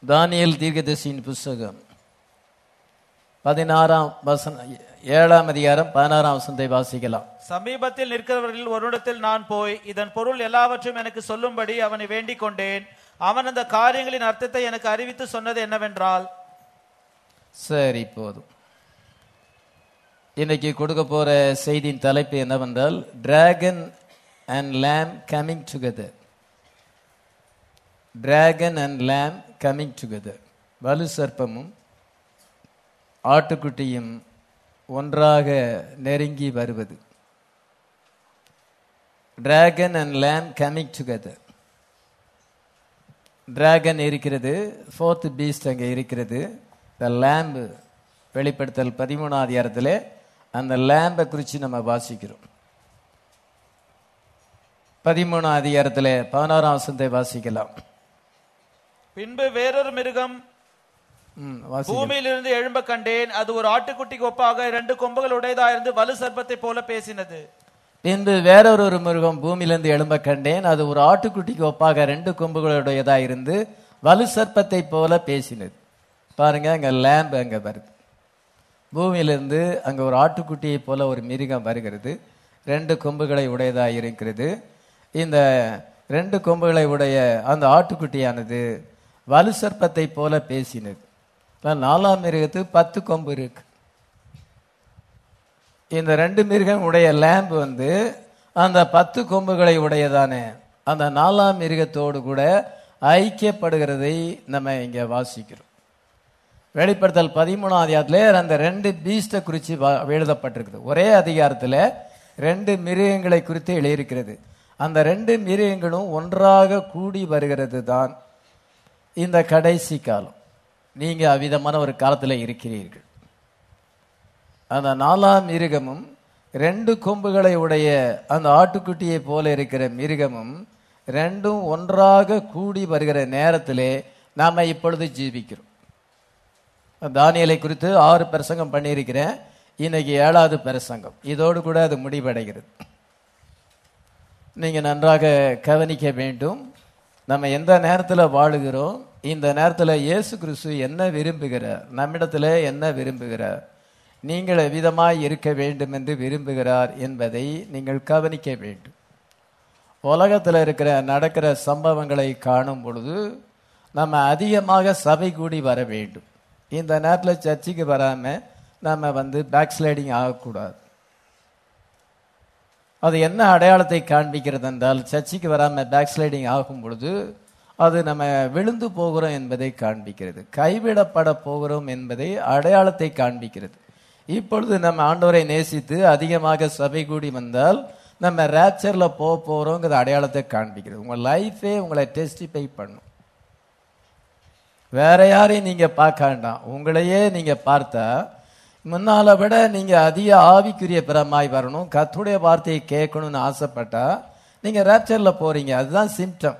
Daniel தீர்க்கதரிசியின் புஸ்தகம் பதினாறாம் வசனம் ஏழாம் அதிகாரம் பதினாறாம் வசனத்தை வாசிக்கலாம் சமீபத்தில் நிற்கிறவர்களில் ஒருடத்தில் நான் போய் இதன் பொருள் எல்லாவற்றையும் எனக்கு சொல்லும்படி அவனை வேண்டிக் கொண்டேன் அவன் அந்த காரியங்களின் அர்த்தத்தை எனக்கு அறிவித்து சொன்னது என்னவென்றால் சரி போதும் இன்னைக்கு கொடுக்க போற செய்தியின் தலைப்பு என்னவென்றால் dragon and lamb coming together dragon and lamb coming together வலு சர்ப்பமும் ஆட்டுக்குட்டியும் ஒன்றாக நெருங்கி வருவது dragon and lamb coming together dragon இருக்கிறது ஃபோர்த் பீஸ்ட் அங்கே இருக்கிறது த லேம்பு வெளிப்படுத்தல் பதிமூணாம் அதிகாரத்தில் அந்த லேம்பை குறித்து நம்ம வாசிக்கிறோம் பதிமூணாம் அதிகாரத்தில் பதினாறாம் வசனத்தை வாசிக்கலாம் பின்பு வேறொரு மிருகம் ம், வாசி பூமியிலிருந்து எழும்ப கண்டேன் அது ஒரு ஆட்டுக்குட்டிக்கு ஒப்பாக இரண்டு கொம்புகள் உடையதாயிருந்து வலு சர்ப்பத்தை போல பேசினது பின்பு வேறொரு ஒரு மிருகம் பூமியிலிருந்து எழும்ப கண்டேன் அது ஒரு ஆட்டுக்குட்டிக்கு ஒப்பாக ரெண்டு கொம்புகளுடையதா இருந்து வலு சர்ப்பத்தை போல பேசினது பாருங்க அங்க லேம்ப் அங்க வருது பூமியிலிருந்து அங்க ஒரு ஆட்டுக்குட்டியை போல ஒரு மிருகம் வருகிறது ரெண்டு கொம்புகளை உடையதா இருக்கிறது இந்த ரெண்டு கொம்புகளை உடைய அந்த ஆட்டுக்குட்டியானது வலு சர்ப்பத்தை போல பேசினது அதான் நாலாம் மிருகத்துக்கு பத்து கொம்பு இருக்கு இந்த ரெண்டு மிருகம் உடைய லேம்ப் வந்து அந்த பத்து கொம்புகளை உடையதானே அந்த நாலாம் மிருகத்தோடு கூட ஐக்கியப்படுகிறதை நம்ம இங்க வாசிக்கிறோம் வெளிப்படுத்தல் பதிமூணாம் அதிகாரத்தில் அந்த ரெண்டு பீஸ்ட குறித்து வா- எழுதப்பட்டிருக்குது ஒரே அதிகாரத்தில் ரெண்டு மிருகங்களை குறித்து எழுதியிருக்கிறது அந்த ரெண்டு மிருகங்களும் ஒன்றாக கூடி வருகிறது தான் இந்த கடைசி காலம் நீங்க அவ்விதமான ஒரு காலத்தில் இருக்கிறீர்கள் அந்த நாலாம் மிருகமும் ரெண்டு கொம்புகளை உடைய அந்த ஆட்டுக்குட்டியை போல இருக்கிற மிருகமும் ரெண்டும் ஒன்றாக கூடி வருகிற நேரத்திலே நாம இப்பொழுது ஜீவிக்கிறோம் தானியலை குறித்து ஆறு பிரசங்கம் பண்ணியிருக்கிறேன் இன்னைக்கு ஏழாவது பிரசங்கம் இதோடு கூட அது முடிவடைகிறது நீங்க நன்றாக கவனிக்க வேண்டும் நம்ம எந்த நேரத்தில் வாழுகிறோம் இந்த நேரத்தில் இயேசு கிறிஸ்து என்ன விரும்புகிறார் நம்மிடத்தில் என்ன விரும்புகிறார் நீங்கள் எவ்விதமாய் இருக்க வேண்டும் என்று விரும்புகிறார் என்பதை நீங்கள் கவனிக்க வேண்டும் உலகத்தில் இருக்கிற நடக்கிற சம்பவங்களை காணும் பொழுது நம்ம அதிகமாக சபை கூடி வர வேண்டும் இந்த நேரத்தில் சர்ச்சுக்கு வராமல் நம்ம வந்து பேக் ஸ்லைடிங் ஆகக்கூடாது அது என்ன அடையாளத்தை காண்பிக்கிறது என்றால் சர்ச்சுக்கு வராமல் பேக் ஸ்லைடிங் ஆகும் பொழுது அது நம்ம விழுந்து போகிறோம் என்பதை காண்பிக்கிறது கைவிடப்பட போகிறோம் என்பதை அடையாளத்தை காண்பிக்கிறது இப்பொழுது நம்ம ஆண்டவரை நேசித்து அதிகமாக சபை கூடி வந்தால் நம்ம ரேப்சர்ல போக போறோங்கிற அடையாளத்தை காண்பிக்கிறது உங்க லைஃபே உங்களை டெஸ்டிஃபை பண்ணும் வேற யாரையும் நீங்க பார்க்க வேண்டாம் உங்களையே நீங்க பார்த்தா முன்னால விட நீங்க அதிக ஆவிக்குரிய பிரமாய் வரணும் கத்துடைய வார்த்தையை கேட்கணும்னு ஆசைப்பட்டா நீங்க ரேப்சர்ல போறீங்க அதுதான் சிம்டம்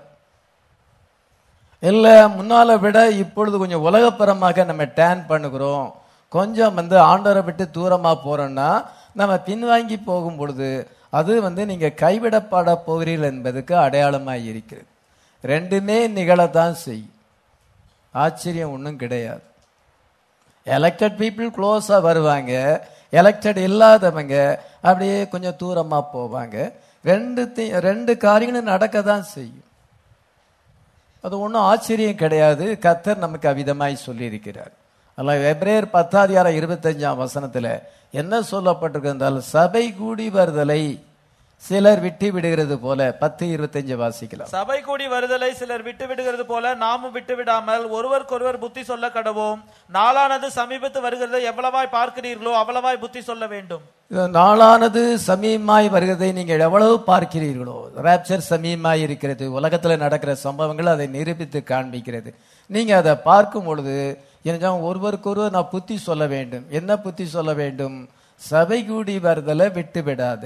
இல்ல முன்னால விட இப்பொழுது கொஞ்சம் உலகப்பரமாக நம்ம டேன் பண்ணுகிறோம் கொஞ்சம் வந்து ஆண்டவரை விட்டு தூரமா போறோம்னா நம்ம பின்வாங்கி போகும் பொழுது அது வந்து நீங்க கைவிடப்பட போகிறீர்கள் என்பதுக்கு அடையாளமாய் இருக்கிறது ரெண்டுமே நிகழத்தான் செய்யும் ஆச்சரியம் ஒன்றும் கிடையாது எலெக்டட் பீப்புள் க்ளோஸாக வருவாங்க எலெக்டட் இல்லாதவங்க அப்படியே கொஞ்சம் தூரமாக போவாங்க ரெண்டு தி- ரெண்டு காரியங்களும் நடக்க தான் செய்யும் அது ஒன்றும் ஆச்சரியம் கிடையாது கத்தர் நமக்கு அவிதமாய் சொல்லியிருக்கிறார் அல்ல எப்ரேயர் பத்தாதிகாரம் இருபத்தஞ்சாம் வசனத்துல என்ன சொல்லப்பட்டிருக்கு என்றால் சபை கூடி வருதலை சிலர் விட்டு விடுகிறது போல பத்து இருபத்தஞ்சு வாசிக்கலாம் சபை கூடி வருதலை சிலர் விட்டு விடுகிறது போல நாமும் விட்டு விடாமல் ஒருவருக்கொருவர் புத்தி சொல்ல கடவோம் நாளானது சமீபத்து வருகிறதை எவ்வளவாய் பார்க்கிறீர்களோ அவ்வளவாய் புத்தி சொல்ல வேண்டும் இது நாளானது சமீபமாய் வருகிறதை நீங்கள் எவ்வளவு பார்க்கிறீர்களோ ராப்சர் சமீபமாய் இருக்கிறது உலகத்தில் நடக்கிற சம்பவங்கள் அதை நிரூபித்து காண்பிக்கிறது நீங்க அதை பார்க்கும் பொழுது எனக்கு ஒருவருக்கொருவர் நான் புத்தி சொல்ல வேண்டும் என்ன புத்தி சொல்ல வேண்டும் சபை கூடி வருதலை விட்டு விடாத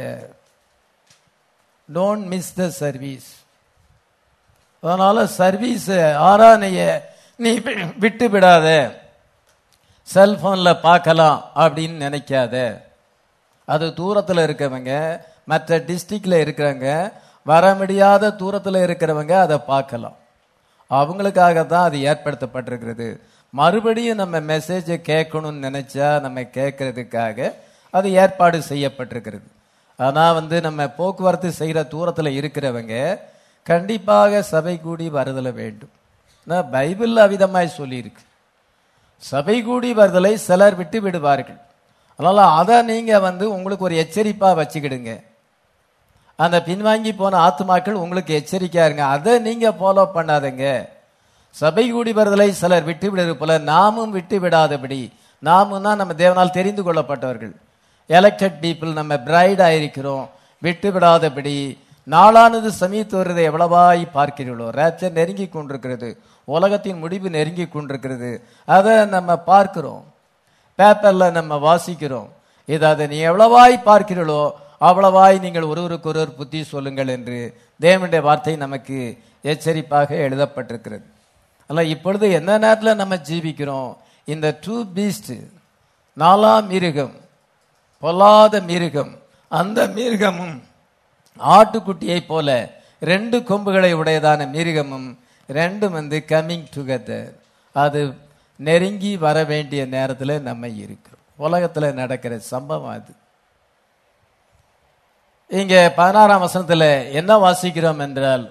டோன்ட் மிஸ் த சர்வீஸ் அதனால சர்வீஸ் ஆராதனைய நீ வி- விட்டு விடாத செல்போன்ல பார்க்கலாம் அப்படின்னு நினைக்காத அது தூரத்தில் இருக்கவங்க மற்ற டிஸ்ட்ரிக்ட்ல இருக்கிறவங்க வர முடியாத தூரத்தில் இருக்கிறவங்க அதை பார்க்கலாம் அவங்களுக்காக தான் அது ஏற்படுத்தப்பட்டிருக்கிறது மறுபடியும் நம்ம மெசேஜை கேட்கணும்னு நினைச்சா நம்ம கேட்கறதுக்காக அது ஏற்பாடு செய்யப்பட்டிருக்கிறது ஆனா வந்து நம்ம போக்குவரத்து செய்யற தூரத்துல இருக்கிறவங்க கண்டிப்பாக சபை கூடி வருதல வேண்டும் நான் பைபிள் அவிதமாய் சொல்லியிருக்கு சபை கூடி வருதலை சிலர் விட்டு விடுவார்கள் அதனால அதை நீங்க வந்து உங்களுக்கு ஒரு எச்சரிப்பா வச்சுக்கிடுங்க அந்த பின்வாங்கி போன ஆத்துமாக்கள் உங்களுக்கு எச்சரிக்கையா இருங்க அதை நீங்க ஃபாலோ பண்ணாதீங்க சபை கூடி வருதலை சிலர் விட்டு விடுறது போல நாமும் விட்டு விடாதபடி நாமும் தான் நம்ம தேவனால் தெரிந்து கொள்ளப்பட்டவர்கள் எலெக்டட் பீப்புள் நம்ம பிரைட் ஆயிருக்கிறோம் விட்டு விடாதபடி நாளானது சமீத்து வருவதை எவ்வளவாய் பார்க்கிறீர்களோ ரேப்சர் நெருங்கி கொண்டிருக்கிறது உலகத்தின் முடிவு நெருங்கி கொண்டிருக்கிறது அதை நம்ம பார்க்கிறோம் பேப்பர்ல நம்ம வாசிக்கிறோம் இது அதை நீ எவ்வளவாய் பார்க்கிறீர்களோ அவ்வளவாய் நீங்கள் ஒருவருக்கு ஒருவர் புத்தி சொல்லுங்கள் என்று தேவனுடைய வார்த்தை நமக்கு எச்சரிப்பாக எழுதப்பட்டிருக்கிறது அல்ல இப்பொழுது எந்த நேரத்தில் நம்ம ஜீவிக்கிறோம் இந்த டூ பீஸ்ட் நாலாம் மிருகம் பொல்லாத மிருகம் அந்த மிருகமும் ஆட்டுக்குட்டியை போல ரெண்டு கொம்புகளை உடையதான மிருகமும் ரெண்டும் வந்து கம்மிங் டுகெதர் அது நெருங்கி வர வேண்டிய நேரத்தில் நம்ம இருக்கிறோம் உலகத்தில் நடக்கிற சம்பவம் அது இங்க பதினாறாம் வசனத்துல என்ன வாசிக்கிறோம் என்றால்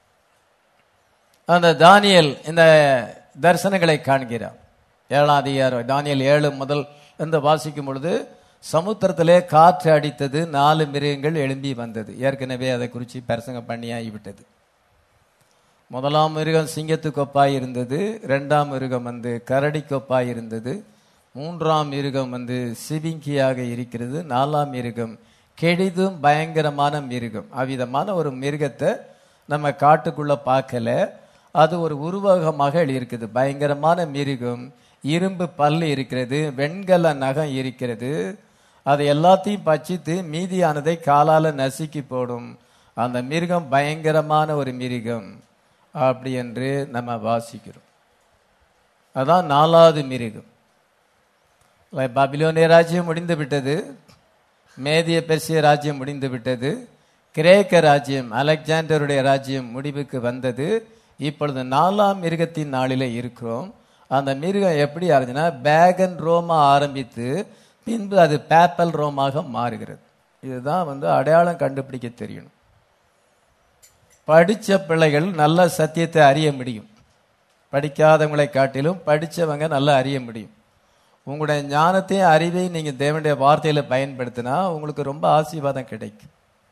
அந்த தானியல் இந்த தரிசனங்களை காண்கிறார் ஏழாம் அதிகாரம் தானியல் ஏழு முதல் இந்த வாசிக்கும் பொழுது சமுத்திரத்திலே காற்று அடித்தது நாலு மிருகங்கள் எழும்பி வந்தது ஏற்கனவே அதை குறித்து பிரசங்கம் பண்ணியாகி விட்டது முதலாம் மிருகம் சிங்கத்து கொப்பாய் இருந்தது ரெண்டாம் மிருகம் வந்து கரடி கொப்பாய் இருந்தது மூன்றாம் மிருகம் வந்து சிவிங்கியாக இருக்கிறது நாலாம் மிருகம் கெடிதும் பயங்கரமான மிருகம் அவ்விதமான ஒரு மிருகத்தை நம்ம காட்டுக்குள்ள பார்க்கல அது ஒரு உருவகமாக இருக்குது பயங்கரமான மிருகம் இரும்பு பல்லு இருக்கிறது வெண்கல நகம் இருக்கிறது அது எல்லாத்தையும் பச்சித்து மீதியானதை காலால நசுக்கி போடும் அந்த மிருகம் பயங்கரமான ஒரு மிருகம் அப்படி என்று நம்ம வாசிக்கிறோம் அதான் நாலாவது மிருகம் பாபிலோனிய ராஜ்யம் முடிந்து விட்டது மேதிய பெர்சிய ராஜ்யம் முடிந்து விட்டது கிரேக்க ராஜ்யம் அலெக்சாண்டருடைய ராஜ்யம் முடிவுக்கு வந்தது இப்பொழுது நாலாம் மிருகத்தின் நாளிலே இருக்கிறோம் அந்த மிருகம் எப்படி ஆகுதுன்னா பேகன் ரோமா ஆரம்பித்து பின்பு அது பேப்பல் ரோமாக மாறுகிறது இதுதான் வந்து அடையாளம் கண்டுபிடிக்க தெரியணும் படிச்ச பிள்ளைகள் நல்ல சத்தியத்தை அறிய முடியும் படிக்காதவங்களை காட்டிலும் படிச்சவங்க நல்லா அறிய முடியும் உங்களுடைய ஞானத்தையும் அறிவையும் நீங்க தேவனுடைய வார்த்தையில பயன்படுத்தினா உங்களுக்கு ரொம்ப ஆசீர்வாதம் கிடைக்கும்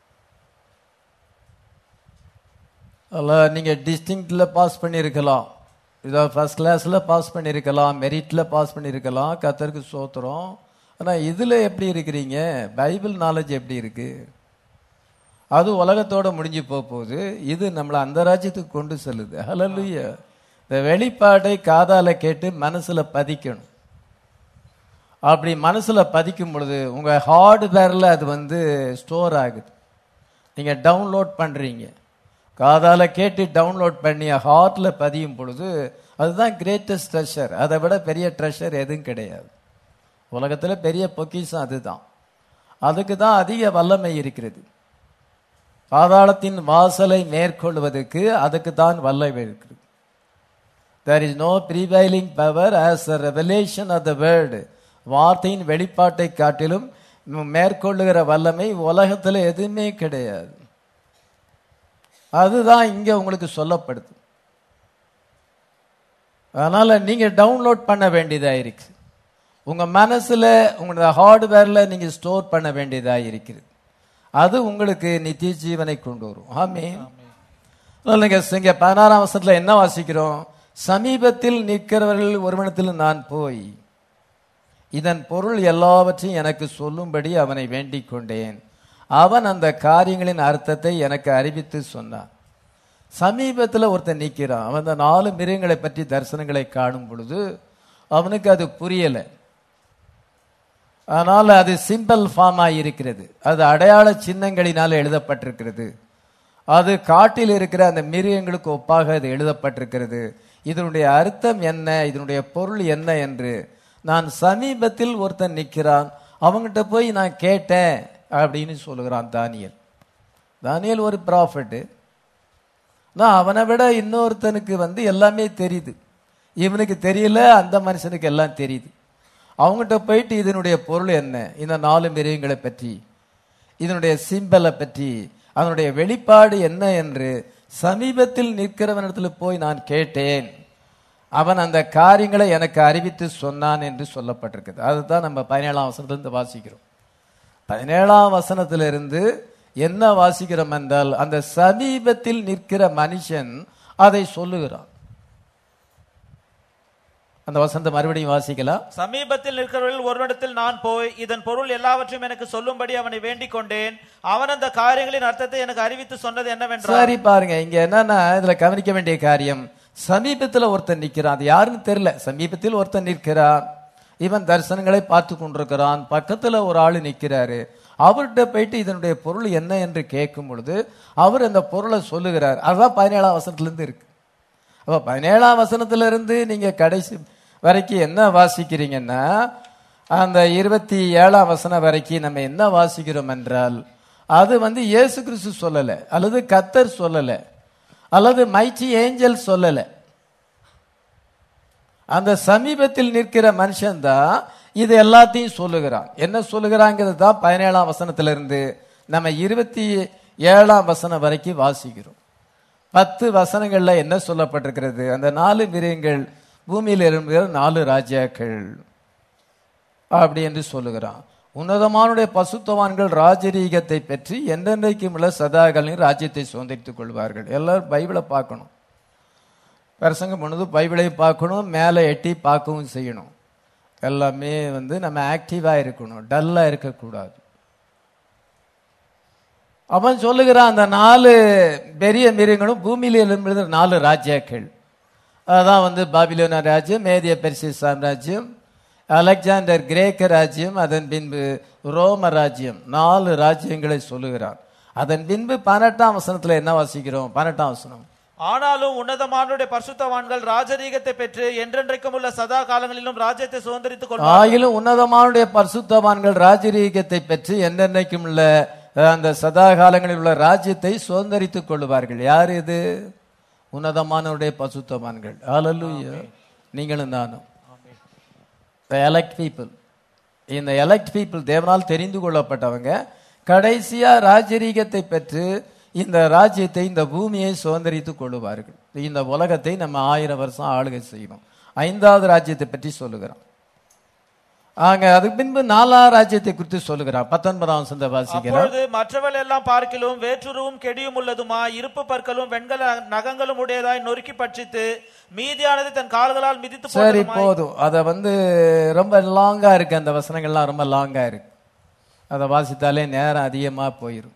அதில் நீங்கள் டிஸ்டிங்டில் பாஸ் பண்ணியிருக்கலாம் இதோ ஃபர்ஸ்ட் கிளாஸில் பாஸ் பண்ணியிருக்கலாம் மெரிட்டில் பாஸ் பண்ணியிருக்கலாம் கத்தருக்கு சோத்துறோம் ஆனால் இதில் எப்படி இருக்கிறீங்க பைபிள் நாலேஜ் எப்படி இருக்கு அது உலகத்தோட முடிஞ்சு போக போகுது இது நம்மளை அந்த ராஜ்யத்துக்கு கொண்டு செல்லுது ஹலலுயா இந்த வெளிப்பாட்டை காதால கேட்டு மனசுல பதிக்கணும் அப்படி மனசுல பதிக்கும் பொழுது உங்க ஹார்ட்வேர்ல அது வந்து ஸ்டோர் ஆகுது நீங்க டவுன்லோட் பண்றீங்க காதால கேட்டு டவுன்லோட் பண்ணி ஹார்ட்ல பதியும் பொழுது அதுதான் கிரேட்டஸ்ட் ட்ரெஷர் அதை விட பெரிய ட்ரெஷர் எதுவும் கிடையாது உலகத்துல பெரிய பொக்கிஷம் அதுதான் அதுக்கு தான் அதிக வல்லமை இருக்கிறது பாதாளத்தின் வாசலை மேற்கொள்வதற்கு அதுக்கு தான் வல்லமை இருக்கிறது there is no prevailing power as a revelation of the word வார்த்தையின் வெளிப்பாட்டை காட்டிலும் மேற்கொள்ளுகிற வல்லமை உலகத்துல எதுவுமே கிடையாது அதுதான் இங்க உங்களுக்கு சொல்லப்படுது அதனால நீங்க டவுன்லோட் பண்ண வேண்டியதா இருக்கு உங்க மனசுல உங்களோட ஹார்ட்வேர்ல நீங்க ஸ்டோர் பண்ண வேண்டியதா இருக்கிறது அது உங்களுக்கு நித்திய ஜீவனை கொண்டு வரும் ஆமே நீங்க இங்க பதினாறாம் வருஷத்துல என்ன வாசிக்கிறோம் சமீபத்தில் நிற்கிறவர்கள் ஒருவனத்தில் நான் போய் இதன் பொருள் எல்லாவற்றையும் எனக்கு சொல்லும்படி அவனை வேண்டிக் கொண்டேன் அவன் அந்த காரியங்களின் அர்த்தத்தை எனக்கு அறிவித்து சொன்னான் சமீபத்தில் ஒருத்தன் நிற்கிறான் அவன் அந்த நாலு மிருகங்களை பற்றி தரிசனங்களை காணும் பொழுது அவனுக்கு அது புரியலை ஆனால் அது சிம்பிள் ஃபார்மாக இருக்கிறது அது அடையாள சின்னங்களினால் எழுதப்பட்டிருக்கிறது அது காட்டில் இருக்கிற அந்த மிருகங்களுக்கு ஒப்பாக அது எழுதப்பட்டிருக்கிறது இதனுடைய அர்த்தம் என்ன இதனுடைய பொருள் என்ன என்று நான் சமீபத்தில் ஒருத்தன் நிற்கிறான் அவங்ககிட்ட போய் நான் கேட்டேன் அப்படின்னு சொல்லுகிறான் தானியல் தானியல் ஒரு ப்ராஃபிட்டு நான் அவனை விட இன்னொருத்தனுக்கு வந்து எல்லாமே தெரியுது இவனுக்கு தெரியல அந்த மனுஷனுக்கு எல்லாம் தெரியுது அவங்ககிட்ட போயிட்டு இதனுடைய பொருள் என்ன இந்த நாலு மிருகங்களை பற்றி இதனுடைய சிம்பலை பற்றி அதனுடைய வெளிப்பாடு என்ன என்று சமீபத்தில் நிற்கிறவனிடத்துல போய் நான் கேட்டேன் அவன் அந்த காரியங்களை எனக்கு அறிவித்து சொன்னான் என்று சொல்லப்பட்டிருக்குது அதுதான் நம்ம பதினேழாம் வசனத்திலிருந்து வாசிக்கிறோம் பதினேழாம் வசனத்திலிருந்து என்ன வாசிக்கிறோம் என்றால் அந்த சமீபத்தில் நிற்கிற மனுஷன் அதை சொல்லுகிறான் அந்த வசனத்தை மறுபடியும் வாசிக்கலாம் சமீபத்தில் நிற்கிறவர்கள் ஒருவனிடத்தில் நான் போய் இதன் பொருள் எல்லாவற்றையும் எனக்கு சொல்லும்படி அவனை வேண்டிக் கொண்டேன் அவன் அந்த காரியங்களின் அர்த்தத்தை எனக்கு அறிவித்து சொன்னது என்னவென்றால் சரி பாருங்க இங்க என்னன்னா இதுல கவனிக்க வேண்டிய காரியம் சமீபத்துல ஒருத்தன் நிக்கிறான் அது யாருன்னு தெரியல சமீபத்தில் ஒருத்தன் நிற்கிறான் இவன் தரிசனங்களை பார்த்து கொண்டிருக்கிறான் பக்கத்துல ஒரு ஆளு நிக்கிறாரு அவர்கிட்ட போயிட்டு இதனுடைய பொருள் என்ன என்று கேட்கும் பொழுது அவர் அந்த பொருளை சொல்லுகிறார் அதுதான் பதினேழாம் வசனத்துல இருந்து இருக்கு அப்ப பதினேழாம் வசனத்துல இருந்து நீங்க கடைசி வரைக்கும் என்ன வாசிக்கிறீங்கன்னா அந்த இருபத்தி ஏழாம் வசனம் வரைக்கும் நம்ம என்ன வாசிக்கிறோம் என்றால் அது வந்து இயேசு கிறிஸ்து சொல்லல அல்லது கத்தர் சொல்லல அல்லது மைச்சி ஏஞ்சல் சொல்லல அந்த சமீபத்தில் நிற்கிற மனுஷன்தான் இது எல்லாத்தையும் சொல்லுகிறான் என்ன சொல்லுகிறாங்கிறது தான் பதினேழாம் வசனத்திலிருந்து நம்ம இருபத்தி ஏழாம் வசனம் வரைக்கும் வாசிக்கிறோம் பத்து வசனங்கள்ல என்ன சொல்லப்பட்டிருக்கிறது அந்த நாலு மிருகங்கள் பூமியில் இருக்கிற நாலு ராஜாக்கள் அப்படி என்று சொல்லுகிறான் உன்னதமானுடைய பசுத்தவான்கள் ராஜரீகத்தை பற்றி என்றென்றைக்கும் உள்ள சதாகளின் ராஜ்யத்தை சுதந்திரித்துக் கொள்வார்கள் எல்லாரும் பைபிளை பார்க்கணும் பிரசங்கம் பண்ணது பைபிளையும் பார்க்கணும் மேலே எட்டி பார்க்கவும் செய்யணும் எல்லாமே வந்து நம்ம ஆக்டிவாக இருக்கணும் டல்லாக இருக்கக்கூடாது அவன் சொல்லுகிறான் அந்த நாலு பெரிய மிருகங்களும் பூமியில எழும்புகிற நாலு ராஜாக்கள் அதான் வந்து பாபிலோனா ராஜ்யம் மேதிய பெர்சிய சாம்ராஜ்யம் அலெக்சாண்டர் கிரேக்க ராஜ்யம் அதன் பின்பு ரோம ராஜ்யம் நாலு ராஜ்யங்களை சொல்லுகிறான் அதன் பின்பு பன்னெண்டாம் வசனத்துல என்ன வாசிக்கிறோம் பன்னெண்டாம் வசனம் ஆனாலும் உன்னதமானுடைய பரிசுத்தவான்கள் ராஜரீகத்தை பெற்று என்றென்றைக்கும் உள்ள சதா காலங்களிலும் ராஜ்யத்தை சுதந்திரித்துக் கொள்வார்கள் ஆயிலும் உன்னதமானுடைய பரிசுத்தவான்கள் ராஜரீகத்தை பெற்று என்னென்னைக்கும் உள்ள அஹ், அந்த சதா காலங்களில் உள்ள ராஜ்யத்தை சுதந்திரித்துக் கொள்வார்கள் யார் இது உன்னதமானவருடைய பரிசுத்தவான்கள் ஹalleluya நீங்களும் நானும் the elect people இந்த எலக்ட் பீப்புள் தேவனால் தெரிந்து கொள்ளப்பட்டவங்க கடைசியா ராஜரீகத்தை பெற்று இந்த ராஜ்யத்தை இந்த பூமியை சுதந்திரித்துக் கொள்ளுவார்கள் இந்த உலகத்தை நம்ம ஆயிரம் வருஷம் ஆளுகை செய்யணும் ஐந்தாவது ராஜ்யத்தை பற்றி சொல்லுகிறோம் ஆங்க அதுக்கு பின்பு நாலாம் ராஜ்யத்தை குறித்து சொல்லுகிறார் பத்தொன்பதாம் வசந்த வாசிக்கிறார் அப்பொழுது மற்றவள் எல்லாம் பார்க்கிலும் வேற்றுருவும் கெடியும் உள்ளதுமா இருப்பு பற்களும் வெண்கல நகங்களும் உடையதாய் நொறுக்கி பட்சித்து மீதியானது தன் கால்களால் மிதித்து சரி போட்டதுமாய் போதும் அத வந்து ரொம்ப லாங்கா இருக்கு அந்த வசனங்கள்லாம் ரொம்ப லாங்கா இருக்கு அதை வாசித்தாலே நேரம் அதிகமா போயிடும்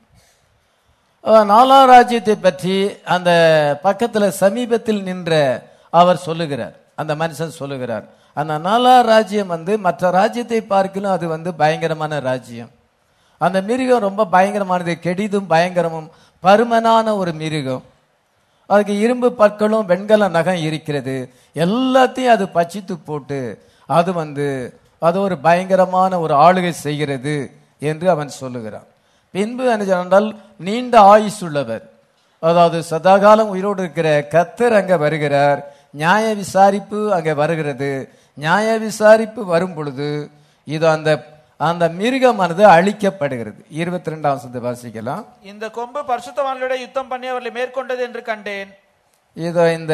அஹ் நாலாம் ராஜ்யத்தை பற்றி அந்த பக்கத்துல சமீபத்தில் நின்ற அவர் சொல்லுகிறார் அந்த மனுஷன் சொல்லுகிறார் அந்த நாலாம் ராஜ்யம் வந்து மற்ற ராஜ்யத்தை பார்க்கலும் அது வந்து பயங்கரமான ராஜ்யம் அந்த மிருகம் ரொம்ப பயங்கரமானது கெடிதும் பயங்கரமும் பருமனான ஒரு மிருகம் அதுக்கு இரும்பு பற்களும் வெண்கல நகம் இருக்கிறது எல்லாத்தையும் அது பச்சித்து போட்டு அது வந்து அது ஒரு பயங்கரமான ஒரு ஆளுகை செய்கிறது என்று அவன் சொல்லுகிறான் பின்பு என்ன சொன்னால் நீண்ட ஆயுஸ் உள்ளவர் அதாவது சதாகாலம் உயிரோடு இருக்கிற கத்தர் அங்க வருகிறார் நியாய விசாரிப்பு அங்க வருகிறது நியாய விசாரிப்பு வரும் பொழுது இது அந்த அந்த மிருகமானது அழிக்கப்படுகிறது இருபத்தி ரெண்டாம் வசனத்தை வாசிக்கலாம் இந்த கொம்பு பரிசுத்தவான்களுடைய யுத்தம் பண்ணி அவர்களை மேற்கொண்டது என்று கண்டேன் இதோ இந்த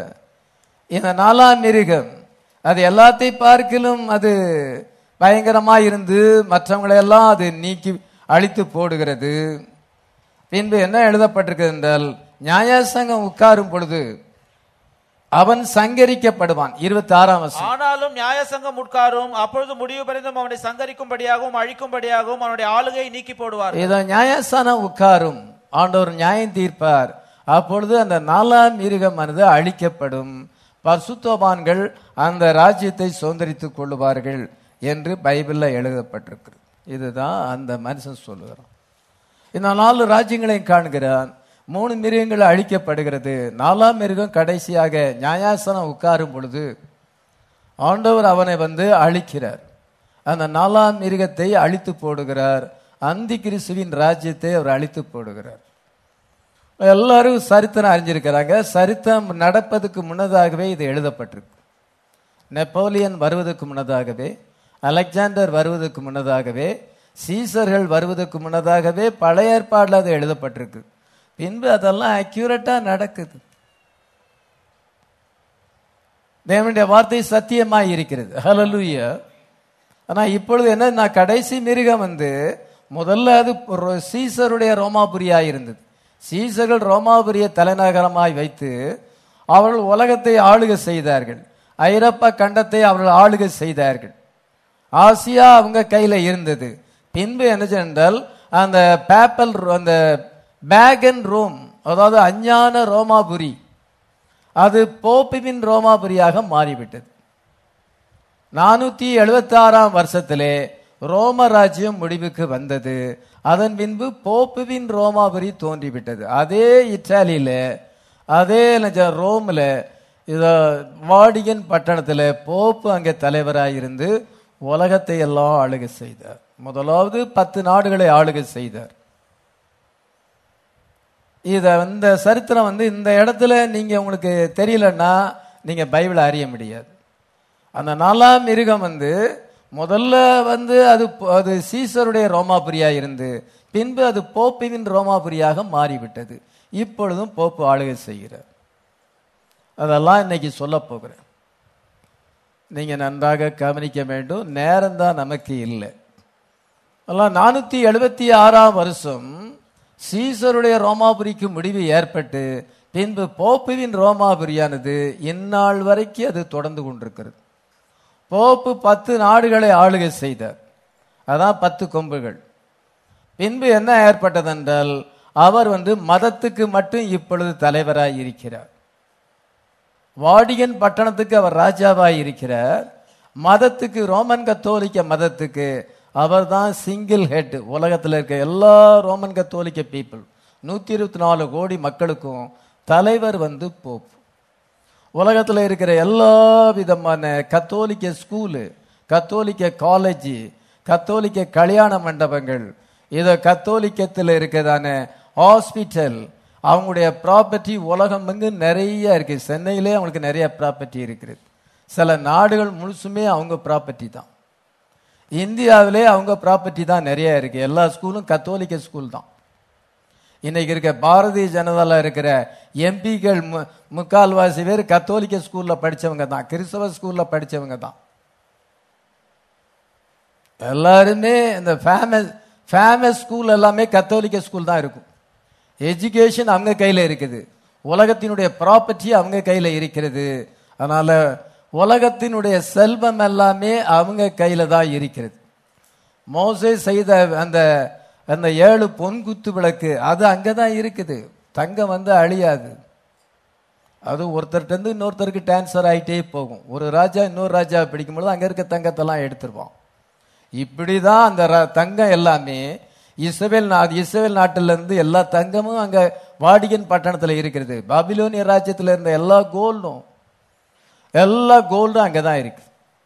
இந்த நாலாம் மிருகம் அது எல்லாத்தையும் பார்க்கிலும் அது பயங்கரமா இருந்து மற்றவங்களை எல்லாம் அது நீக்கி அழித்து போடுகிறது பின்பு என்ன எழுதப்பட்டிருக்கு என்றால் நியாயசங்கம் உட்காரும் பொழுது அவன் சங்கரிக்கப்படுவான் இருபத்தி ஆறாம் வருஷம் ஆனாலும் நியாய சங்கம் உட்காரும் அப்பொழுது முடிவு பரிந்தும் அவனை சங்கரிக்கும்படியாகவும் அழிக்கும்படியாகவும் அவனுடைய ஆளுகையை நீக்கி போடுவார் இதோ நியாயஸ்தானம் உட்காரும் ஆண்டவர் நியாயம் தீர்ப்பார் அப்பொழுது அந்த நாலாம் மிருகமானது அழிக்கப்படும் பரிசுத்தவான்கள் அந்த ராஜ்யத்தை சுதந்திரித்துக் கொள்ளுவார்கள் என்று பைபிள்ல எழுதப்பட்டிருக்கிறது இதுதான் அந்த மனுஷன் சொல்லுகிறான் இந்த நாலு ராஜ்யங்களையும் காண்கிறான் மூணு மிருகங்கள் அழிக்கப்படுகிறது நாலாம் மிருகம் கடைசியாக நியாயாசனம் உட்காரும் பொழுது ஆண்டவர் அவனை வந்து அழிக்கிறார் அந்த நாலாம் மிருகத்தை அழித்து போடுகிறார் அந்தி கிறிஸ்துவின் ராஜ்யத்தை அவர் அழித்து போடுகிறார் எல்லாரும் சரித்திரம் அறிஞ்சிருக்கிறாங்க சரித்திரம் நடப்பதுக்கு முன்னதாகவே இது எழுதப்பட்டிருக்கு நெப்போலியன் வருவதற்கு முன்னதாகவே அலெக்சாண்டர் வருவதற்கு முன்னதாகவே சீசர்கள் வருவதற்கு முன்னதாகவே பழைய ஏற்பாடில் அது எழுதப்பட்டிருக்கு பின்பு அதெல்லாம் அக்யூரேட்டா நடக்குது தேவனுடைய வார்த்தை சத்தியமாய் இருக்கிறது ஹalleluya ஆனா இப்பொழுது என்ன நான் கடைசி மிருகம் வந்து முதல்ல அது ஒரு சீசருடைய ரோமாபுரியா இருந்தது சீசர்கள் ரோமாபுரிய தலைநகரமாய் வைத்து அவர்கள் உலகத்தை ஆளுகை செய்தார்கள் ஐரோப்பா கண்டத்தை அவர்கள் ஆளுகை செய்தார்கள் ஆசியா அவங்க கையில இருந்தது பின்பு என்ன என்றால் அந்த பேப்பல் அந்த பேகன் ரோம் அதாவது அஞ்ஞான ரோமாபுரி அது போப்புவின் ரோமாபுரியாக மாறிவிட்டது நானூத்தி எழுபத்தி ஆறாம் வருஷத்திலே ரோம ராஜ்யம் முடிவுக்கு வந்தது அதன் பின்பு போப்புவின் ரோமாபுரி தோன்றிவிட்டது அதே இத்தாலியில அதே நெஜ- ரோம்ல இத வாடிகன் பட்டணத்துல போப்பு அங்கே தலைவராக இருந்து உலகத்தை எல்லாம் ஆளுகை செய்தார் முதலாவது பத்து நாடுகளை ஆளுகை செய்தார் இத இந்த சரித்திரம் வந்து இந்த இடத்துல நீங்க உங்களுக்கு தெரியலன்னா நீங்க பைபிளை அறிய முடியாது அந்த நாலாம் மிருகம் வந்து முதல்ல வந்து அது அது சீசருடைய ரோமாபுரியா இருந்து பின்பு அது போப்புவின் ரோமாபுரியாக மாறிவிட்டது இப்பொழுதும் போப்பு ஆளுகை செய்கிறார் அதெல்லாம் இன்னைக்கு சொல்ல போகிறேன் நீங்க நன்றாக கவனிக்க வேண்டும் நேரம்தான் நமக்கு இல்லை அதெல்லாம் நானூத்தி எழுபத்தி ஆறாம் வருஷம் சீசருடைய ரோமாபுரிக்கு முடிவு ஏற்பட்டு பின்பு போப்புவின் ரோமாபுரியானது இந்நாள் வரைக்கும் அது தொடர்ந்து கொண்டிருக்கிறது போப்பு பத்து நாடுகளை ஆளுகை செய்தார் அதான் பத்து கொம்புகள் பின்பு என்ன ஏற்பட்டதென்றால் அவர் வந்து மதத்துக்கு மட்டும் இப்பொழுது தலைவராய் இருக்கிறார் வாடிகன் பட்டணத்துக்கு அவர் ராஜாவாய் இருக்கிறார் மதத்துக்கு ரோமன் கத்தோலிக்க மதத்துக்கு அவர்தான் சிங்கிள் ஹெட் உலகத்தில் இருக்க எல்லா ரோமன் கத்தோலிக்க பீப்புள் நூத்தி இருபத்தி நாலு கோடி மக்களுக்கும் தலைவர் வந்து போப் உலகத்தில் இருக்கிற எல்லா விதமான கத்தோலிக்க ஸ்கூலு கத்தோலிக்க காலேஜ் கத்தோலிக்க கல்யாண மண்டபங்கள் இத கத்தோலிக்கத்தில் இருக்கிறதான ஹாஸ்பிட்டல் அவங்களுடைய ப்ராப்பர்ட்டி உலகம் எங்கு நிறைய இருக்கு சென்னையிலே அவங்களுக்கு நிறைய ப்ராப்பர்ட்டி இருக்குது சில நாடுகள் முழுசுமே அவங்க ப்ராப்பர்ட்டி தான் இந்தியாவிலே அவங்க ப்ராப்பர்ட்டி தான் நிறைய இருக்கு எல்லா ஸ்கூலும் கத்தோலிக்க ஸ்கூல் தான் இன்னைக்கு இருக்க பாரதிய ஜனதால இருக்கிற எம்பிக்கள் முக்கால்வாசி பேர் கத்தோலிக்க ஸ்கூல்ல படிச்சவங்க தான் கிறிஸ்தவ ஸ்கூல்ல படிச்சவங்க தான் எல்லாருமே இந்த ஃபேமஸ் ஃபேமஸ் ஸ்கூல் எல்லாமே கத்தோலிக்க ஸ்கூல் தான் இருக்கும் எஜுகேஷன் அவங்க கையில இருக்குது உலகத்தினுடைய ப்ராப்பர்ட்டி அவங்க கையில இருக்கிறது அதனால உலகத்தினுடைய செல்வம் எல்லாமே அவங்க கையில தான் இருக்கிறது மோசே செய்த அந்த அந்த ஏழு பொன் குத்து விளக்கு அது அங்கதான் இருக்குது தங்கம் வந்து அழியாது அது ஒருத்தர்கிட்ட இருந்து இன்னொருத்தருக்கு டிரான்ஸ்ஃபர் ஆயிட்டே போகும் ஒரு ராஜா இன்னொரு ராஜா பிடிக்கும்பொழுது அங்க இருக்க தங்கத்தெல்லாம் எடுத்துருவான் இப்படிதான் அந்த ர- தங்கம் எல்லாமே இஸ்ரேல் நா இஸ்ரேல் நாட்டில இருந்து எல்லா தங்கமும் அங்க வாடிகன் பட்டணத்துல இருக்கிறது பாபிலோனிய ராஜ்யத்துல இருந்த எல்லா கோல்டும் எல்லா கோல்டும் அங்கதான் இருக்கு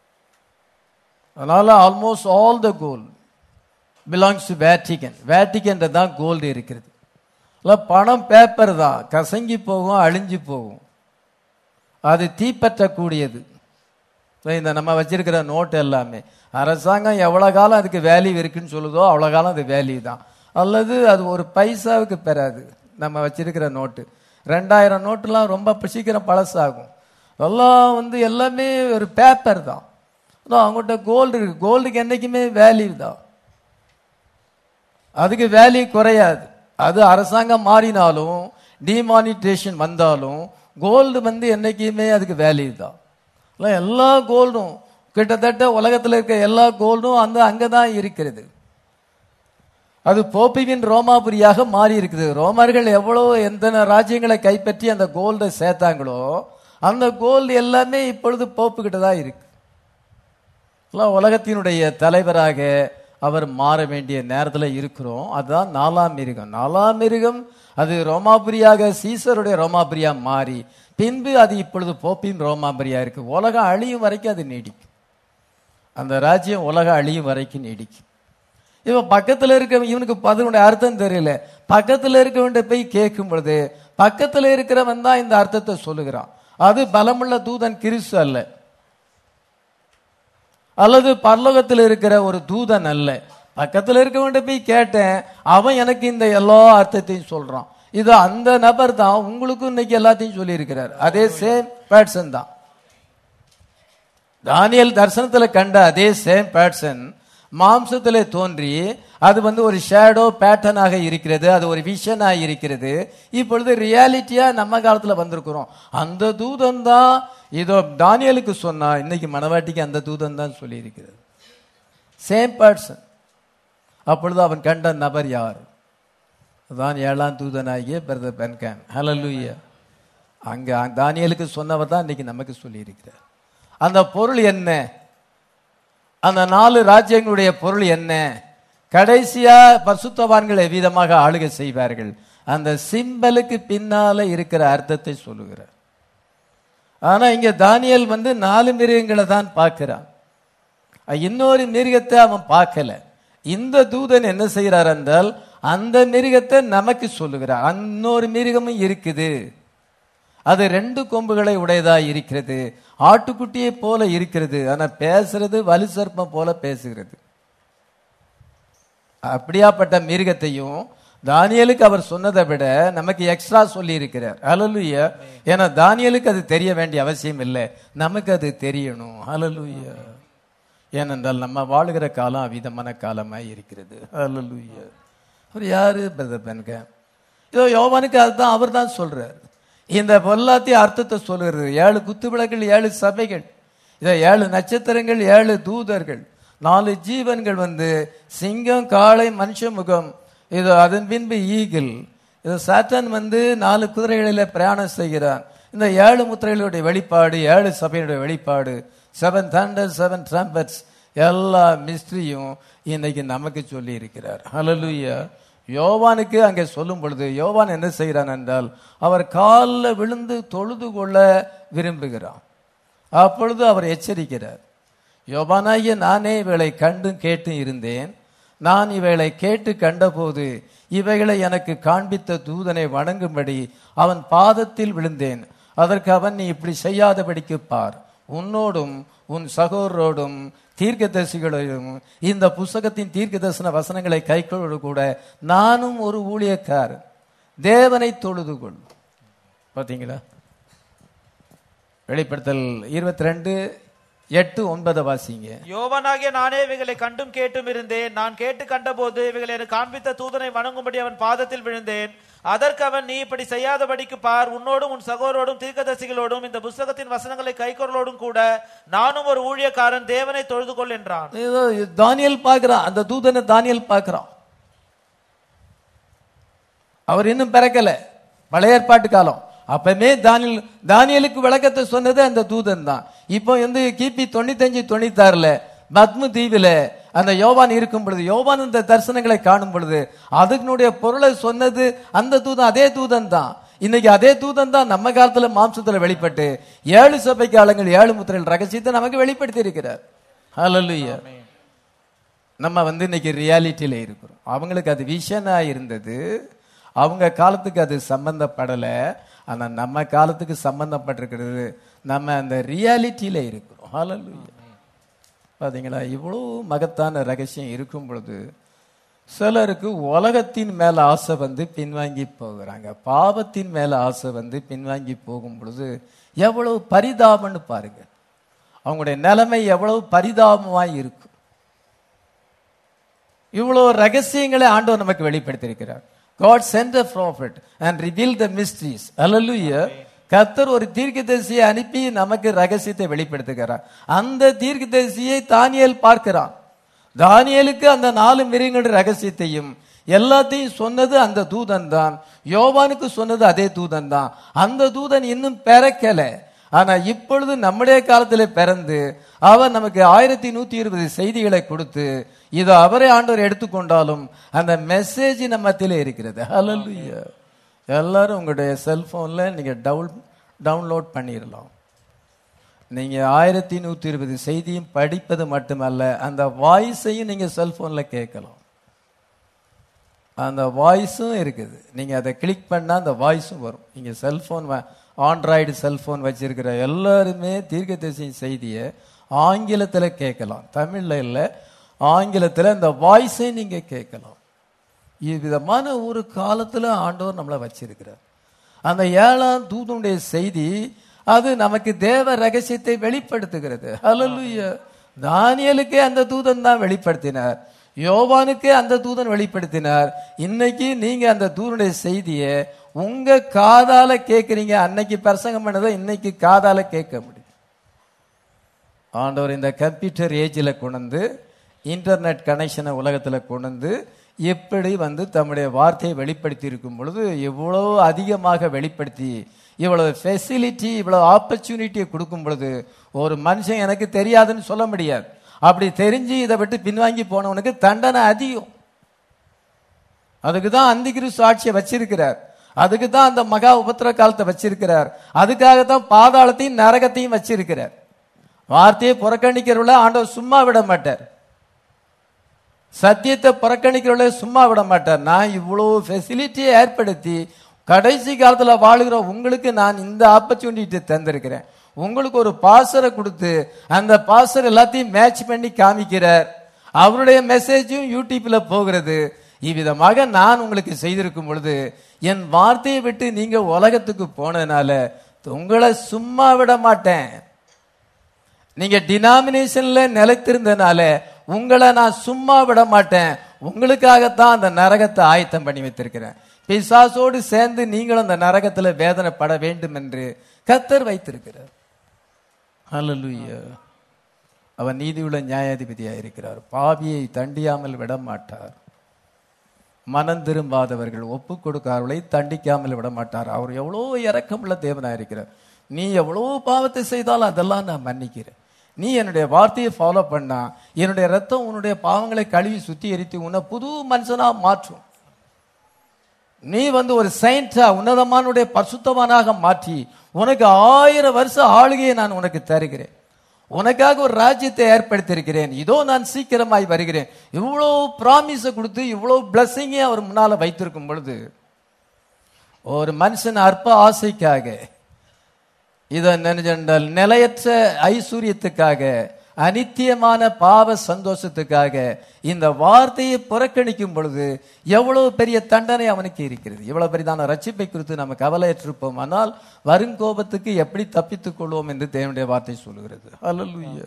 அதனால almost all the gold belongs to Vatican Vatican தான் கோல்டு இருக்கிறது இல்ல பணம் பேப்பர் தான் கசங்கி போகும் அழிஞ்சு போகும் அது தீப்பற்றக்கூடியது So, இந்த நம்ம வச்சிருக்கிற நோட்டு எல்லாமே அரசாங்கம் எவ்வளவு காலம் அதுக்கு வேல்யூ இருக்குன்னு சொல்லுதோ அவ்வளவு காலம் அது வேல்யூ தான் அல்லது அது ஒரு பைசாவுக்கு பெறாது நம்ம வச்சிருக்கிற நோட்டு ரெண்டாயிரம் நோட்டுலாம் ரொம்ப சீக்கிரம் பழசாகும் எல்லாம் வந்து எல்லாமே ஒரு பேப்பர் தான் அதான் அவங்ககிட்ட கோல்டு இருக்கு கோல்டுக்கு என்னைக்குமே வேல்யூ தான் அதுக்கு வேல்யூ குறையாது அது அரசாங்கம் மாறினாலும் டிமானிட்டேஷன் வந்தாலும் கோல்டு வந்து என்னைக்குமே அதுக்கு வேல்யூ தான் இல்ல, எல்லா கோல்டும் கிட்டத்தட்ட உலகத்தில் இருக்க எல்லா கோல்டும் அந்த அங்கதான் இருக்கிறது அது போப்பிவின் ரோமாபுரியாக மாறி இருக்குது ரோமர்கள் எவ்வளவு எந்த ராஜ்யங்களை கைப்பற்றி அந்த கோல்டை சேர்த்தாங்களோ அந்த கோல்டு எல்லாமே இப்பொழுது போப்பு கிட்ட தான் இருக்கு எல்லாம் உலகத்தினுடைய தலைவராக அவர் மாற வேண்டிய நேரத்தில் இருக்கிறோம் அதுதான் நாலாம் மிருகம் நாலாம் மிருகம் அது ரோமாபுரியாக சீசருடைய ரோமாபுரியா மாறி பின்பு அது இப்பொழுது போப்பின் ரோமாபுரியா இருக்கு உலகம் அழியும் வரைக்கும் அது நீடிக்கும் அந்த ராஜ்யம் உலகம் அழியும் வரைக்கும் நீடிக்கும் இவன் பக்கத்துல இருக்க இவனுக்கு அதனுடைய அர்த்தம் தெரியல பக்கத்துல இருக்கவன்ட்ட போய் கேட்கும் பொழுது பக்கத்துல இருக்கிறவன் தான் இந்த அர்த்தத்தை சொல்லுகிறான் அது பலமுள்ள தூதன் கிறிஸ்து அல்ல அல்லது பரலோகத்தில் இருக்கிற ஒரு தூதன் அல்ல பக்கத்துல இருக்கவன்ட்ட போய் கேட்டேன் அவன் எனக்கு இந்த எல்லா அர்த்தத்தையும் சொல்றான் இது அந்த நபர் தான் உங்களுக்கும் இன்னைக்கு எல்லாத்தையும் சொல்லி இருக்கிறார் அதே சேம் பேட்சன் தான் தானியல் தரிசனத்துல கண்ட அதே சேம் பேட்சன் மாம்சத்திலே தோன்றி அது வந்து ஒரு ஷேடோ பேட்டர்னாக இருக்கிறது அது ஒரு விஷனாக இருக்கிறது இப்பொழுது ரியாலிட்டியா நம்ம காலத்துல வந்திருக்கிறோம் அந்த தூதன் தான் இதோ தானியலுக்கு சொன்னா இன்னைக்கு மணவாட்டிக்கு அந்த தூதன் தான் சொல்லி இருக்கிறது சேம் பர்சன் அப்பொழுது அவன் கண்ட நபர் யார் அதான் ஏழாம் தூதனாகிய பிரதர் பென்கேன் ஹலலூயா அங்க தானியலுக்கு சொன்னவர் தான் இன்னைக்கு நமக்கு சொல்லி இருக்கிறார் அந்த பொருள் என்ன அந்த நாலு ராஜ்யங்களுடைய பொருள் என்ன கடைசியா பசுத்தவான்கள் எவ்விதமாக ஆளுகை செய்வார்கள் அந்த சிம்பலுக்கு பின்னால இருக்கிற அர்த்தத்தை சொல்லுகிறார் ஆனா இங்க தானியல் வந்து நாலு மிருகங்களை தான் பார்க்கிறான் இன்னொரு மிருகத்தை அவன் பார்க்கல இந்த தூதன் என்ன செய்கிறார் என்றால் அந்த மிருகத்தை நமக்கு சொல்லுகிறார் இன்னொரு மிருகமும் இருக்குது அது ரெண்டு கொம்புகளை உடையதா இருக்கிறது ஆட்டுக்குட்டியை போல இருக்கிறது ஆனா பேசுறது வலு சர்ப்பம் போல பேசுகிறது அப்படியாப்பட்ட மிருகத்தையும் தானியலுக்கு அவர் சொன்னதை விட நமக்கு எக்ஸ்ட்ரா சொல்லி இருக்கிறார் அலலுயா ஏன்னா தானியலுக்கு அது தெரிய வேண்டிய அவசியம் இல்லை நமக்கு அது தெரியணும் அலலுயா ஏனென்றால் நம்ம வாழுகிற காலம் அவிதமான காலமாய் இருக்கிறது அலலுயா அவர் யாரு பிரதர் பெண்க இதோ யோவானுக்கு அதுதான் அவர் தான் சொல்றார் இந்த பொல்லாத்திய அர்த்தத்தை சொல்லுகிறது ஏழு குத்து விளக்குகள் ஏழு சபைகள் இதை ஏழு நட்சத்திரங்கள் ஏழு தூதர்கள் நாலு ஜீவன்கள் வந்து சிங்கம் காளை மனுஷ முகம் இது அதன் பின்பு ஈகிள் இது சாத்தான் வந்து நாலு குதிரைகளில் பிரயாணம் செய்கிறான் இந்த ஏழு முத்திரைகளுடைய வெளிப்பாடு ஏழு சபையுடைய வெளிப்பாடு செவன் தண்டர் செவன் ட்ரம்பட்ஸ் எல்லா மிஸ்ட்ரியும் இன்னைக்கு நமக்கு சொல்லி இருக்கிறார் ஹலலுயா யோவானுக்கு அங்கே சொல்லும் பொழுது யோவான் என்ன செய்கிறான் என்றால் அவர் காலில் விழுந்து தொழுது கொள்ள விரும்புகிறான் அப்பொழுது அவர் எச்சரிக்கிறார் யோவானாகிய நானே இவைகளை கண்டும் கேட்டும் இருந்தேன் நான் இவைகளை கேட்டு கண்டபோது இவைகளை எனக்கு காண்பித்த தூதனை வணங்கும்படி அவன் பாதத்தில் விழுந்தேன் அதற்கு அவன் நீ இப்படி செய்யாதபடிக்கு பார் உன்னோடும் உன் சகோதரோடும் தீர்க்கதரிசிகளோடும் இந்த புஸ்தகத்தின் தீர்க்க தரிசன வசனங்களை கைக்கொள்ளோடு கூட நானும் ஒரு ஊழியக்காரன் தேவனை தொழுது கொள் பார்த்தீங்களா வெளிப்படுத்தல் இருபத்தி ரெண்டு எட்டு ஒன்பதை வாசிங்க யோவனாகிய நானே இவைகளை கண்டும் கேட்டும் இருந்தேன் நான் கேட்டு கண்டபோது இவைகளை எனக்கு காண்பித்த தூதனை வணங்கும்படி அவன் பாதத்தில் விழுந்தேன் அதற்கு அவன் நீ இப்படி செய்யாதபடிக்கு பார் உன்னோடும் உன் சகோதரோடும் தீர்க்கதரிசிகளோடும் இந்த புஸ்தகத்தின் வசனங்களை கைக்கொள்ளோடும் கூட நானும் ஒரு ஊழியக்காரன் தேவனை தொழுது கொள் என்றான் ஏதோ தானியல் பார்க்கிறான் அந்த தூதனை தானியல் பார்க்கிறான் அவர் இன்னும் பிறக்கல பழைய ஏற்பாட்டு காலம் அப்பமே தானியல் தானியலுக்கு விளக்கத்தை சொன்னது அந்த தூதன் தான் இப்போ வந்து கிபி தொண்ணூத்தஞ்சு தொண்ணூத்தாறுல பத்ம தீவில அந்த யோவான் இருக்கும் பொழுது யோவான் இந்த தரிசனங்களை காணும் பொழுது அதுனுடைய பொருளை சொன்னது அந்த தூதன் அதே தூதன் தான் இன்னைக்கு அதே தூதன் தான் நம்ம காலத்துல மாம்சத்துல வெளிப்பட்டு ஏழு சபை காலங்கள் ஏழு முத்திரைகள் ரகசியத்தை நமக்கு வெளிப்படுத்தி இருக்கிறார் ஹalleluya நம்ம வந்து இன்னைக்கு ரியாலிட்டியில இருக்கிறோம் அவங்களுக்கு அது விஷனா இருந்தது அவங்க காலத்துக்கு அது சம்பந்தப்படலை ஆனா நம்ம காலத்துக்கு சம்பந்தப்பட்டிருக்கிறது நம்ம அந்த ரியாலிட்டியில இருக்கிறோம் ஹalleluya பாத்தீங்களா இவ்வளோ மகத்தான ரகசியம் இருக்கும் பொழுது சிலருக்கு உலகத்தின் மேல ஆசை வந்து பின்வாங்கி போகிறாங்க பாவத்தின் மேல ஆசை வந்து பின்வாங்கி போகும் பொழுது எவ்வளவு பரிதாபம்னு பாருங்க அவங்களுடைய நிலைமை எவ்வளவு பரிதாபமாய் இருக்கும் இவ்வளவு ரகசியங்களை ஆண்டவர் நமக்கு வெளிப்படுத்தியிருக்கிறார் God sent a prophet and revealed the mysteries. Hallelujah. கர்த்தர் ஒரு தீர்க்கதரிசியை அனுப்பி நமக்கு ரகசியத்தை வெளிப்படுத்துகிறார் அந்த தீர்க்கதரிசியை தானியேல் பார்க்கிறான் தானியேலுக்கு அந்த நாலு மிருகங்களுடைய ரகசியத்தையும் எல்லாத்தையும் சொன்னது அந்த தூதன் தான் யோவானுக்கு சொன்னது அதே தூதன் தான் அந்த தூதன் இன்னும் பிறக்கல ஆனா இப்பொழுது நம்முடைய காலத்திலே பிறந்து அவர் நமக்கு ஆயிரத்தி நூத்தி இருபது செய்திகளை கொடுத்து இதோ அவரை ஆண்டவர் எடுத்துக்கொண்டாலும் அந்த மெசேஜ் நம்ம மத்தியிலே இருக்கிறது ஹalleluya எல்லாரும் உங்களுடைய செல்போன்ல நீங்க டவுன் டவுன்லோட் பண்ணிடலாம் நீங்க ஆயிரத்தி நூத்தி இருபது செய்தியும் படிப்பது மட்டுமல்ல அந்த வாய்ஸையும் நீங்க செல்போன்ல கேட்கலாம் அந்த வாய்ஸும் இருக்குது நீங்க அதை கிளிக் பண்ணா அந்த வாய்ஸும் வரும் நீங்க செல்போன் ஆண்ட்ராய்டு செல்போன் வச்சிருக்கிற எல்லாருமே தீர்க்கதரிசியின் செய்தியை ஆங்கிலத்துல கேட்கலாம் தமிழ்ல இல்ல ஆங்கிலத்துல இந்த வாய்ஸை நீங்க கேட்கலாம் இவ்விதமான ஒரு காலத்துல ஆண்டவர் நம்மளை வச்சிருக்கிறார் அந்த ஏழாம் தூதனுடைய செய்தி அது நமக்கு தேவ ரகசியத்தை வெளிப்படுத்துகிறது ஹalleluya தானியலுக்கே அந்த தூதன் தான் வெளிப்படுத்தினார் யோவானுக்கே அந்த தூதன் வெளிப்படுத்தினார் இன்னைக்கு நீங்க அந்த தூதனுடைய செய்தியை உங்க காதால கேட்குறீங்க அன்னைக்கு பிரசங்கம் பண்ணதை இன்னைக்கு காதால கேட்க முடியும் ஆண்டவர் இந்த கம்ப்யூட்டர் ஏஜில் கொண்டு வந்து இன்டர்நெட் கனெக்ஷனை உலகத்தில் கொண்டு வந்து எப்படி வந்து தம்முடைய வார்த்தையை வெளிப்படுத்தி இருக்கும் பொழுது எவ்வளவு அதிகமாக வெளிப்படுத்தி இவ்வளவு ஃபெசிலிட்டி இவ்வளவு ஆப்பர்ச்சுனிட்டியை கொடுக்கும் பொழுது ஒரு மனுஷன் எனக்கு தெரியாதுன்னு சொல்ல முடியாது அப்படி தெரிஞ்சு இதை விட்டு பின்வாங்கி போனவனுக்கு தண்டனை அதிகம் அதுக்கு தான் அந்திகிரு சாட்சியை வச்சிருக்கிறார் அதுக்கு தான் அந்த மகா உபத்திர காலத்தை வச்சிருக்கிறார் அதுக்காகத்தான் பாதாளத்தையும் நரகத்தையும் வச்சிருக்கிறார் வார்த்தையை புறக்கணிக்கிறவள ஆண்டவர் சும்மா விட மாட்டார் சத்தியத்தை புறக்கணிக்கிறவள சும்மா விட மாட்டார் நான் இவ்வளவு ஃபெசிலிட்டியை ஏற்படுத்தி கடைசி காலத்துல வாழுகிற உங்களுக்கு நான் இந்த ஆப்பர்ச்சுனிட்டி தந்திருக்கிறேன் உங்களுக்கு ஒரு பாசரை கொடுத்து அந்த பாசர் எல்லாத்தையும் மேட்ச் பண்ணி காமிக்கிறார் அவருடைய மெசேஜும் யூடியூப்ல போகிறது இவ்விதமாக நான் உங்களுக்கு செய்திருக்கும் பொழுது என் வார்த்தையை விட்டு நீங்க உலகத்துக்கு போனதுனால உங்களை சும்மா விட மாட்டேன் நீங்க டினாமினேஷன்ல நிலைத்திருந்தனால உங்களை நான் சும்மா விட மாட்டேன் உங்களுக்காகத்தான் அந்த நரகத்தை ஆயத்தம் பண்ணி வைத்திருக்கிறேன் பிசாசோடு சேர்ந்து நீங்களும் அந்த நரகத்துல வேதனைப்பட வேண்டும் என்று கத்தர் வைத்திருக்கிறார் ஹalleluya அவர் நீதியுள்ள நியாயாதிபதியாக இருக்கிறார் பாவியை தண்டியாமல் விட மாட்டார் மனம் திரும்பாதவர்கள் ஒப்பு கொடுக்காதவர்களை தண்டிக்காமல் விட மாட்டார் அவர் எவ்வளோ இரக்கமுள்ள தேவனாக இருக்கிறார் நீ எவ்வளோ பாவத்தை செய்தாலும் அதெல்லாம் நான் மன்னிக்கிறேன் நீ என்னுடைய வார்த்தையை ஃபாலோ பண்ணா என்னுடைய ரத்தம் உன்னுடைய பாவங்களை கழுவி சுத்திகரித்து உன்னை புது மனுஷனா மாற்றும் நீ வந்து ஒரு சயின்டா உன்னதமானுடைய பரிசுத்தவானாக மாற்றி உனக்கு ஆயிரம் வருஷ ஆளுகையை நான் உனக்கு தருகிறேன் உனக்காக ஒரு ராஜ்யத்தை ஏற்படுத்தியிருக்கிறேன் இதோ நான் சீக்கிரமாய் வருகிறேன் இவ்வளோ ப்ராமிஸை கொடுத்து இவ்வளோ பிளஸ்ஸிங்கே அவர் முன்னால வைத்திருக்கும் பொழுது ஒரு மனுஷன் அற்ப ஆசைக்காக இதை நினைச்சென்றால் நிலையற்ற ஐஸ்வர்யத்துக்காக அனித்தியமான பாவ சந்தோஷத்துக்காக இந்த வார்த்தையை புறக்கணிக்கும் பொழுது எவ்வளவு பெரிய தண்டனை அவனுக்கு இருக்கிறது இவ்வளவு பெரிதான ரட்சிப்பை குறித்து நம்ம கவலையற்றிருப்போம் ஆனால் வருங்கோபத்துக்கு எப்படி தப்பித்துக் கொள்வோம் என்று தேவனுடைய வார்த்தை சொல்லுகிறது அல்லலுயா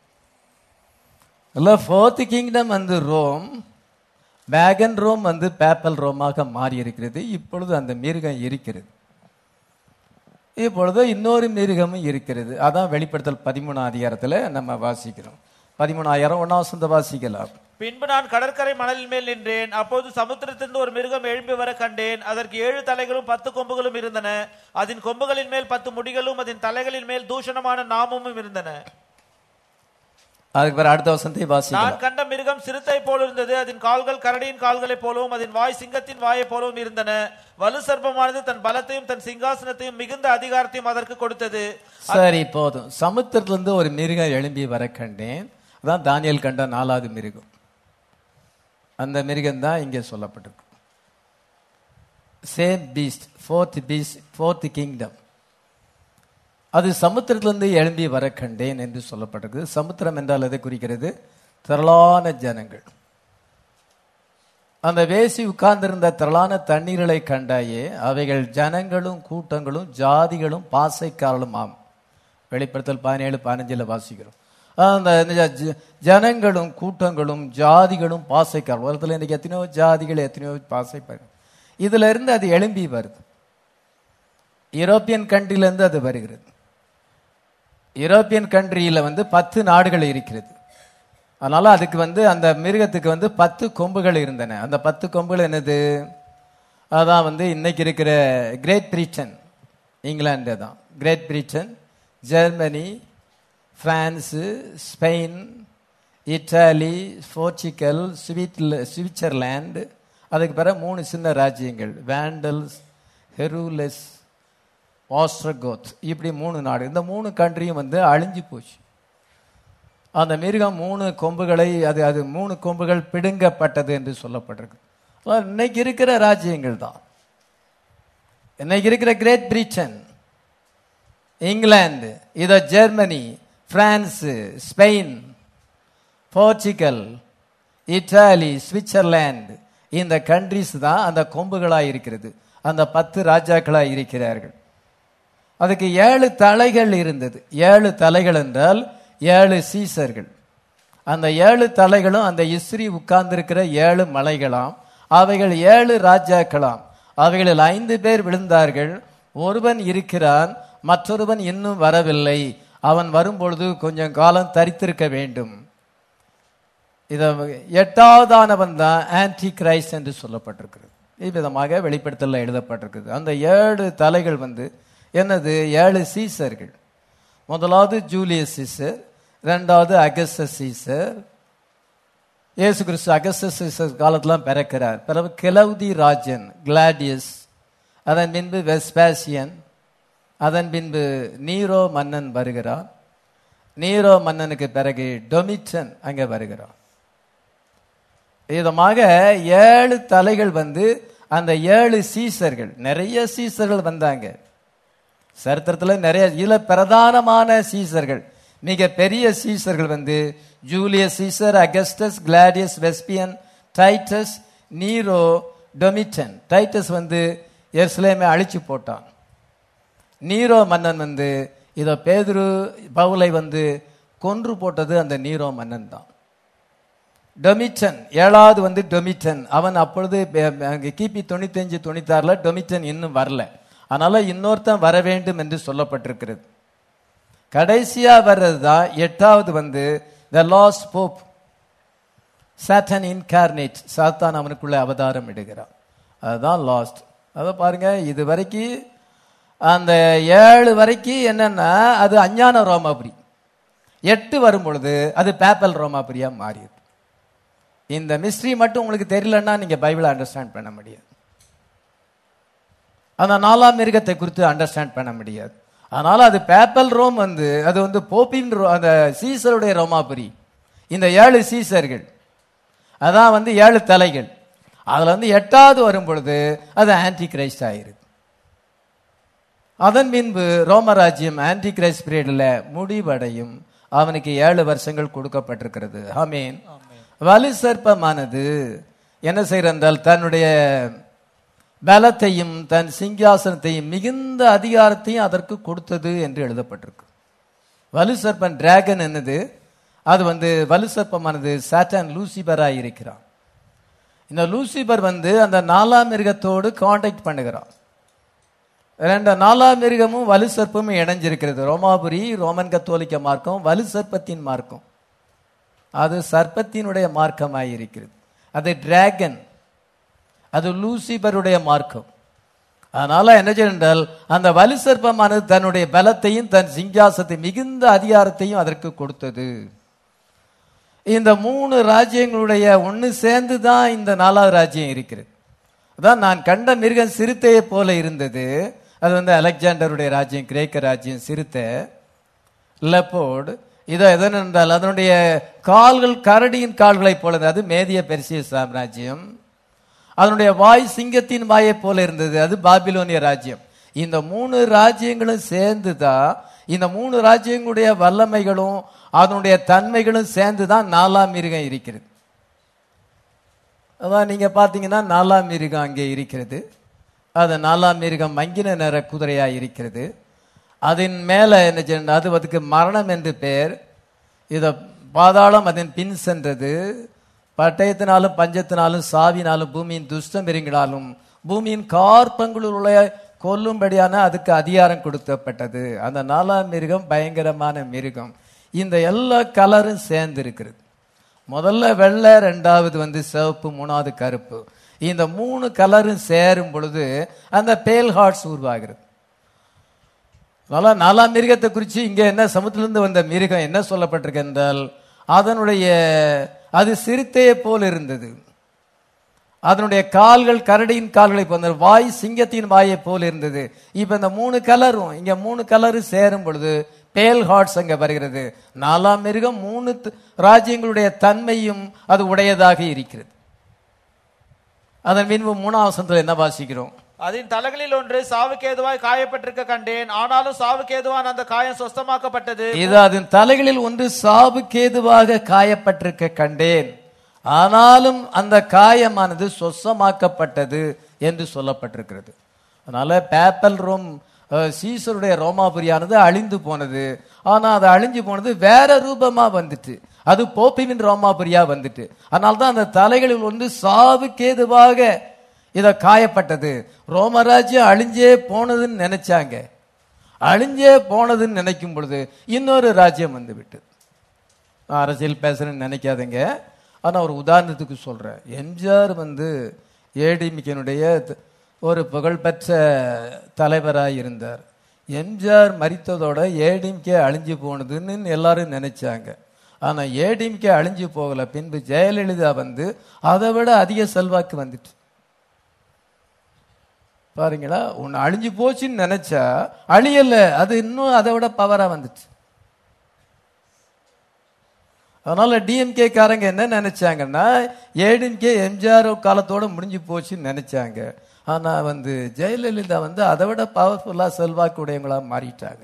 அல்ல ஃபோர்த் கிங்டம் வந்து ரோம் வேகன் ரோம் வந்து பேப்பல் ரோமாக மாறி இருக்கிறது இப்பொழுது அந்த மிருகம் இருக்கிறது இப்பொழுது இன்னொரு மிருகமும் இருக்கிறது அதான் வெளிப்படுத்தல் பதிமூணாம் அதிகாரத்துல நம்ம வாசிக்கிறோம் பதிமூணாயிரம் ஒன்னாம் வசந்த வாசிக்கலாம் பின்பு நான் கடற்கரை மணலின் மேல் நின்றேன் அப்போது சமுத்திரத்திலிருந்து ஒரு மிருகம் எழும்பி வர கண்டேன் அதற்கு ஏழு தலைகளும் பத்து கொம்புகளும் இருந்தன அதன் கொம்புகளின் மேல் பத்து முடிகளும் அதன் தலைகளின் மேல் தூஷணமான நாமமும் இருந்தன அதுக்கு பிறகு அடுத்த வசனத்தை வாசிக்கலாம் நான் கண்ட மிருகம் சிறுத்தை போல் இருந்தது அதன் கால்கள் கரடியின் கால்களைப் போலவும் அதன் வாய் சிங்கத்தின் வாயைப் போலவும் இருந்தன வலு சர்ப்பமானது தன் பலத்தையும் தன் சிங்காசனத்தையும் மிகுந்த அதிகாரத்தையும் அதற்கு கொடுத்தது சரி போதும் சமுத்திரத்திலிருந்து ஒரு மிருகம் எழும்பி வர கண்டேன் அதான் தானியல் கண்ட நாலாவது மிருகம் அந்த மிருகம் தான் இங்கே சொல்லப்பட்டிருக்கு same beast fourth beast fourth kingdom அது சமுத்திரத்திலிருந்து எழும்பி வர கண்டேன் என்று சொல்லப்பட்டிருக்கு சமுத்திரம் என்றால் எதை குறிக்கிறது திரளான ஜனங்கள் அந்த வேசி உட்கார்ந்திருந்த திரளான தண்ணீர்களை கண்டாயே அவைகள் ஜனங்களும் கூட்டங்களும் ஜாதிகளும் பாசைக்காரலும் ஆம் வெளிப்படுத்தல் பதினேழு பதினஞ்சில் வாசிக்கிறோம் அந்த ஜ- ஜ- ஜனங்களும் கூட்டங்களும் ஜாதிகளும் பாசைக்காரல் உலகத்தில் இன்னைக்கு எத்தனையோ ஜாதிகள் எத்தனையோ பாசைப்பார்கள் இதுல இருந்து அது எழும்பி வருது யூரோப்பியன் கண்ட்ரில இருந்து அது வருகிறது யூரோப்பியன் கண்ட்ரியில வந்து பத்து நாடுகள் இருக்கிறது அதனால அதுக்கு வந்து அந்த மிருகத்துக்கு வந்து பத்து கொம்புகள் இருந்தன அந்த பத்து கொம்புகள் என்னது அதான் வந்து இன்னைக்கு இருக்கிற கிரேட் பிரிட்டன் இங்கிலாந்து தான் great Britain Germany France Spain Italy Portugal ஸ்வீட்ல சுவிட்சர்லாந்து அதுக்கு பிறகு மூணு சின்ன ராஜ்யங்கள் வேண்டல்ஸ் ஹெரூலஸ் ஆஸ்ட்ரகோத் இப்படி மூணு நாடு இந்த மூணு கண்ட்ரியும் வந்து அழிஞ்சு போச்சு அந்த மிருகம் மூணு கொம்புகளை அது அது மூணு கொம்புகள் பிடுங்கப்பட்டது என்று சொல்லப்பட்டிருக்கு இன்னைக்கு இருக்கிற ராஜ்யங்கள் தான் இன்னைக்கு இருக்கிற கிரேட் பிரிட்டன் இங்கிலாந்து இதோ Germany France Spain Portugal Italy Switzerland இந்த கண்ட்ரிஸ் தான் அந்த கொம்புகளாய் இருக்கிறது அந்த பத்து ராஜாக்களாய் இருக்கிறார்கள் அதுக்கு ஏழு தலைகள் இருந்தது ஏழு தலைகள் என்றால் ஏழு சீசர்கள் அந்த ஏழு தலைகளும் அந்த இஸ்ரி உட்கார்ந்திருக்கிற ஏழு மலைகளாம் அவைகள் ஏழு ராஜாக்களாம் அவைகளில் ஐந்து பேர் விழுந்தார்கள் ஒருவன் இருக்கிறான் மற்றொருவன் இன்னும் வரவில்லை அவன் வரும்பொழுது கொஞ்சம் காலம் தரித்திருக்க வேண்டும் இத எட்டாவதானவன் தான் ஆன்டி கிரைஸ்ட் என்று சொல்லப்பட்டிருக்கிறது இவ்விதமாக வெளிப்படுத்தல எழுதப்பட்டிருக்குது அந்த ஏழு தலைகள் வந்து என்னது ஏழு சீசர்கள் முதலாவது ஜூலியஸ் சீசர் ரெண்டாவது அகஸ்டஸ் சீசர் இயேசு கிறிஸ்து அகஸ்டஸ் சீசர் காலத்திலாம் பிறக்கிறார் பிறகு கிளவுதி ராஜன் கிளாடியஸ் அதன் பின்பு வெஸ்பாசியன் அதன் பின்பு நீரோ மன்னன் வருகிறான் நீரோ மன்னனுக்கு பிறகு டொமிட்டன் அங்கே வருகிறான் விதமாக ஏழு தலைகள் வந்து அந்த ஏழு சீசர்கள் நிறைய சீசர்கள் வந்தாங்க சரித்திரத்தில் நிறைய இதுல பிரதானமான சீசர்கள் மிக பெரிய சீசர்கள் வந்து Julius Caesar Augustus Claudius Vespasian Titus Nero Domitian Titus வந்து எருசலேமை அழிச்சு போட்டான் நீரோ மன்னன் வந்து இதோ பேதுரு பவுலை வந்து கொன்று போட்டது அந்த நீரோ மன்னன் தான் டொமிட்டன் ஏழாவது வந்து டொமிட்டன் அவன் அப்பொழுது பே- அங்க கிபி தொண்ணூத்தஞ்சு தொண்ணூத்தாறுல டொமிட்டன் இன்னும் வரல அதனால இன்னொருத்தன் வர வேண்டும் என்று சொல்லப்பட்டிருக்கிறது கடைசியா வர்றது தான் எட்டாவது வந்து the last pope Satan incarnate சாத்தான் அவனுக்குள்ள அவதாரம் இடுகிறான் அதுதான் லாஸ்ட் அதை பாருங்க இது வரைக்கும் அந்த ஏழு வரைக்கும் என்னன்னா அது அஞ்ஞான ரோமாபுரி எட்டு வரும் பொழுது அது பேப்பல் ரோமாபுரியா மாறியது இந்த மிஸ்ட்ரி மட்டும் உங்களுக்கு தெரியலன்னா நீங்க பைபிளை அண்டர்ஸ்டாண்ட் பண்ண முடியாது அந்த நாலாம் மிருகத்தை குறித்து அண்டர்ஸ்டாண்ட் பண்ண முடியாது அதனால அது பேப்பல் ரோம் வந்து அது வந்து போப்பின் ரோ- அந்த சீசருடைய ரோமாபுரி இந்த ஏழு சீசர்கள் அதான் வந்து ஏழு தலைகள் அதுல வந்து எட்டாவது வரும் பொழுது அது ஆன்டி கிரைஸ்ட் ஆயிருது அதன் பின்பு ரோமராஜ்யம் ஆன்டி கிரைஸ்ட் பீரியட்ல முடிவடையும் அவனுக்கு ஏழு வருஷங்கள் கொடுக்கப்பட்டிருக்கிறது ஆமீன் வலு சர்ப்பமானது என்ன செய்யறால் தன்னுடைய பலத்தையும் தன் சிங்காசனத்தையும் மிகுந்த அதிகாரத்தையும் அதற்கு கொடுத்தது என்று எழுதப்பட்டிருக்கு வலு சர்ப்பன் டிராகன் என்னது அது வந்து வலு சர்ப்பமானது சாட்டன் லூசிபராய் இருக்கிறான் இந்த லூசிபர் வந்து அந்த நாலாம் மிருகத்தோடு காண்டாக்ட் பண்ணுகிறான் ரெண்டு நாலாம் மிருகமும் வலு சர்ப்பமும் இணைஞ்சிருக்கிறது ரோமாபுரி ரோமன் கத்தோலிக்க மார்க்கம் வலு சர்ப்பத்தின் மார்க்கம் அது சர்ப்பத்தினுடைய மார்க்கமாய் இருக்கிறது அது டிராகன் அது லூசிபருடைய மார்க்கம் அதனால என்ன செய்தால் அந்த வலு சர்ப்பமானது தன்னுடைய பலத்தையும் தன் சிங்காசத்தை மிகுந்த அதிகாரத்தையும் அதற்கு கொடுத்தது இந்த மூணு ராஜ்யங்களுடைய ஒன்று சேர்ந்து தான் இந்த நாலாவது ராஜ்யம் இருக்கிறது அதான் நான் கண்ட மிருகம் சிறுத்தையை போல இருந்தது அது வந்து அலெக்சாண்டருடைய ராஜ்யம் கிரேக்க ராஜ்யம் சிறுத்தை லெப்போர்டு இதோ எதனென்றால் அதனுடைய கால்கள் கரடியின் கால்களைப் போல இருந்தது. அது மேதிய பெர்சிய சாம்ராஜ்யம் அதனுடைய வாய் சிங்கத்தின் வாயைப் போல இருந்தது அது பாபிலோனிய ராஜ்யம் இந்த மூணு ராஜ்யங்களும் சேர்ந்து தான் இந்த மூணு ராஜ்யங்களுடைய வல்லமைகளும் அதனுடைய தன்மைகளும் சேர்ந்து தான் நாலாம் மிருகம் இருக்கிறது அதான் நீங்க பாத்தீங்கன்னா நாலாம் மிருகம் அங்கே இருக்கிறது அது நாலாம் மிருகம் மங்கின நிற குதிரையா இருக்கிறது அதன் மேல என்ன செய்யணும் அது அதுக்கு மரணம் என்று பெயர் இத பாதாளம் அதன் பின் சென்றது பட்டயத்தினாலும் பஞ்சத்தினாலும் சாவினாலும் பூமியின் துஷ்டம் பெருங்கினாலும் பூமியின் கார்பங்களுள்ள கொல்லும்படியான அதுக்கு அதிகாரம் கொடுக்கப்பட்டது அந்த நாலாம் மிருகம் பயங்கரமான மிருகம் இந்த எல்லா கலரும் சேர்ந்து இருக்கிறது முதல்ல வெள்ளை ரெண்டாவது வந்து சிவப்பு மூணாவது கருப்பு இந்த மூணு கலரும் சேரும் பொழுது அந்த பேல் ஹார்ட்ஸ் உருவாகிறது அதனால நாலாம் மிருகத்தை குறித்து இங்க என்ன சமுத்திலிருந்து வந்த மிருகம் என்ன சொல்லப்பட்டிருக்கு என்றால் அதனுடைய அது சிறுத்தையை போல் இருந்தது அதனுடைய கால்கள் கரடியின் கால்களை போன்ற வாய் சிங்கத்தின் வாயை போல் இருந்தது இப்ப இந்த மூணு கலரும் இங்க மூணு கலரும் சேரும் பொழுது பேல் ஹார்ட்ஸ் அங்க வருகிறது நாலாம் மிருகம் மூணு த- ராஜ்யங்களுடைய தன்மையும் அது உடையதாக இருக்கிறது அதன் பின்பு மூணாம் வசனத்துல என்ன வாசிக்கிறோம் அதன் தலைகளில் ஒன்று சாவுக்கேதுவாய் காயப்பட்டிருக்க கண்டேன் ஆனாலும் சாவுக்கேதுவான் அந்த காயம் சொஸ்தமாக்கப்பட்டது இது அதன் தலைகளில் ஒன்று சாவுக்கேதுவாக காயப்பட்டிருக்க கண்டேன் ஆனாலும் அந்த காயமானது சொசமாக்கப்பட்டது என்று சொல்லப்பட்டிருக்கிறது அதனால பேப்பல் ரோம் அஹ், சீசருடைய ரோமாபுரியானது அழிந்து போனது ஆனா அது அழிஞ்சு போனது வேற ரூபமா வந்துட்டு அது போப்பிவின் ரோமாபுரியா வந்துட்டு அதனால தான் அந்த தலைகளில் ஒன்று சாவுக்கேதுவாக இத காயப்பட்டது ரோமராஜ்யம் அழிஞ்சே போனதுன்னு நினைச்சாங்க அழிஞ்சே போனதுன்னு நினைக்கும் பொழுது இன்னொரு ராஜ்யம் வந்து விட்டது நான் அரசியல் பேசுறேன்னு நினைக்காதீங்க ஆனா ஒரு உதாரணத்துக்கு சொல்றேன் எம்ஜிஆர் வந்து ஏடிமிக்கனுடைய த- ஒரு புகழ்பெற்ற தலைவராய் இருந்தார் எம்ஜிஆர் மரித்ததோட ஏடிஎம்கே அழிஞ்சு போனதுன்னு எல்லாரும் நினைச்சாங்க ஆனா ஏடிஎம்கே அழிஞ்சு போகல பின்பு ஜெயலலிதா வந்து அதை விட அதிக செல்வாக்கு வந்துட்டு பாருங்களா ஒன்னு அழிஞ்சு போச்சுன்னு நினைச்சா அழியல அது இன்னும் அதை விட பவரா வந்துச்சு அதனால டிஎம்கே காரங்க என்ன நினைச்சாங்கன்னா ஏடிஎம்கே எம்ஜிஆர் காலத்தோட முடிஞ்சு போச்சுன்னு நினைச்சாங்க ஆனா வந்து ஜெயலலிதா வந்து அதை விட பவர்ஃபுல்லா செல்வாக்கு உடையவங்களா மாறிட்டாங்க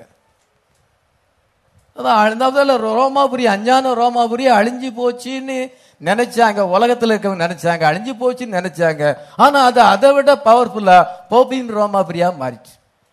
அதான் அழுந்தாவதுல ரோமாபுரி அஞ்ஞான ரோமாபுரி அழிஞ்சு போச்சுன்னு நினைச்சாங்க உலகத்துல இருக்கவங்க நினைச்சாங்க அழிஞ்சு போச்சுன்னு நினைச்சாங்க ஆனா அது அதை விட பவர்ஃபுல்லா போப்பின் ரோமாபுரியா மாறிச்சு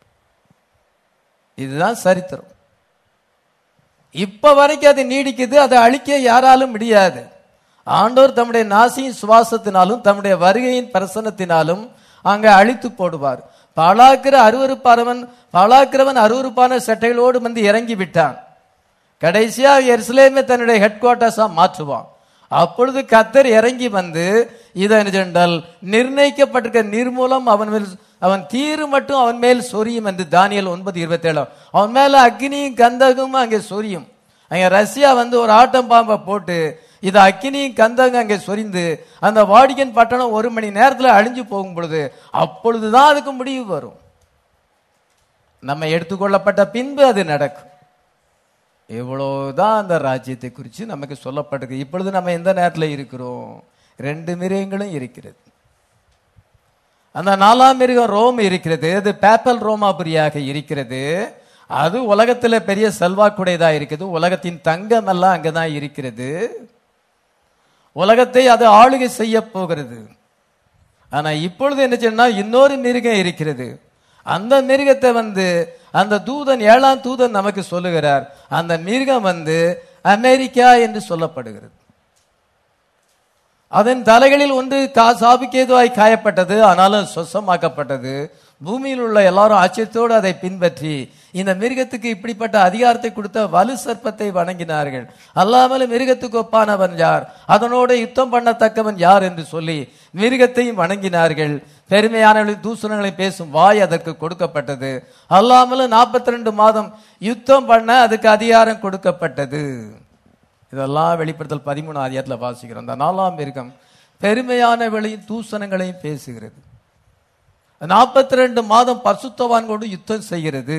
இதுதான் சரித்திரம் இப்ப வரைக்கும் அது நீடிக்குது அதை அழிக்க யாராலும் முடியாது ஆண்டோர் தம்முடைய நாசியின் சுவாசத்தினாலும் தம்முடைய வருகையின் பிரசனத்தினாலும் அங்க அழித்து போடுவார் பாழாக்கிற அருவருப்பானவன் பாழாக்கிறவன் அருவருப்பான சட்டைகளோடு வந்து இறங்கி விட்டான் கடைசியா எருசலேமே தன்னுடைய ஹெட் குவார்ட்டர்ஸா மாற்றுவான் அப்பொழுது கத்தர் இறங்கி வந்து இதை என்றால் நிர்ணயிக்கப்பட்டிருக்க நிர்மூலம் அவன் மேல் அவன் தீரு மட்டும் அவன் மேல் சொரியும் என்று தானியல் ஒன்பது இருபத்தி ஏழு அவன் மேல அக்னியும் கந்தகமும் அங்கே சொரியும் அங்க ரஷ்யா வந்து ஒரு ஆட்டம் பாம்பை போட்டு இது அக்கினியும் கந்தகம் அங்கே சொரிந்து அந்த வாடிகன் பட்டணம் ஒரு மணி நேரத்துல அழிஞ்சு போகும் பொழுது அப்பொழுதுதான் அதுக்கு முடிவு வரும் நம்ம எடுத்துக்கொள்ளப்பட்ட பின்பு அது நடக்கும் இவ்வளவுதான் அந்த ராஜ்யத்தை குறித்து நமக்கு சொல்லப்பட்டிருக்கு இப்பொழுது நம்ம எந்த நேரத்தில் இருக்கிறோம் ரெண்டு மிருகங்களும் இருக்கிறது அந்த நாலாம் மிருகம் ரோம் இருக்கிறது அது பேப்பல் ரோமாபுரியாக இருக்கிறது அது உலகத்துல பெரிய செல்வாக்குடையதா இருக்குது உலகத்தின் தங்கம் எல்லாம் அங்கதான் இருக்கிறது உலகத்தை அது ஆளுகை செய்ய போகிறது ஆனா இப்பொழுது என்ன சொன்னா இன்னொரு மிருகம் இருக்கிறது அந்த மிருகத்தை வந்து அந்த தூதன் ஏழாம் தூதன் நமக்கு சொல்லுகிறார் அந்த மிருகம் வந்து அமெரிக்கா என்று சொல்லப்படுகிறது அதன் தலைகளில் ஒன்று கா சாபிக்கேதுவாய் காயப்பட்டது ஆனாலும் சொசமாக்கப்பட்டது பூமியில் உள்ள எல்லாரும் ஆச்சரியத்தோடு அதை பின்பற்றி இந்த மிருகத்துக்கு இப்படிப்பட்ட அதிகாரத்தை கொடுத்த வலு சர்ப்பத்தை வணங்கினார்கள் அல்லாமல் மிருகத்துக்கு ஒப்பானவன் யார் அதனோடு யுத்தம் பண்ணத்தக்கவன் யார் என்று சொல்லி மிருகத்தையும் வணங்கினார்கள் பெருமையானவர்களின் தூசணங்களை பேசும் வாய் அதற்கு கொடுக்கப்பட்டது அல்லாமலும் நாற்பத்தி ரெண்டு மாதம் யுத்தம் பண்ண அதுக்கு அதிகாரம் கொடுக்கப்பட்டது இதெல்லாம் வெளிப்படுத்தல் பதிமூணு அதிகாரத்தில் வாசிக்கிறோம் அந்த நாலாம் மிருகம் பெருமையானவளையும் தூசணங்களையும் பேசுகிறது நாற்பத்தி ரெண்டு மாதம் பரிசுத்தவான்களோடு யுத்தம் செய்கிறது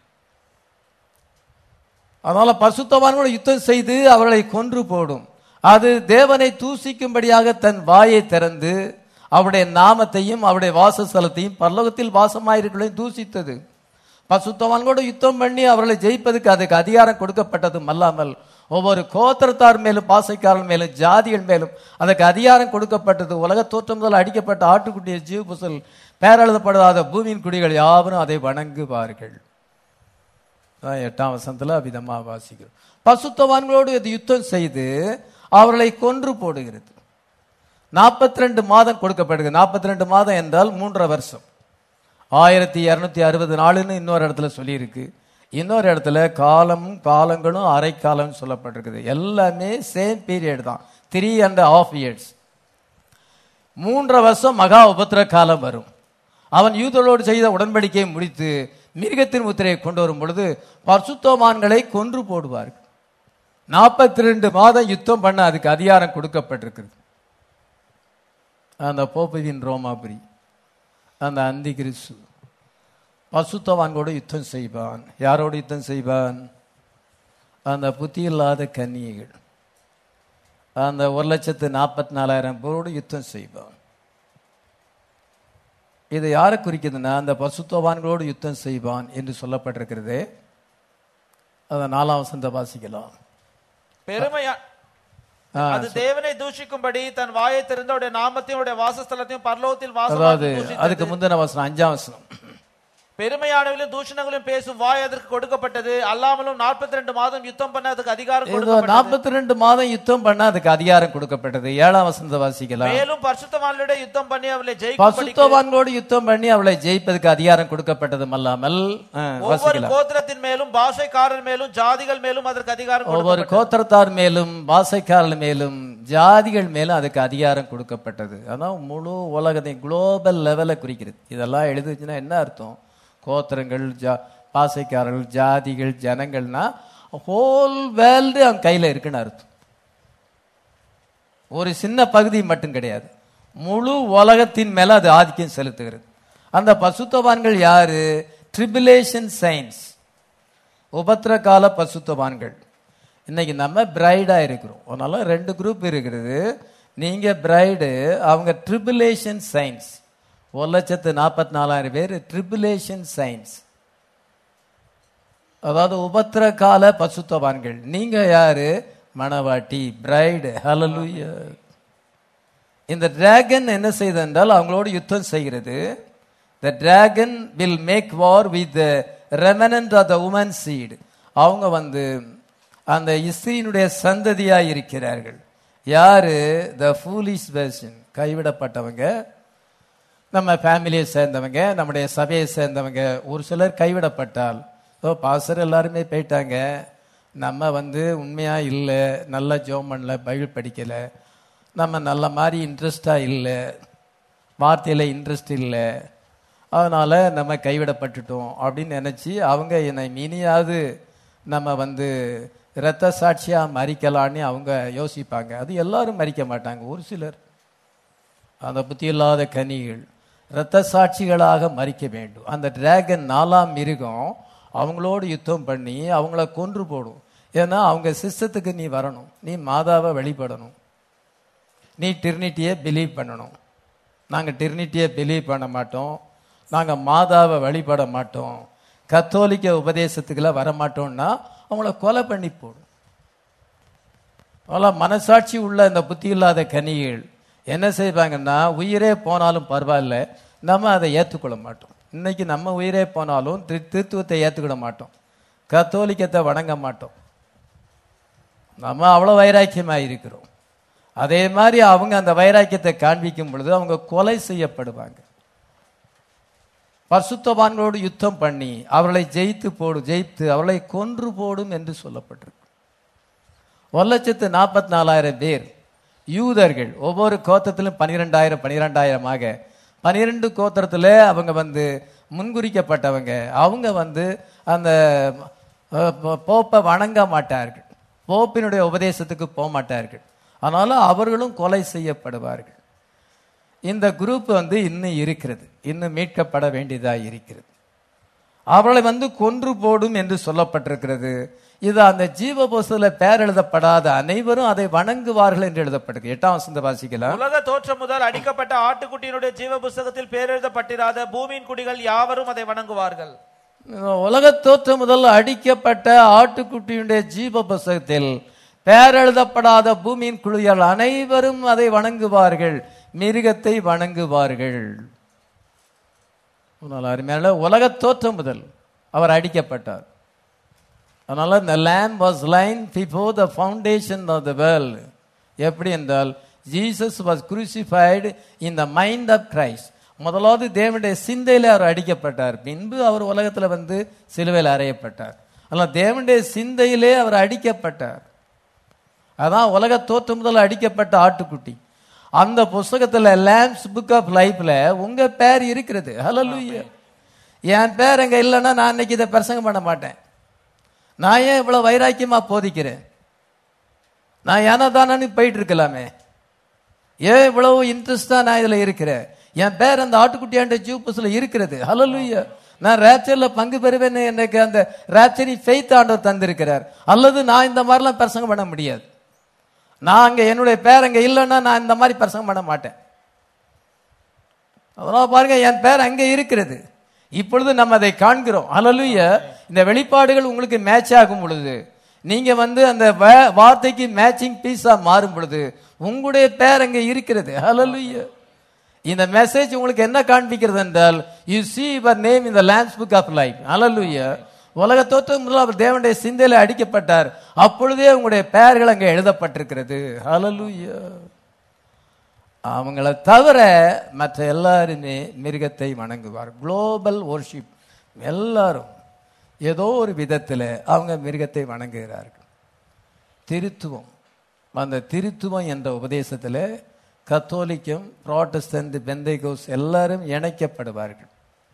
அதனால பரிசுத்தவான்களோடு யுத்தம் செய்து அவர்களை கொன்று போடும் அது தேவனை தூசிக்கும்படியாக தன் வாயை திறந்து அவருடைய நாமத்தையும் அவருடைய வாசஸ்தலத்தையும் பரலோகத்தில் வாசமாயிருக்களையும் தூசித்தது பசுத்தவான்களோடு யுத்தம் பண்ணி அவர்களை ஜெயிப்பதற்கு அதுக்கு அதிகாரம் கொடுக்கப்பட்டதும் அல்லாமல் ஒவ்வொரு கோத்திரத்தார் மேலும் பாசைக்காரன் மேலும் ஜாதிகள் மேலும் அதுக்கு அதிகாரம் கொடுக்கப்பட்டது உலக தோற்றம் முதல் அடிக்கப்பட்ட ஆட்டுக்குட்டிய ஜீவ புசல் பேரெழுதப்படாத பூமியின் குடிகள் யாவரும் அதை வணங்குவார்கள் அதான் எட்டாம் வசனத்துல விதமா வாசிக்கிறோம் பசுத்தவான்களோடு இது யுத்தம் செய்து அவர்களை கொன்று போடுகிறது நாற்பத்தி ரெண்டு மாதம் கொடுக்கப்படுகிறது நாற்பத்தி ரெண்டு மாதம் என்றால் மூன்றரை வருஷம் ஆயிரத்தி இருநூத்தி அறுபது நாளுன்னு இன்னொரு இடத்துல சொல்லியிருக்கு இன்னொரு இடத்துல காலமும் காலங்களும் அரை காலம் சொல்லப்பட்டிருக்குது எல்லாமே சேம் பீரியட் தான் த்ரீ அண்ட் ஹாஃப் இயர்ஸ் மூன்றரை வருஷம் மகா உபத்திர காலம் வரும் அவன் யூதர்களோடு செய்த உடன்படிக்கையை முடித்து மிருகத்தின் முத்திரையை கொண்டு வரும் பொழுது பர்சுத்தோமான்களை கொன்று போடுவார்கள் நாற்பத்தி ரெண்டு மாதம் யுத்தம் பண்ண அதுக்கு அதிகாரம் கொடுக்கப்பட்டிருக்குது அந்த போப்பதின் ரோமாபுரி அந்த அந்தி கிறிஸ்து பசுத்தவான்களோடு யுத்தம் செய்வான் யாரோடு யுத்தம் செய்வான் அந்த புத்தி இல்லாத கன்னிகைகள் அந்த ஒரு லட்சத்து நாற்பத்தி நாலாயிரம் பேரோடு யுத்தம் செய்வான் இது யாரை குறிக்குதுன்னா அந்த பசுத்தவான்களோடு யுத்தம் செய்வான் என்று சொல்லப்பட்டிருக்கிறது அதை நாலாம் வசந்த வாசிக்கலாம் பெருமையா ஆ, அது தேவனை தூஷிக்கும்படி தன் வாயை திறந்த உடைய நாமத்தையும் உடைய வாசஸ்தலத்தையும் பரலோகத்தில் அதாவது வாசம் அதுக்கு முந்தின வசனம் அஞ்சாம் வசனம் பெருமையானவிலும் தூஷணங்களும் பேசும் வாய் அதற்கு கொடுக்கப்பட்டது அல்லாமலும் நாற்பத்தி ரெண்டு மாதம் யுத்தம் பண்ண அதுக்கு அதிகாரம் இதோ கொடுக்கப்பட்டது நாற்பத்தி ரெண்டு மாதம் யுத்தம் பண்ண அதுக்கு அதிகாரம் கொடுக்கப்பட்டது ஏழாம் வசனத்தை வாசிக்கலாம் மேலும் பரிசுத்தவான்களுடைய யுத்தம் பண்ணி அவளை ஜெயிக்கும்படி பசுத்தவான்களோடு யுத்தம் பண்ணி அவளை ஜெயிப்பதற்கு அதிகாரம் கொடுக்கப்பட்டதும் அல்லாமல் ஆ, ஒவ்வொரு வாசிக்கலாம் கோத்திரத்தின் மேலும் பாஷைக்காரர் மேலும் ஜாதிகள் மேலும் அதற்கு அதிகாரம் ஒவ்வொரு கோத்திரத்தார் மேலும் பாசைக்காரர் மேலும் ஜாதிகள் மேலும் அதுக்கு அதிகாரம் கொடுக்கப்பட்டது அதான் முழு உலகத்தை குளோபல் லெவலை குறிக்கிறது இதெல்லாம் எழுதுச்சுன்னா என்ன அர்த்தம் கோத்திரங்கள் ஜா பாசைக்காரர்கள் ஜாதிகள் ஜனங்கள்னா ஹோல் வேர்ல்டு அவன் கையில இருக்குன்னு அர்த்தம் ஒரு சின்ன பகுதி மட்டும் கிடையாது முழு உலகத்தின் மேல அது ஆதிக்கம் செலுத்துகிறது அந்த பசுத்தவான்கள் யாரு ட்ரிபிலேஷன் சயின்ஸ் உபத்திர கால பசுத்தவான்கள் இன்னைக்கு நம்ம பிரைடா இருக்கிறோம் அதனால ரெண்டு குரூப் இருக்கிறது நீங்க பிரைடு அவங்க ட்ரிபிலேஷன் சயின்ஸ் ஒரு லட்சத்து நாற்பத்தி நாலாயிரம் பேர் ட்ரிபிலேஷன் சயின்ஸ் அதாவது உபத்திர கால பசுத்தவான்கள் நீங்க யாரு மணவாட்டி பிரைடு ஹalleluya இந்த டிராகன் என்ன செய்தது என்றால் அவங்களோடு யுத்தம் செய்கிறது the dragon will make war with remnant of the woman seed அவங்க வந்து அந்த இஸ்ரீனுடைய சந்ததியா இருக்கிறார்கள் யாரு த ஃபூலிஷ் வெர்ஷன் கைவிடப்பட்டவங்க நம்ம ஃபேமிலியை சேர்ந்தவங்க நம்முடைய சபையை சேர்ந்தவங்க ஒரு சிலர் கைவிடப்பட்டால் ஓ பாசர் எல்லாருமே போயிட்டாங்க நம்ம வந்து உண்மையா இல்லை நல்ல ஜோம் பண்ணல பைபிள் படிக்கல நம்ம நல்ல மாதிரி இன்ட்ரெஸ்டா இல்லை வார்த்தையில இன்ட்ரெஸ்ட் இல்லை அதனால நம்ம கைவிடப்பட்டுட்டோம் அப்படின்னு நினைச்சு அவங்க என்னை இனியாவது நம்ம வந்து இரத்த சாட்சியா மறிக்கலான்னு அவங்க யோசிப்பாங்க அது எல்லாரும் மறிக்க மாட்டாங்க ஒரு சிலர் அந்த புத்தி இல்லாத கனிகள் இரத்த சாட்சிகளாக மறிக்க வேண்டும் அந்த டிராகன் நாலாம் மிருகம் அவங்களோடு யுத்தம் பண்ணி அவங்கள கொன்று போடும் ஏன்னா அவங்க சிஸ்டத்துக்கு நீ வரணும் நீ மாதாவை வெளிப்படணும் நீ டிர்னிட்டியை பிலீவ் பண்ணணும் நாங்கள் டிர்னிட்டியை பிலீவ் பண்ண மாட்டோம் நாங்கள் மாதாவை வழிபட மாட்டோம் கத்தோலிக்க உபதேசத்துக்குள்ள வர மாட்டோம்னா அவங்கள கொலை பண்ணி போடும் அதெல்லாம் மனசாட்சி உள்ள இந்த புத்தி இல்லாத கனிகள் என்ன செய்வாங்கன்னா உயிரே போனாலும் பரவாயில்ல நம்ம அதை ஏற்றுக்கொள்ள மாட்டோம் இன்னைக்கு நம்ம உயிரே போனாலும் திரு- திருத்துவத்தை ஏற்றுக்கிட மாட்டோம் கத்தோலிக்கத்தை வணங்க மாட்டோம் நம்ம அவ்வளோ வைராக்கியமாக இருக்கிறோம் அதே மாதிரி அவங்க அந்த வைராக்கியத்தை காண்பிக்கும் பொழுது அவங்க கொலை செய்யப்படுவாங்க பசுத்தவான்களோடு யுத்தம் பண்ணி அவர்களை ஜெயித்து போடும் ஜெயித்து அவர்களை கொன்று போடும் என்று சொல்லப்பட்டிருக்கு ஒரு லட்சத்து நாற்பத்தி நாலாயிரம் பேர் யூதர்கள் ஒவ்வொரு கோத்திரத்திலும் பனிரெண்டாயிரம் பனிரெண்டாயிரமாக பனிரெண்டு கோத்திரத்தில் அவங்க வந்து முன்குறிக்கப்பட்டவங்க அவங்க வந்து அந்த அஹ், போ- போப்பை வணங்க மாட்டார்கள் போப்பினுடைய உபதேசத்துக்கு போக மாட்டார்கள் அதனால அவர்களும் கொலை செய்யப்படுவார்கள் இந்த குரூப் வந்து இன்னும் இருக்கிறது இன்னும் மீட்கப்பட வேண்டியதா இருக்கிறது அவளை வந்து கொன்று போடும் என்று சொல்லப்பட்டிருக்கிறது இது அந்த ஜீவ புஸ்தகத்துல பெயர் எழுதப்படாத அனைவரும் அதை வணங்குவார்கள் என்று எழுதப்பட்டிருக்கு எட்டாம் வசந்த வாசிக்கலாம் உலக தோற்றம் முதல் அடிக்கப்பட்ட ஆட்டுக்குட்டியினுடைய ஜீவ புஸ்தகத்தில் பேரெழுதப்பட்டிராத பூமியின் குடிகள் யாவரும் அதை வணங்குவார்கள் உலக தோற்றம் முதல் அடிக்கப்பட்ட ஆட்டுக்குட்டியுடைய ஜீவ புஸ்தகத்தில் பெயர் எழுதப்படாத பூமியின் குழுக்கள் அனைவரும் அதை வணங்குவார்கள் மிருகத்தை வணங்குவார்கள் அதனால அருமையான உலக தோற்றம் முதல் அவர் அடிக்கப்பட்டார் அதனால இந்த lamb was slain before the foundation of the world எப்படி என்றால் Jesus was crucified in the mind of Christ முதலாவது தேவனுடைய சிந்தையில அவர் அடிக்கப்பட்டார் பின்பு அவர் உலகத்துல வந்து சிலுவையில் அறையப்பட்டார் அதனால் தேவனுடைய சிந்தையிலே அவர் அடிக்கப்பட்டார் அதான் உலக தோற்றம் முதல் அடிக்கப்பட்ட ஆட்டுக்குட்டி அந்த புஸ்தகத்துல லேம்ஸ் புக் ஆஃப் லைஃப்ல உங்க பேர் இருக்கிறது ஹalleluya என் பேர் அங்க இல்லைன்னா நான் இன்னைக்கு இதை பிரசங்கம் பண்ண மாட்டேன் நான் ஏன் இவ்வளவு வைராக்கியமா போதிக்கிறேன் நான் ஏனா தானு போயிட்டு இருக்கலாமே ஏன் இவ்வளவு இன்ட்ரெஸ்டா நான் இதுல இருக்கிறேன் என் பேர் அந்த ஆட்டுக்குட்டியாண்ட ஜூப்பஸ்ல இருக்கிறது ஹalleluya நான் ரேப்சர்ல பங்கு பெறுவேன்னு எனக்கு அந்த ரேப்சரி ஃபெய்த் ஆண்டவர் தந்திருக்கிறார் அல்லது நான் இந்த மாதிரிலாம் பிரசங்கம் பண்ண முடியாது நான் அங்க என்னுடைய பேர் அங்க இல்லைன்னா நான் இந்த மாதிரி பிரசங்கம் பண்ண மாட்டேன் அதனால பாருங்க என் பேர் அங்கே இருக்கிறது இப்பொழுது நம்ம அதை காண்கிறோம் ஹalleluya இந்த வெளிப்பாடுகள் உங்களுக்கு மேட்ச் ஆகும் பொழுது நீங்க வந்து அந்த வா- வார்த்தைக்கு மேட்சிங் பீஸா மாறும் பொழுது உங்களுடைய பேர் அங்கே இருக்கிறது ஹalleluya இந்த மெசேஜ் உங்களுக்கு என்ன காண்பிக்கிறது என்றால் you see your name in the lamb's book of life ஹalleluya உலக தோற்றம் முதல்ல அவர் தேவனுடைய சிந்தையில அடிக்கப்பட்டார் அப்பொழுதே உங்களுடைய பெயர்கள் அங்கே எழுதப்பட்டிருக்கிறது ஹalleluya அவங்கள தவிர மற்ற எல்லாருமே மிருகத்தை வணங்குவார் குளோபல் worship எல்லாரும் ஏதோ ஒரு விதத்தில் அவங்க மிருகத்தை வணங்குகிறார்கள் திருத்துவம் அந்த திருத்துவம் என்ற உபதேசத்தில் கத்தோலிக்கம் புராட்டஸ்டன்ட் பெந்தைகோஸ் எல்லாரும் இணைக்கப்படுவார்கள்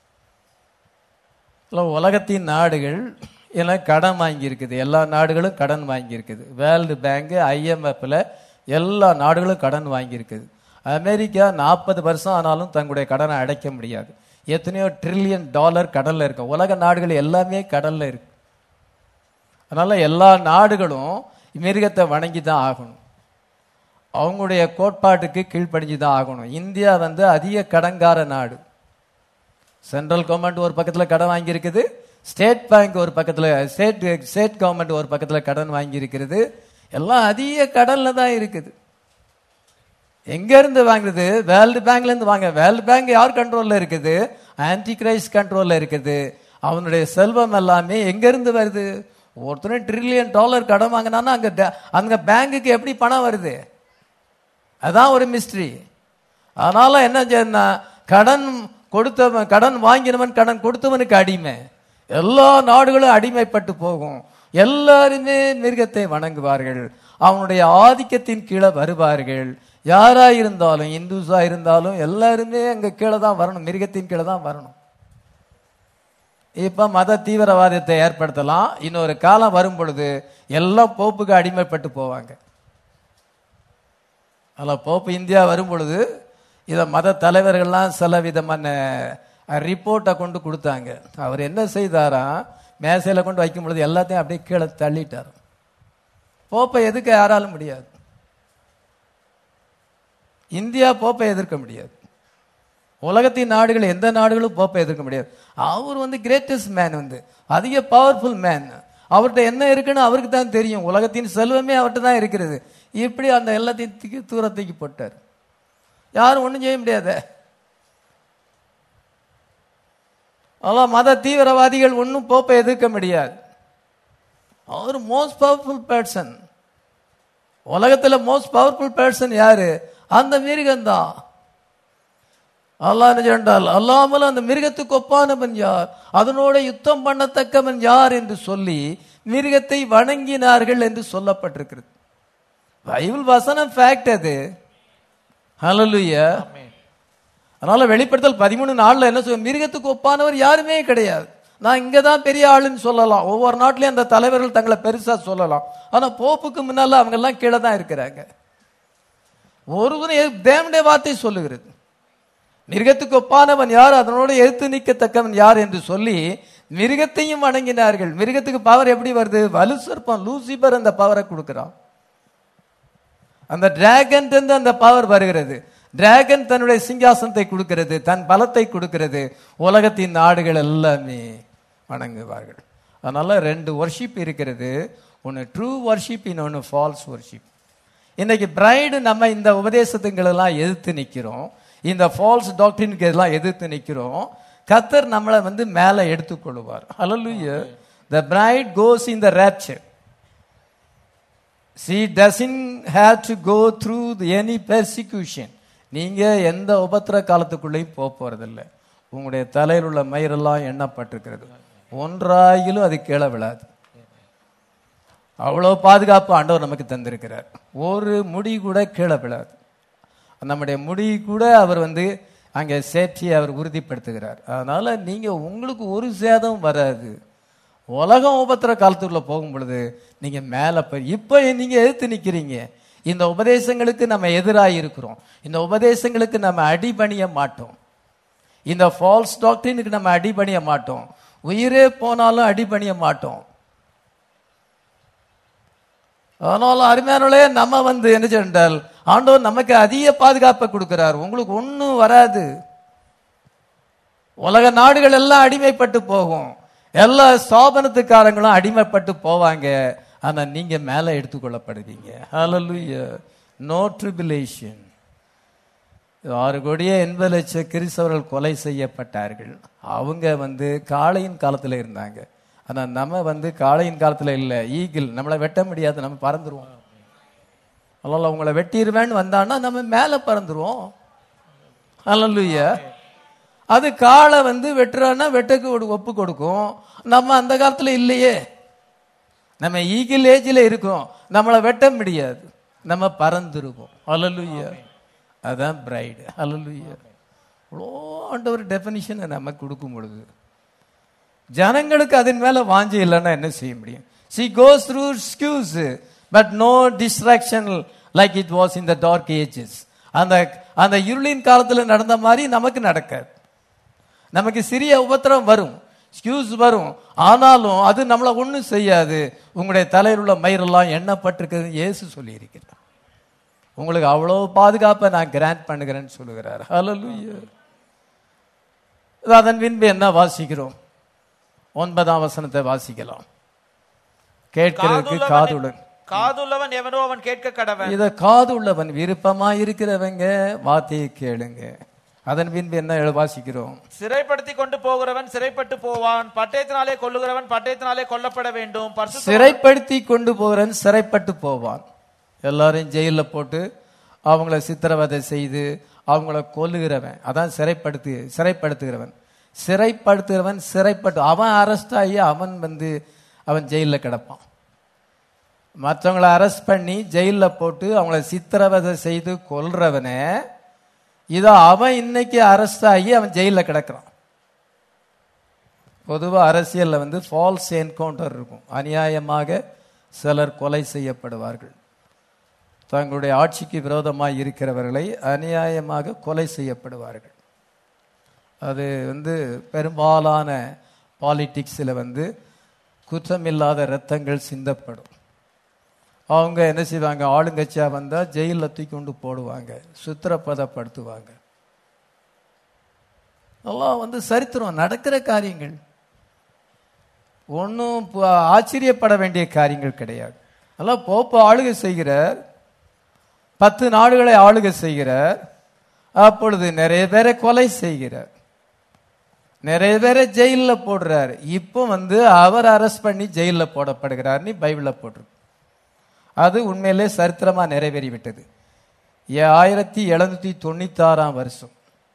இல்ல, உலகத்தின் நாடுகள் எல்லாம் கடன் வாங்கியிருக்குது எல்லா நாடுகளும் கடன் வாங்கியிருக்குது வேர்ல்டு பேங்க் ஐஎம்எஃப்ல எல்லா நாடுகளும் கடன் வாங்கியிருக்குது அமெரிக்கா நாற்பது வருஷம் ஆனாலும் தங்களுடைய கடனை அடைக்க முடியாது எத்தனையோ ட்ரில்லியன் டாலர் கடல்ல இருக்கு உலக நாடுகள் எல்லாமே கடல்ல இருக்கு அதனால எல்லா நாடுகளும் மிருகத்தை வணங்கி தான் ஆகணும் அவங்களுடைய கோட்பாட்டுக்கு கீழ்ப்படிஞ்சு தான் ஆகணும் இந்தியா வந்து அதிக கடன்கார நாடு சென்ட்ரல் கவர்மெண்ட் ஒரு பக்கத்தில் கடன் வாங்கியிருக்குது ஸ்டேட் பேங்க் ஒரு பக்கத்தில் ஸ்டேட் ஸ்டேட் கவர்மெண்ட் ஒரு பக்கத்தில் கடன் வாங்கியிருக்கிறது எல்லாம் அதிக கடன்ல தான் இருக்குது எங்க இருந்து வாங்குறது வேர்ல்டு பேங்க்ல இருந்து வாங்க வேர்ல்டு பேங்க் யார் கண்ட்ரோல்ல இருக்குது ஆன்டி கிரைஸ்ட் கண்ட்ரோல்ல இருக்குது அவனுடைய செல்வம் எல்லாமே எங்க இருந்து வருது ஒருத்தரும் ட்ரில்லியன் டாலர் கடன் வாங்கினான்னா அங்க டே- அங்க பேங்குக்கு எப்படி பணம் வருது அதான் ஒரு மிஸ்ட்ரி அதனால என்ன செய்யணும்னா கடன் கொடுத்தவன் கடன் வாங்கினவன் கடன் கொடுத்தவனுக்கு அடிமை எல்லா நாடுகளும் அடிமைப்பட்டு போகும் எல்லாருமே மிருகத்தை வணங்குவார்கள் அவனுடைய ஆதிக்கத்தின் கீழே வருவார்கள் யாரா இருந்தாலும் இந்துஸா இருந்தாலும் எல்லாருமே அங்க கீழே தான் வரணும் மிருகத்தின் கீழே தான் வரணும் இப்ப மத தீவிரவாதத்தை ஏற்படுத்தலாம் இன்னொரு காலம் வரும் பொழுது எல்லாம் போப்புக்கு அடிமைப்பட்டு போவாங்க அதில் போப்பு இந்தியா வரும் பொழுது இதை மத தலைவர்கள்லாம் சில விதமான ரிப்போர்ட்டை கொண்டு கொடுத்தாங்க அவர் என்ன செய்தாராம் மேசையில் கொண்டு வைக்கும் பொழுது எல்லாத்தையும் அப்படியே கீழே தள்ளிட்டார் போப்பை எதுக்க யாராலும் முடியாது இந்தியா போப்பை எதிர்க்க முடியாது உலகத்தின் நாடுகள் எந்த நாடுகளும் போப்பை எதிர்க்க முடியாது அவர் வந்து கிரேட்டஸ்ட் மேன் வந்து அதிக பவர்ஃபுல் மேன் அவர்கிட்ட என்ன இருக்குன்னு அவருக்கு தான் தெரியும் உலகத்தின் செல்வமே அவர்கிட்ட தான் இருக்கிறது இப்படி அந்த எல்லாத்தையும் தூக்கி தூரத்துக்கு போட்டார் யாரும் ஒன்றும் செய்ய முடியாத அதெல்லாம் மத தீவிரவாதிகள் ஒன்றும் போப்பை எதிர்க்க முடியாது அவர் மோஸ்ட் பவர்ஃபுல் பர்சன் உலகத்துல மோஸ்ட் பவர்ஃபுல் பர்சன் யாரு அந்த மிருகம்தான் அல்லாஹ் என்ன சொன்னால் அல்லாமல் அந்த மிருகத்துக்கு ஒப்பானவன் யார் அதனோட யுத்தம் பண்ணத்தக்கவன் யார் என்று சொல்லி மிருகத்தை வணங்கினார்கள் என்று சொல்லப்பட்டிருக்கிறது பைபிள் வசனம் ஃபேக்ட் அது ஹalleluya அதனால வெளிப்படுத்தல் பதிமூணு நாள்ல என்ன சொல்ல மிருகத்துக்கு ஒப்பானவர் யாருமே கிடையாது நான் இங்க தான் பெரிய ஆளுன்னு சொல்லலாம் ஒவ்வொரு நாட்டிலையும் அந்த தலைவர்கள் தங்களை பெருசா சொல்லலாம் ஆனா போப்புக்கு முன்னால அவங்க எல்லாம் கீழே தான் இருக்கிறாங்க ஒருவன் தேவனுடைய வார்த்தை சொல்லுகிறது மிருகத்துக்கு ஒப்பானவன் யார் அதனோடு எதிர்த்து நிற்கத்தக்கவன் யார் என்று சொல்லி மிருகத்தையும் வணங்கினார்கள் மிருகத்துக்கு பவர் எப்படி வருது வலு சர்ப்பம் லூசிபர் அந்த பவரை கொடுக்கிறான் அந்த டிராகன் இருந்து அந்த பவர் வருகிறது டிராகன் தன்னுடைய சிங்காசனத்தை கொடுக்கிறது தன் பலத்தை கொடுக்கிறது உலகத்தின் நாடுகள் எல்லாமே வணங்குவார்கள் அதனால ரெண்டு வர்ஷிப் இருக்கிறது ஒன்று ட்ரூ வர்ஷிப் இன்னொன்று ஃபால்ஸ் வர்ஷிப் இன்னைக்கு பிரைடு நம்ம இந்த உபதேசத்துங்களெல்லாம் எதிர்த்து நிற்கிறோம் இந்த ஃபால்ஸ் டாக்டரினுக்கு எல்லாம் எதிர்த்து நிற்கிறோம் கத்தர் நம்மளை வந்து மேலே எடுத்துக்கொள்வார் ஹalleluya the bride goes in the rapture she doesn't have to go through the any persecution நீங்க எந்த உபத்திர காலத்துக்குள்ளேயும் போக போறதில்ல உங்களுடைய தலையில் உள்ள மயிரெல்லாம் எண்ணப்பட்டிருக்கிறது ஒன்றாயிலும் அது கீழே விழாது அவ்வளவு பாதுகாப்பு ஆண்டவர் நமக்கு தந்திருக்கிறார் ஒரு முடி கூட கீழே விழாது நம்முடைய முடி கூட அவர் வந்து அங்கே சேற்றியை அவர் உறுதிப்படுத்துகிறார் அதனால நீங்க உங்களுக்கு ஒரு சேதம் வராது உலகம் உபத்திர காலத்துக்குள்ள போகும் பொழுது நீங்க மேல போய் இப்ப நீங்க எதிர்த்து நிக்கிறீங்க இந்த உபதேசங்களுக்கு நம்ம எதிராக இருக்கிறோம் இந்த உபதேசங்களுக்கு நம்ம அடிபணிய மாட்டோம் இந்த ஃபால்ஸ் டாக்டரினுக்கு நம்ம அடிபணிய மாட்டோம் உயிரே போனாலும் அடிபணிய மாட்டோம் அதனால அருமையானே நம்ம வந்து என்ன சென்றால் ஆண்டவர் நமக்கு அதிக பாதுகாப்பை கொடுக்கிறார் உங்களுக்கு ஒன்றும் வராது உலக நாடுகள் எல்லாம் அடிமைப்பட்டு போகும் எல்லா ஸ்தாபனத்துக்காரங்களும் அடிமைப்பட்டு போவாங்க ஆனா நீங்க மேல எடுத்துக்கொள்ளப்படுவீங்க ஹalleluya நோ ட்ரிபுலேஷன் ஆறு கோடியே எண்பது லட்சம் கிறிஸ்தவர்கள் கொலை செய்யப்பட்டார்கள் அவங்க வந்து காளையின் காலத்துல இருந்தாங்க ஆனா நம்ம வந்து காளையின் காலத்துல இல்ல ஈகிள் நம்மளை வெட்ட முடியாது நம்ம பறந்துருவோம் அதனால உங்களை வெட்டிடுவேன்னு வந்தான்னா நம்ம மேல பறந்துருவோம் அல்லல்லுயா அது காளை வந்து வெட்டுறான்னா வெட்டுக்கு ஒரு ஒப்பு கொடுக்கும் நம்ம அந்த காலத்துல இல்லையே நம்ம ஈகிள் ஏஜில் இருக்கோம் நம்மளை வெட்ட முடியாது நம்ம பறந்துருவோம் அல்லல்லுயா அதான் பிரைடு அல்லல்லுயா இவ்வளோ ஆண்டவர் டெஃபினிஷனை நமக்கு கொடுக்கும் பொழுது ஜனங்களுக்கு அதன் மேல வாஞ்சி இல்லைன்னா என்ன செய்ய முடியும் she goes through squeeze but no distraction like it was in the dark ages அந்த அந்த இருளின் காலத்துல நடந்த மாதிரி நமக்கு நடக்காது நமக்கு சிறிய உபத்திரம் வரும் ஸ்கியூஸ் வரும் ஆனாலும் அது நம்மளை ஒண்ணும் செய்யாது உங்களுடைய தலையில் உள்ள மயிரெல்லாம் எண்ணப்பட்டிருக்குது இயேசு சொல்லியிருக்கிறார் உங்களுக்கு அவ்வளோ பாதுகாப்பை நான் கிராண்ட் பண்ணுகிறேன்னு சொல்லுகிறார் ஹalleluya அதன் பின்பு என்ன வாசிக்கிறோம் ஒன்பதாம் வசனத்தை வாசிக்கலாம் கேட்கிறதுக்கு காதுடன் காதுள்ளவன் எவனோ அவன் கேட்க கடவன் இத காது உள்ளவன் விருப்பமா இருக்கிறவங்க வார்த்தையை கேளுங்க அதன் பின்பு என்ன எழு- வாசிக்கிறோம் சிறைப்படுத்தி கொண்டு போகிறவன் சிறைப்பட்டு போவான் பட்டயத்தினாலே கொல்லுகிறவன் பட்டயத்தினாலே கொல்லப்பட வேண்டும் பரிசுத்த சிறைப்படுத்தி கொண்டு போகிறவன் சிறைப்பட்டு போவான் எல்லாரையும் ஜெயில போட்டு அவங்கள சித்திரவதை செய்து அவங்கள கொல்லுகிறவன் அதான் சிறைப்படுத்து சிறைப்படுத்துகிறவன் சிறைப்படுத்துகிறவன் சிறைப்பட்டு அவன் அரெஸ்ட் ஆகி அவன் வந்து அவன் ஜெயில கிடப்பான் மற்றவங்களை அரெஸ்ட் பண்ணி ஜெயில போட்டு அவங்கள சித்திரவதை செய்து கொல்றவனே இதோ அவன் இன்னைக்கு அரெஸ்ட் ஆகி அவன் ஜெயில கிடக்குறான் பொதுவா அரசியல்ல வந்து ஃபால்ஸ் என்கவுண்டர் இருக்கும் அநியாயமாக சிலர் கொலை செய்யப்படுவார்கள் தங்களுடைய ஆட்சிக்கு விரோதமாக இருக்கிறவர்களை அநியாயமாக கொலை செய்யப்படுவார்கள் அது வந்து பெரும்பாலான பாலிடிக்ஸில் வந்து குற்றமில்லாத இரத்தங்கள் சிந்தப்படும் அவங்க என்ன செய்வாங்க ஆளுங்கட்சியா வந்தா ஜெயிலில் தூக்கி கொண்டு போடுவாங்க சுத்திரப்பதப்படுத்துவாங்க எல்லாம் வந்து சரித்திரம் நடக்கிற காரியங்கள் ஒன்றும் ஆச்சரியப்பட வேண்டிய காரியங்கள் கிடையாது அதெல்லாம் போப்ப ஆளுகை செய்கிறார் பத்து நாடுகளை ஆளுகை செய்கிறார் அப்பொழுது நிறைய பேரை கொலை செய்கிறார் நிறைய பேரை ஜெயில்ல போடுறார் இப்போ வந்து அவர் அரெஸ்ட் பண்ணி ஜெயில்ல போடப்படுகிறார்னு பைபிள்ல போட்டிருக்கு அது உண்மையிலே சரித்திரமா நிறைவேறி விட்டது ஏ- ஆயிரத்தி எழுநூத்தி தொண்ணூத்தாறாம் வருஷம்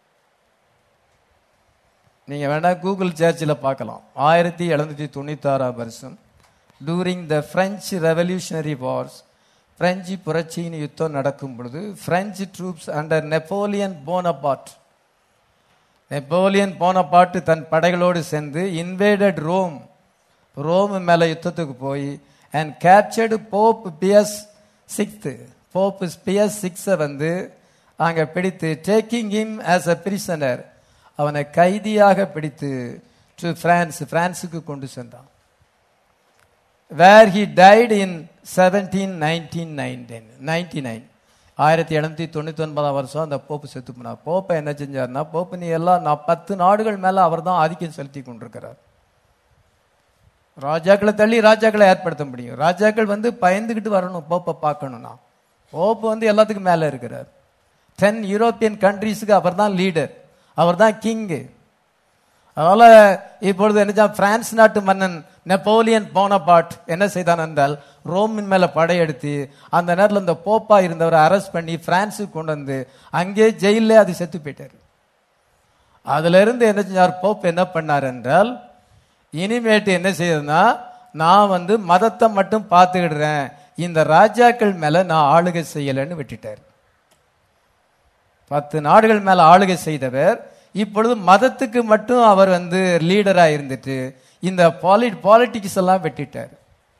நீங்க வேணா கூகுள் சர்ச்சில் பார்க்கலாம் ஆயிரத்தி எழுநூத்தி தொண்ணூத்தாறாம் வருஷம் during the French revolutionary wars French புரட்சியின் யுத்தம் நடக்கும் பொழுது French troops under Napoleon Bonaparte Napoleon Bonaparte தன் படைகளோடு சேர்ந்து இன்வேடட் ரோம் ரோம் மேல யுத்தத்துக்கு போய் and captured pope Pius sixth pope Pius சிக்ஸை வந்து அங்க பிடித்து taking him as a prisoner அவனை கைதியாக பிடித்து டு பிரான்ஸ் பிரான்ஸுக்கு கொண்டு சென்றான் where he died in seventeen nineteen nineteen ninety nine ஆயிரத்தி எழுநூத்தி தொண்ணூத்தி ஒன்பதாம் வருஷம் அந்த போப்பு செத்து போனார் போப்பை என்ன செஞ்சார்னா போப்பு நீ எல்லாம் நான் பத்து நாடுகள் மேல அவர் தான் ஆதிக்கம் செலுத்தி கொண்டிருக்கிறார் ராஜாக்களை தள்ளி ராஜாக்களை ஏற்படுத்த முடியும் ராஜாக்கள் வந்து பயந்துகிட்டு வரணும் போப்பை பார்க்கணும்னா போப்பு வந்து எல்லாத்துக்கும் மேல இருக்கிறார் டென் யூரோப்பியன் கண்ட்ரீஸுக்கு அவர் தான் லீடர் அவர் தான் கிங்கு அதனால இப்பொழுது என்ன பிரான்ஸ் நாட்டு மன்னன் நெப்போலியன் போனபாட் என்ன செய்தான் என்றால் ரோமின் மேல படையெடுத்து அந்த நேரத்தில் இந்த போப்பா இருந்தவரை அரெஸ்ட் பண்ணி பிரான்ஸுக்கு கொண்டு வந்து அங்கே ஜெயிலே அது செத்து போயிட்டாரு அதுல இருந்து என்ன செஞ்சார் போப் என்ன பண்ணார் என்றால் இனிமேட்டு என்ன செய்யுதுன்னா நான் வந்து மதத்தை மட்டும் பார்த்துக்கிடுறேன் இந்த ராஜாக்கள் மேல நான் ஆளுகை செய்யலைன்னு விட்டுட்டார் பத்து நாடுகள் மேல ஆளுகை செய்தவர் இப்பொழுது மதத்துக்கு மட்டும் அவர் வந்து லீடரா இருந்துட்டு இந்த பாலி பாலிட்டிக்ஸ் எல்லாம் வெட்டிட்டார்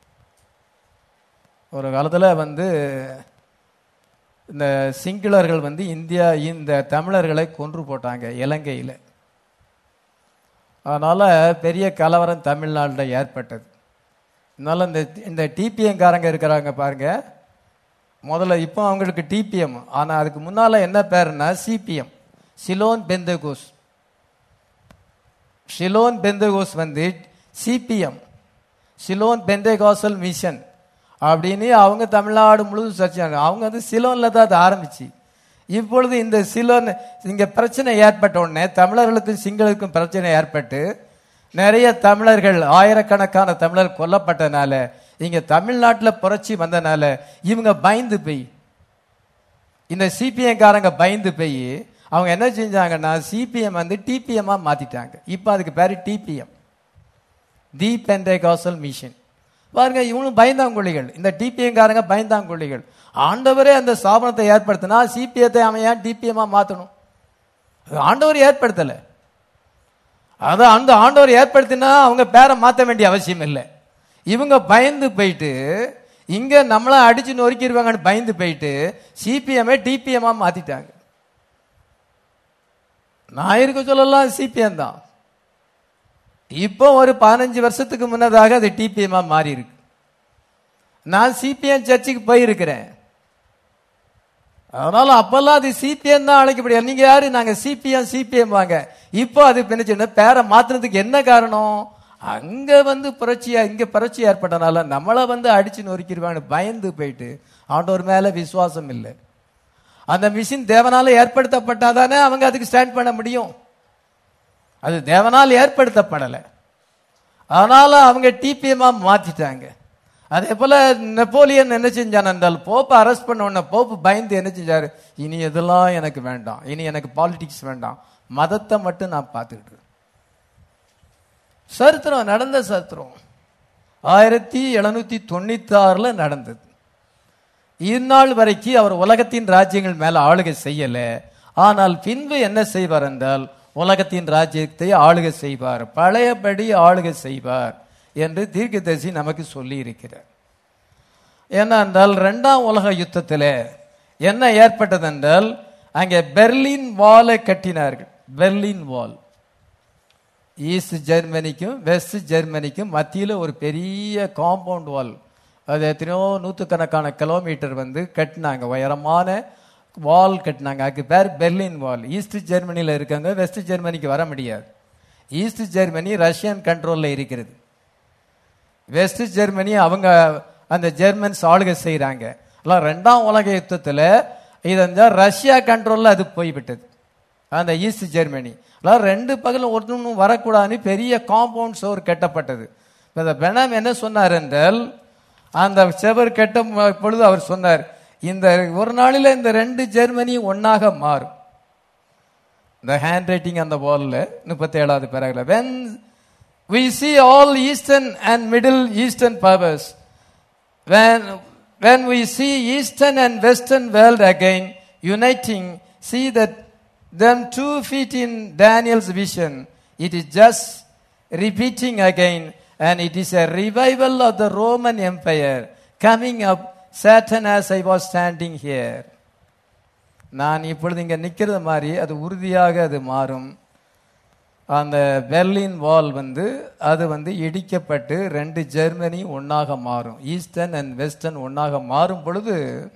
ஒரு காலத்துல வந்து இந்த சிங்களர்கள் வந்து இந்தியா இந்த தமிழர்களை கொன்று போட்டாங்க இலங்கையில அதனால பெரிய கலவரம் தமிழ்நாட்டில் ஏற்பட்டது அதனால இந்த இந்த டிபிஎம்காரங்க இருக்கிறாங்க பாருங்க முதல்ல இப்போ அவங்களுக்கு டிபிஎம் ஆனா அதுக்கு முன்னால என்ன பேருன்னா சிபிஎம் சிலோன் பெந்தகோஸ் ஷிலோன் பெந்தகோஸ் வந்து சிபிஎம் சிலோன் பெந்தேகாசல் மிஷன் அப்படின்னு அவங்க தமிழ்நாடு முழுவதும் சர்ச்சாங்க அவங்க வந்து சிலோன்ல தான் அது ஆரம்பிச்சு இப்பொழுது இந்த சிலோன் இங்க பிரச்சனை ஏற்பட்ட உடனே தமிழர்களுக்கும் சிங்களுக்கும் பிரச்சனை ஏற்பட்டு நிறைய தமிழர்கள் ஆயிரக்கணக்கான தமிழர் கொல்லப்பட்டனால இங்க தமிழ்நாட்டில் புரட்சி வந்தனால இவங்க பயந்து போய் இந்த சிபிஎம் காரங்க பயந்து போய் அவங்க என்ன செஞ்சாங்கன்னா சிபிஎம் வந்து டிபிஎம்மா மாத்திட்டாங்க இப்போ அதுக்கு பேரு டிபிஎம் தி பெந்தேகாசல் மிஷன் பாருங்க இவனும் பயந்தாங்குழிகள் இந்த டிபிஎம் காரங்க பயந்தாங்குழிகள் ஆண்டவரே அந்த ஸ்தாபனத்தை ஏற்படுத்தினா சிபிஎத்தை அவன் ஏன் டிபிஎம்மா மாத்தணும் அது ஆண்டவர் ஏற்படுத்தல அதை அந்த ஆண்டவர் ஏற்படுத்தினா அவங்க பேரை மாற்ற வேண்டிய அவசியம் இல்லை இவங்க பயந்து போயிட்டு இங்க நம்மள அடிச்சு நொறுக்கிடுவாங்கன்னு பயந்து போயிட்டு சிபிஎம்ஐ டிபிஎம்மா மாத்திட்டாங்க நான் இருக்க சொல்லலாம் சிபிஎம் தான் இப்போ ஒரு பதினஞ்சு வருஷத்துக்கு முன்னதாக அது டிபிஎம்மா மாறி இருக்கு நான் சிபிஎம் சர்ச்சுக்கு போயிருக்கிறேன் அதனால அப்பெல்லாம் அது சிபிஎம் தான் அழைக்கப்படியா நீங்க யாரு நாங்க சிபிஎம் சிபிஎம் வாங்க இப்போ அது பின்ன பேரை மாத்துறதுக்கு என்ன காரணம் அங்க வந்து புரட்சியா இங்க புரட்சி ஏற்பட்டனால நம்மளை வந்து அடிச்சு நொறுக்கிடுவான்னு பயந்து போயிட்டு ஆண்டவர் மேல விசுவாசம் இல்லை அந்த மிஷின் தேவனால ஏற்படுத்தப்பட்டாதானே அவங்க அதுக்கு ஸ்டாண்ட் பண்ண முடியும் அது தேவனால் ஏற்படுத்தப்படலை அதனால அவங்க டிபிஎம்மா மாத்திட்டாங்க அதே போல நெப்போலியன் என்ன செஞ்சான் என்றால் போப்பை அரெஸ்ட் பண்ண உடனே போப்பு பயந்து என்ன செஞ்சாரு இனி இதெல்லாம் எனக்கு வேண்டாம் இனி எனக்கு பாலிடிக்ஸ் வேண்டாம் மதத்தை மட்டும் நான் பார்த்துக்கிட்டு சரித்திரம் நடந்த சரித்திரம் ஆயிரத்தி எழுநூத்தி தொண்ணூத்தி ஆறுல நடந்தது இந்நாள் வரைக்கும் அவர் உலகத்தின் ராஜ்யங்கள் மேல ஆளுகை செய்யல ஆனால் பின்பு என்ன செய்வார் என்றால் உலகத்தின் ராஜ்யத்தை ஆளுகை செய்வார் பழையபடி ஆளுகை செய்வார் என்று தீர்க்கதரிசி நமக்கு சொல்லி இருக்கிறார் ஏனென்றால் இரண்டாம் உலக யுத்தத்தில் என்ன ஏற்பட்டது என்றால் அங்கே பெர்லின் வாலை கட்டினார்கள் பெர்லின் வால் ஈஸ்ட் ஜெர்மனிக்கும் வெஸ்ட் ஜெர்மனிக்கும் மத்தியில் ஒரு பெரிய காம்பவுண்ட் வால் அது எத்தனையோ நூற்றுக்கணக்கான கிலோமீட்டர் வந்து கட்டினாங்க உயரமான வால் கட்டினாங்க அதுக்கு பேர் பெர்லின் வால் ஈஸ்ட் ஜெர்மனியில் இருக்காங்க வெஸ்ட் ஜெர்மனிக்கு வர முடியாது ஈஸ்ட் ஜெர்மனி ரஷ்யன் கண்ட்ரோலில் இருக்கிறது வெஸ்ட் ஜெர்மனி அவங்க அந்த ஜெர்மன்ஸ் ஆளுகை செய்கிறாங்க எல்லாம் ரெண்டாம் உலக யுத்தத்தில் இது வந்து ரஷ்யா கண்ட்ரோலில் அது போய்விட்டது அந்த ஈஸ்ட் ஜெர்மனி எல்லாம் ரெண்டு பகலும் ஒருத்தனும் வரக்கூடாதுன்னு பெரிய காம்பவுண்ட் சுவர் கட்டப்பட்டது இந்த பெனம் என்ன சொன்னார் என்றால் அந்த செவர் கட்ட பொழுது அவர் சொன்னார் இந்த ஒரு நாளில் இந்த ரெண்டு ஜெர்மனியும் ஒன்னாக மாறும் இந்த ஹேண்ட் ரைட்டிங் அந்த வால்ல முப்பத்தி ஏழாவது பிறகுல when we see all eastern and middle eastern powers when when we see eastern and western world again uniting see that them two feet in daniel's vision it is just repeating again and it is a revival of the roman empire coming up satan as i was standing here நான் இப்பொழுது இங்க நிக்கிறது மாதிரி அது உறுதியாக அது மாறும் அந்த பெர்லின் வால் வந்து அது வந்து இடிக்கப்பட்டு ரெண்டு ஜெர்மனி ஒன்னாக மாறும் ஈஸ்டர்ன் அண்ட் வெஸ்டர்ன் ஒன்னாக மாறும் பொழுது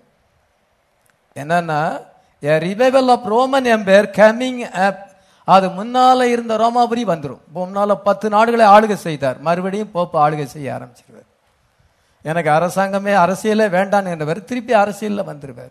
என்னன்னா revival of Roman empire coming up அது முன்னால இருந்த ரோமாபுரி வந்துடும் முன்னால பத்து நாடுகளை ஆளுகை செய்தார் மறுபடியும் போப்பு ஆளுகை செய்ய ஆரம்பிச்சிருவார் எனக்கு அரசாங்கமே அரசியலே வேண்டாம் என்றவர் திருப்பி அரசியலில் வந்துருவார்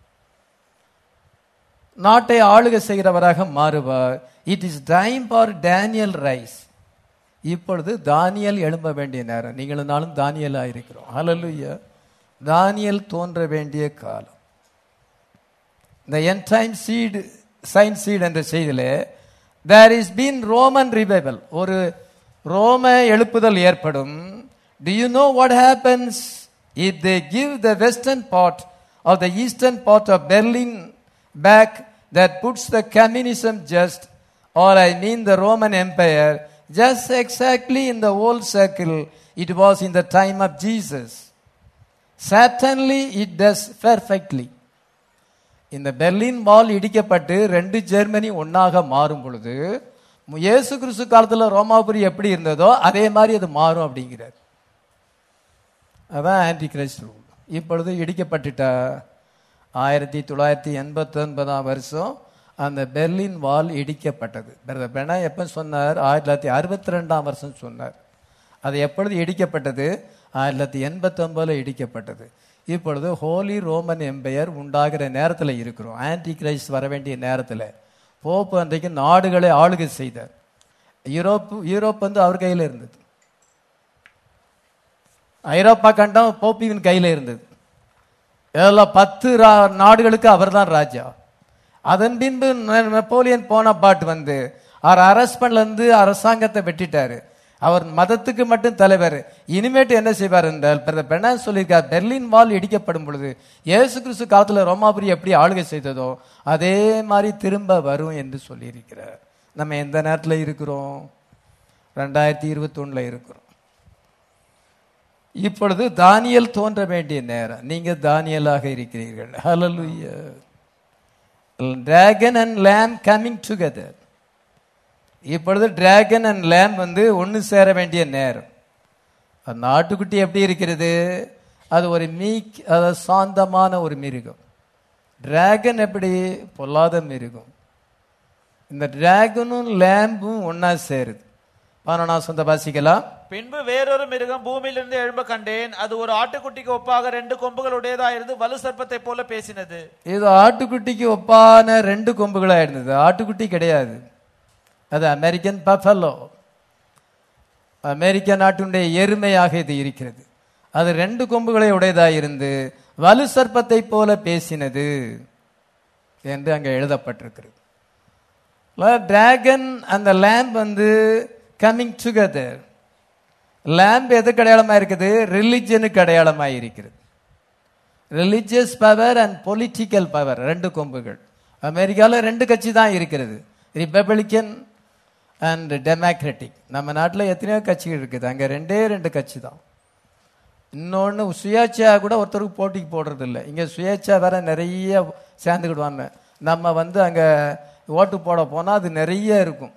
நாட்டை ஆளுகை செய்கிறவராக மாறுவார் it is time for Daniel rise இப்பொழுது தானியல் எழும்ப வேண்டிய நேரம் நீங்களும் நாளும் தானியலா இருக்கிறோம் ஹalleluya தானியல் தோன்ற வேண்டிய காலம் இந்த end time seed sign seed என்ற செய்தியில there is been Roman revival ஒரு ரோம எழுப்புதல் ஏற்படும் do you know what happens if they give the western part of the eastern part of Berlin back that puts the communism just or I mean the Roman Empire, just exactly in the old circle it was in the time of Jesus. Certainly it does perfectly. இந்த Berlin wall இடிக்கப்பட்டு ரெண்டு Germany ஒன்னாக மாறும் பொழுது இயேசு கிறிஸ்து காலத்துல ரோமாபுரி எப்படி இருந்ததோ அதே மாதிரி அது மாறும் அப்படிங்கிறார் அதான் ஆன்டி கிரைஸ்ட் ரூல் இப்பொழுது இடிக்கப்பட்டுட்டா ஆயிரத்தி தொள்ளாயிரத்தி எண்பத்தி ஒன்பதாம் வருஷம் அந்த பெர்லின் வால் இடிக்கப்பட்டது பிரதர் பெனா எப்போ சொன்னார் ஆயிரத்தி தொள்ளாயிரத்தி அறுபத்தி ரெண்டாம் வருஷம் சொன்னார் அது எப்பொழுது இடிக்கப்பட்டது ஆயிரத்தி தொள்ளாயிரத்தி எண்பத்தொம்பதில் இடிக்கப்பட்டது இப்பொழுது ஹோலி ரோமன் எம்பையர் உண்டாகிற நேரத்தில் இருக்கிறோம் ஆன்டி கிரைஸ்ட் வர வேண்டிய நேரத்தில் போப்பு அன்றைக்கு நாடுகளை ஆளுகை செய்தார் யூரோப் யூரோப் வந்து அவர் கையில் இருந்தது ஐரோப்பா கண்டம் போப்பியின் கையில் இருந்தது இதெல்லாம் பத்து ரா- நாடுகளுக்கு அவர்தான் ராஜா அதன் பின்பு நெ- நெப்போலியன் போன பாட்டு வந்து அவர் அரெஸ்ட் பண்ணலேருந்து அரசாங்கத்தை வெட்டிட்டாரு அவர் மதத்துக்கு மட்டும் தலைவர் இனிமேட்டு என்ன செய்வார் என்றால் பிரதமர் பெர்னான் சொல்லியிருக்கார் பெர்லின் வால் இடிக்கப்படும் பொழுது இயேசு கிறிஸ்து காலத்துல ரோமாபுரி எப்படி ஆளுகை செய்ததோ அதே மாதிரி திரும்ப வரும் என்று சொல்லியிருக்கிறார் நம்ம எந்த நேரத்தில் இருக்கிறோம் ரெண்டாயிரத்தி இருபத்தொன்னுல இருக்கிறோம் இப்பொழுது தானியல் தோன்ற வேண்டிய நேரம் நீங்க தானியலாக இருக்கிறீர்கள் ஹalleluya dragon and lamb coming together இப்பொழுது டிராகன் அண்ட் lamb வந்து ஒன்று சேர வேண்டிய நேரம் அந்த ஆட்டுக்குட்டி எப்படி இருக்கிறது அது ஒரு மீக் அதாவது சாந்தமான ஒரு மிருகம் டிராகன் எப்படி பொல்லாத மிருகம் இந்த டிராகனும் லேம்பும் ஒண்ணா சேருது பதினொன்றாம் சொந்த வாசிக்கலாம் பின்பு வேறொரு மிருகம் பூமியிலிருந்து எழும்ப கண்டேன் அது ஒரு ஆட்டுக்குட்டிக்கு ஒப்பாக ரெண்டு கொம்புகள் உடையதாயிருந்து வலு சர்ப்பத்தை போல பேசினது இது ஆட்டுக்குட்டிக்கு ஒப்பான ரெண்டு கொம்புகளா இருந்தது ஆட்டுக்குட்டி கிடையாது அது அமெரிக்கன் பஃபலோ அமெரிக்க நாட்டினுடைய எருமையாக இது இருக்கிறது அது ரெண்டு கொம்புகளை உடையதாக இருந்து வலு சர்ப்பத்தை போல பேசினது என்று அங்கே எழுதப்பட்டிருக்கிறது டிராகன் அந்த லேம்ப் வந்து கம்மிங் டுகெதர் லேம்ப் எதுக்கு அடையாளமா இருக்குது ரிலிஜனுக்கு அடையாளமா இருக்கிறது religious power and political power ரெண்டு கொம்புகள் அமெரிக்காவில் ரெண்டு கட்சி தான் இருக்கிறது ரிப்பப்ளிக்கன் அண்ட் டெமோக்ராட்டிக் நம்ம நாட்டில் எத்தனையோ கட்சிகள் இருக்குது அங்கே ரெண்டே ரெண்டு கட்சி தான் இன்னொன்று சுயேட்சா கூட ஒருத்தருக்கு போட்டிக்கு போடுறது இல்லை இங்கே சுயேட்சா வேற நிறைய சேர்ந்துக்கிடுவாங்க நம்ம வந்து அங்கே ஓட்டு போட போனால் அது நிறைய இருக்கும்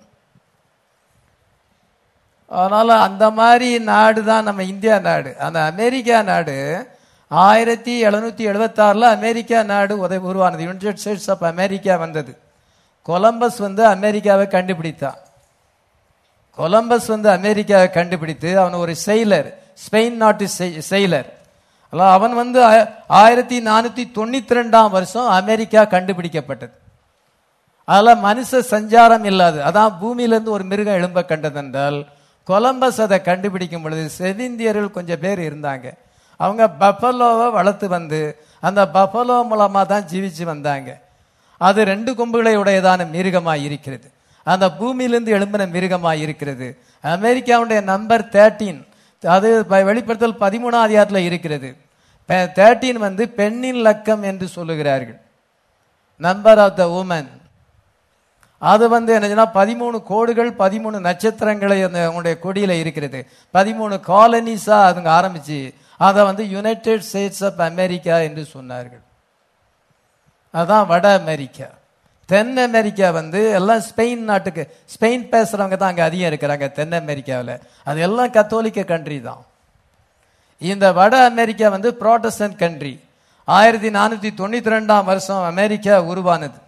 அதனால அந்த மாதிரி நாடு தான் நம்ம இந்தியா நாடு அந்த அமெரிக்கா நாடு ஆயிரத்தி எழுநூத்தி எழுபத்தாறுல அமெரிக்கா நாடு உதவி உருவானது யுனைடெட் ஸ்டேட்ஸ் ஆஃப் அமெரிக்கா வந்தது கொலம்பஸ் வந்து அமெரிக்காவை கண்டுபிடித்தான் கொலம்பஸ் வந்து அமெரிக்காவை கண்டுபிடித்து அவன் ஒரு செயலர் ஸ்பெயின் நாட்டு செயலர் அதான் அவன் வந்து ஆய- ஆயிரத்தி நானூத்தி தொண்ணூத்தி ரெண்டாம் வருஷம் அமெரிக்கா கண்டுபிடிக்கப்பட்டது அதில் மனுஷ சஞ்சாரம் இல்லாது அதான் பூமியிலிருந்து ஒரு மிருகம் எழும்ப கண்டதென்றால் கொலம்பஸ் அதை கண்டுபிடிக்கும் பொழுது செவிந்தியர்கள் கொஞ்சம் பேர் இருந்தாங்க அவங்க பஃபலோவை வளர்த்து வந்து அந்த பஃபலோ மூலமா தான் ஜீவிச்சு வந்தாங்க அது ரெண்டு கொம்புகளை உடையதான மிருகமாய் இருக்கிறது அந்த பூமியிலிருந்து எழும்பின மிருகமாய் இருக்கிறது அமெரிக்காவுடைய நம்பர் தேர்ட்டீன் அது ப- வெளிப்படுத்தல் பதிமூணாம் அதிகாரத்தில் இருக்கிறது தேர்ட்டீன் வந்து பெண்ணின் லக்கம் என்று சொல்லுகிறார்கள் நம்பர் ஆஃப் த உமன் அது வந்து என்னச்சுன்னா பதிமூணு கோடுகள் பதிமூணு நட்சத்திரங்களை அந்த அவங்களுடைய கொடியில இருக்கிறது பதிமூணு காலனிஸா அதுங்க ஆரம்பிச்சு அதை வந்து யுனைடெட் ஸ்டேட்ஸ் ஆஃப் அமெரிக்கா என்று சொன்னார்கள் அதான் வட அமெரிக்கா தென் அமெரிக்கா வந்து எல்லாம் ஸ்பெயின் நாட்டுக்கு ஸ்பெயின் பேசுறவங்க தான் அங்க அதிகம் இருக்கிறாங்க தென் அமெரிக்காவில் அது எல்லாம் கத்தோலிக்க கண்ட்ரி தான் இந்த வட அமெரிக்கா வந்து ப்ராட்டஸ்டன்ட் கண்ட்ரி ஆயிரத்தி நானூத்தி தொண்ணூத்தி ரெண்டாம் வருஷம் அமெரிக்கா உருவானது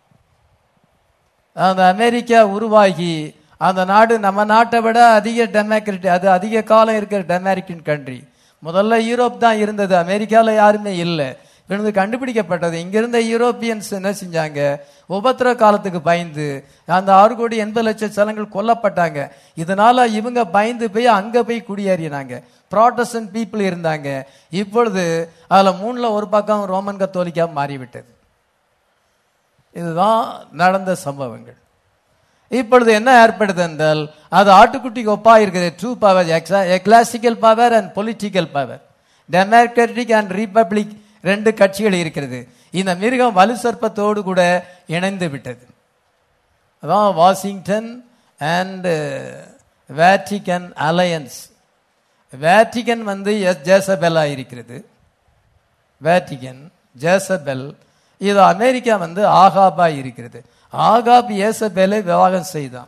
அந்த அமெரிக்கா உருவாகி அந்த நாடு நம்ம நாட்டை விட அதிக டெமோக்ரட்டி அது அதிக காலம் இருக்கிற டெமோக்ரட்டின் கண்ட்ரி முதல்ல யூரோப் தான் இருந்தது அமெரிக்காவில் யாருமே இல்லை இருந்து கண்டுபிடிக்கப்பட்டது இங்கிருந்த யூரோப்பியன்ஸ் என்ன செஞ்சாங்க உபத்திர காலத்துக்கு பயந்து அந்த ஆறு கோடி எண்பது லட்சம் சனங்கள் கொல்லப்பட்டாங்க இதனால இவங்க பயந்து போய் அங்க போய் குடியேறினாங்க ப்ராட்டஸ்டன்ட் பீப்புள் இருந்தாங்க இப்பொழுது அதுல மூணுல ஒரு பக்கம் ரோமன் கத்தோலிக்கா மாறிவிட்டது இதுதான் நடந்த சம்பவங்கள் இப்பொழுது என்ன ஏற்படுது என்றால் அது ஆட்டுக்குட்டிக்கு ஒப்பா இருக்குது true power ecclesiastical power and political power democratic and republic ரெண்டு கட்சிகள் இருக்கிறது இந்த மிருகம் வலு சர்ப்பத்தோடு கூட இணைந்து விட்டது அதான் Washington and Vatican alliance Vatican வந்து எஸ் ஜேசபெல்லா இருக்கிறது வேட்டிகன் ஜேசபெல் இது அமெரிக்கா வந்து ஆகாபா இருக்கிறது ஆகாப் ஏசபேலை விவாகம் செய்தான்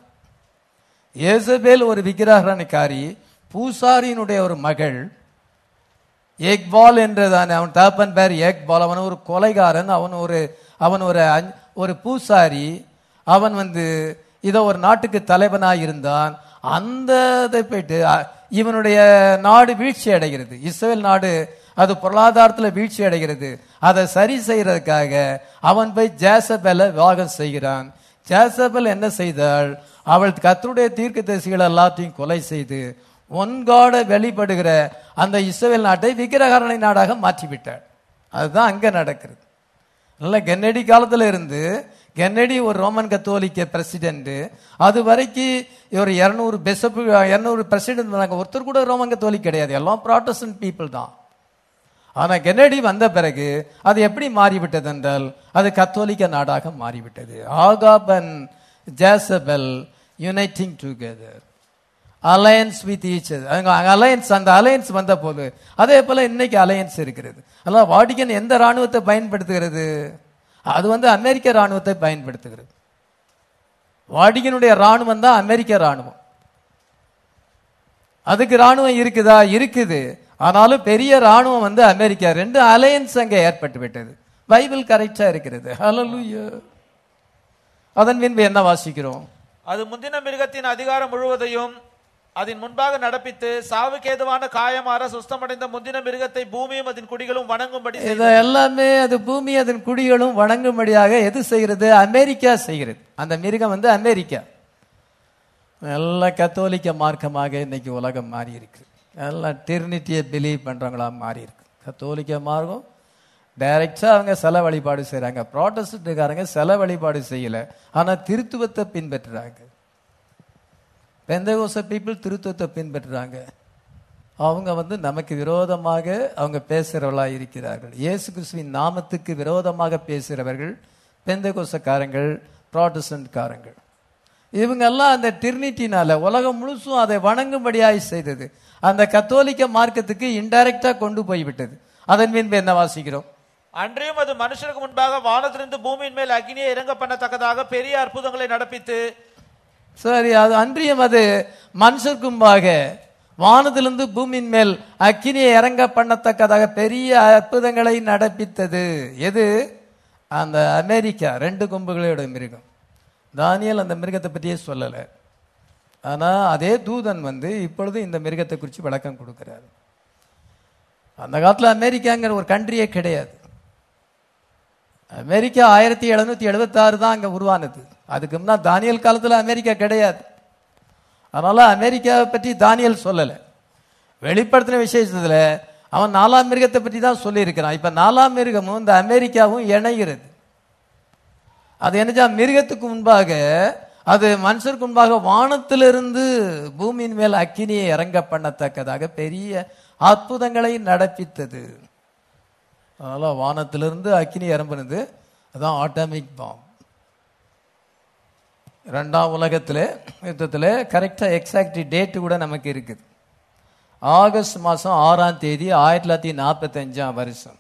ஏசபேல் ஒரு விக்கிரகணிக்காரி பூசாரியினுடைய ஒரு மகள் எக் பால் என்றதானே அவன் தகப்பன் பேர் எக் பால் அவன் ஒரு கொலைகாரன் அவன் ஒரு அவன் ஒரு அஞ்- ஒரு பூசாரி அவன் வந்து இதோ ஒரு நாட்டுக்கு தலைவனாய் இருந்தான் அந்த இதை போயிட்டு அ, இவனுடைய நாடு வீழ்ச்சி அடைகிறது இஸ்ரேல் நாடு அது பொருளாதாரத்தில் வீழ்ச்சி அடைகிறது அதை சரி செய்யறதுக்காக அவன் போய் ஜேசபெல விவாகம் செய்கிறான் ஜேசபெல் என்ன செய்தாள் அவள் கர்த்தருடைய தீர்க்க எல்லாத்தையும் கொலை செய்து ஒன்காட வெளிப்படுகிற அந்த இஸ்ரவேல் நாட்டை விக்கிரகரணை நாடாக மாற்றிவிட்டாள் அதுதான் அங்க நடக்கிறது நல்ல கென்னடி காலத்துல இருந்து கென்னடி ஒரு ரோமன் கத்தோலிக்க பிரசிடென்ட் அது வரைக்கும் ஒரு இருநூறு பெசப்பு இருநூறு பிரசிடென்ட் இருந்தாங்க ஒருத்தர் கூட ரோமன் கத்தோலிக் கிடையாது எல்லாம் ப்ராட்டஸ்டன்ட் பீப்புள் தான் ஆனா கென்னடி வந்த பிறகு அது எப்படி மாறிவிட்டது என்றால் அது கத்தோலிக்க நாடாக மாறிவிட்டது Ahab and Jezebel uniting together alliance with each alliance அந்த அலையன்ஸ் வந்த போது அதே போல இன்னைக்கு அலையன்ஸ் இருக்கிறது அதான் வாடிக்கன் எந்த ராணுவத்தை பயன்படுத்துகிறது அது வந்து அமெரிக்க ராணுவத்தை பயன்படுத்துகிறது வாடிகனுடைய ராணுவம் தான் அமெரிக்க ராணுவம் அதுக்கு ராணுவம் இருக்குதா இருக்குது ஆனாலும் பெரிய ராணுவம் வந்து அமெரிக்கா ரெண்டு அலையன்ஸ் அங்கே ஏற்பட்டு விட்டது பைபிள் கரெக்டா இருக்கிறது ஹalleluya அதன் பின்பு என்ன வாசிக்கிறோம் அது முந்தின மிருகத்தின் அதிகாரம் முழுவதையும் அதன் முன்பாக நடப்பித்து சாவுக்கு ஏதுவான காயமாற சுஸ்தமடைந்த முந்தின மிருகத்தை பூமியும் அதன் குடிகளும் வணங்கும்படி செய்தது. இதை எல்லாமே அது பூமி அதன் குடிகளும் வணங்கும்படியாக எது செய்கிறது அமெரிக்கா செய்கிறது அந்த மிருகம் வந்து அமெரிக்கா எல்லாம் கத்தோலிக்க மார்க்கமாக இன்னைக்கு உலகம் மாறி இருக்கு எல்லாம் டிரினிட்டியை பிலீவ் பண்றவங்களா மாறி இருக்கு கத்தோலிக்க மார்க்கம் டைரக்டா அவங்க சில வழிபாடு செய்றாங்க ப்ராட்டஸ்டன்ட்காரங்க சில வழிபாடு செய்யல ஆனா திருத்துவத்தை பின்பற்றுறாங்க பெந்தகோச பீப்புள் திருத்துவத்தை பின்பற்றுறாங்க அவங்க வந்து நமக்கு விரோதமாக அவங்க பேசுகிறவர்களா இருக்கிறார்கள் இயேசு கிறிஸ்துவின் நாமத்துக்கு விரோதமாக பேசுகிறவர்கள் பெந்தகோசக்காரங்கள் ப்ராட்டஸ்டன்ட்காரங்கள் இவங்க எல்லாம் அந்த டிரினிட்டினால உலகம் முழுசும் அதை வணங்கும்படியாய் செய்தது அந்த கத்தோலிக்க மார்க்கத்துக்கு இன்டைரக்டா கொண்டு போய்விட்டது அதன் பின்பு என்ன வாசிக்கிறோம் அன்றையும் அது மனுஷருக்கு முன்பாக வானத்திலிருந்து பூமியின் மேல் அக்னியை இறங்க பண்ணத்தக்கதாக பெரிய அற்புதங்களை நடப்பித்து சரி அது அன்றியும் அது மனுஷருக்கு முன்பாக வானத்திலிருந்து பூமியின் மேல் அக்கினியை இறங்க பண்ணத்தக்கதாக பெரிய அற்புதங்களை நடப்பித்தது எது அந்த அமெரிக்கா ரெண்டு கொம்புகளோட மிருகம் தானியல் அந்த மிருகத்தை பற்றியே சொல்லலை ஆனா அதே தூதன் வந்து இப்பொழுது இந்த மிருகத்தை குறித்து விளக்கம் கொடுக்கிறார் அந்த காலத்துல அமெரிக்காங்கிற ஒரு கண்ட்ரியே கிடையாது அமெரிக்கா ஆயிரத்தி எழுநூத்தி எழுபத்தாறு தான் அங்க உருவானது அதுக்கு முன்னா தானியல் காலத்துல அமெரிக்கா கிடையாது அதனால அமெரிக்காவை பற்றி தானியல் சொல்லல வெளிப்படுத்தின விசேஷத்துல அவன் நாலாம் மிருகத்தை பற்றி தான் சொல்லியிருக்கிறான் இப்ப நாலாம் மிருகமும் இந்த அமெரிக்காவும் இணைகிறது அது என்னச்சா மிருகத்துக்கு முன்பாக அது மனுஷருக்கு முன்பாக வானத்திலிருந்து பூமியின் மேல் அக்கினியை இறங்க பண்ணத்தக்கதாக பெரிய அற்புதங்களை நடப்பித்தது அதனால வானத்திலிருந்து அக்கினி இறம்புனது அதான் ஆட்டமிக் பாம் ரெண்டாம் உலகத்தில் யுத்தத்தில் கரெக்டாக எக்ஸாக்ட் டேட்டு கூட நமக்கு இருக்குது ஆகஸ்ட் மாதம் ஆறாம் தேதி ஆயிரத்தி தொள்ளாயிரத்தி நாற்பத்தஞ்சாம் வருஷம்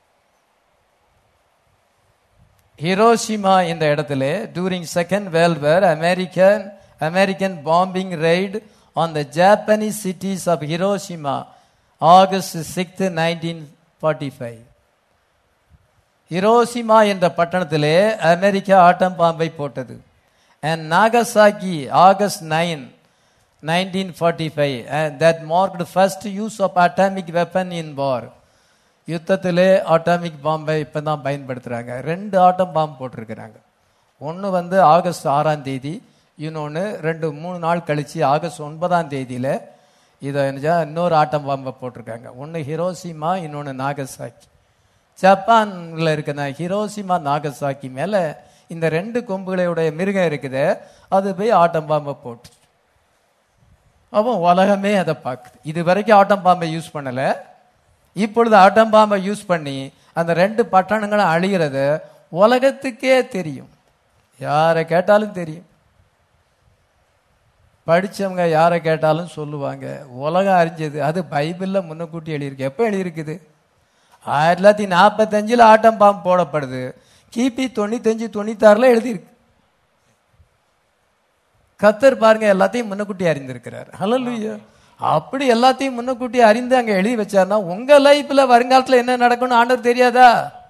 ஹிரோஷிமா என்ற இடத்துல during second world war American American bombing raid on the Japanese cities of Hiroshima August sixth nineteen forty five Hiroshima என்ற பட்டணத்திலே அமெரிக்கா ஆட்டம் பாம்பை போட்டது and Nagasaki August nine nineteen forty five that marked first use of atomic weapon in war யுத்தத்திலே atomic பாம்பை இப்போ தான் பயன்படுத்துகிறாங்க ரெண்டு ஆட்டம் பாம்பு போட்டிருக்கிறாங்க ஒன்று வந்து ஆகஸ்ட் ஆறாம் தேதி இன்னொன்று ரெண்டு மூணு நாள் கழிச்சு ஆகஸ்ட் ஒன்பதாம் தேதியில் இதை என்னச்சா இன்னொரு ஆட்டம் பாம்பை போட்டிருக்காங்க ஒன்று ஹிரோசிமா இன்னொன்று நாகசாக்கி ஜப்பான்ல இருக்கிற ஹிரோசிமா நாகசாக்கி மேலே இந்த ரெண்டு கொம்புகளுடைய மிருகம் இருக்குது அது போய் ஆட்டம் பாம்பை போட்டு அப்போ உலகமே அதை பார்க்குது இது வரைக்கும் ஆட்டம் பாம்பை யூஸ் பண்ணல இப்பொழுது ஆட்டம் பாம்பை யூஸ் பண்ணி அந்த ரெண்டு பட்டணங்களும் அழிகிறத உலகத்துக்கே தெரியும் யாரை கேட்டாலும் தெரியும் படிச்சவங்க யாரை கேட்டாலும் சொல்லுவாங்க உலகம் அறிஞ்சது அது பைபிள்ல முன்னக்கூட்டி எழுதியிருக்கு எப்போ எழுதியிருக்குது ஆயிரத்தி தொள்ளாயிரத்தி நாற்பத்தஞ்சில் ஆட்டம் பாம்பு போடப்படுது கிபி தொண்ணூத்தஞ்சு தொண்ணூத்தாறுல எழுதியிருக்கு கத்தர் பாருங்க எல்லாத்தையும் முன்னக்கூட்டி அறிந்திருக்கிறார் ஹalleluya அப்படி எல்லாத்தையும் முன்னக்கூட்டி அறிந்து அங்க எழுதி வச்சாருன்னா உங்க லைஃப்ல வருங்காலத்துல என்ன நடக்கும்னு ஆண்டவர் தெரியாதா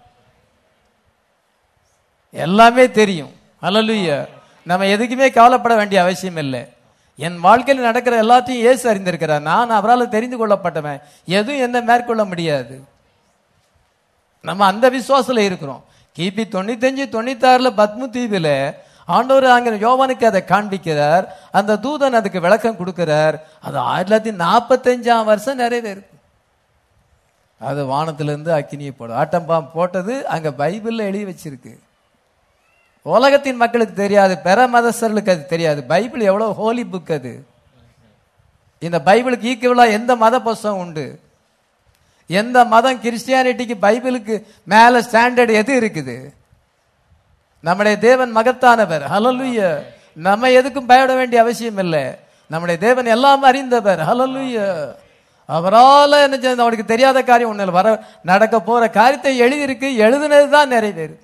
எல்லாமே தெரியும் அல்லலுயா நம்ம எதுக்குமே கவலைப்பட வேண்டிய அவசியம் இல்லை என் வாழ்க்கையில் நடக்கிற எல்லாத்தையும் இயேசு அறிந்திருக்கிறார் நான் அவரால் தெரிந்து கொள்ளப்பட்டவன் எதுவும் என்ன மேற்கொள்ள முடியாது நம்ம அந்த விசுவாசத்துல இருக்கிறோம் கிபி தொண்ணூத்தஞ்சு தொண்ணூத்தாறுல பத்மு தீவுல ஆண்டவர் அங்க யோவானுக்கு அதை காண்பிக்கிறார் அந்த தூதன் அதுக்கு விளக்கம் கொடுக்கிறார் அது ஆயிரத்தி தொள்ளாயிரத்தி நாற்பத்தஞ்சாம் வருஷம் நிறைவேறும் அது வானத்திலிருந்து அக்கினியை போடும் ஆட்டம்பாம் போட்டது அங்க பைபிள்ல எழுதி வச்சிருக்கு உலகத்தின் மக்களுக்கு தெரியாது பிற மதஸ்தர்களுக்கு அது தெரியாது பைபிள் எவ்வளவு ஹோலி புக் அது இந்த பைபிளுக்கு ஈக்குவலா எந்த மத புஸ்தகம் உண்டு எந்த மதம் கிறிஸ்டியானிட்டிக்கு பைபிளுக்கு மேல ஸ்டாண்டர்ட் எது இருக்குது நம்முடைய தேவன் மகத்தானவர் ஹலலுய நம்ம எதுக்கும் பயப்பட வேண்டிய அவசியம் இல்லை நம்முடைய தேவன் எல்லாம் அறிந்தவர் ஹலலுய அவரால் என்ன செய்ய அவனுக்கு தெரியாத காரியம் ஒண்ணு இல்லை வர நடக்க போற காரியத்தை எழுதியிருக்கு எழுதுனது தான் நிறைவேறு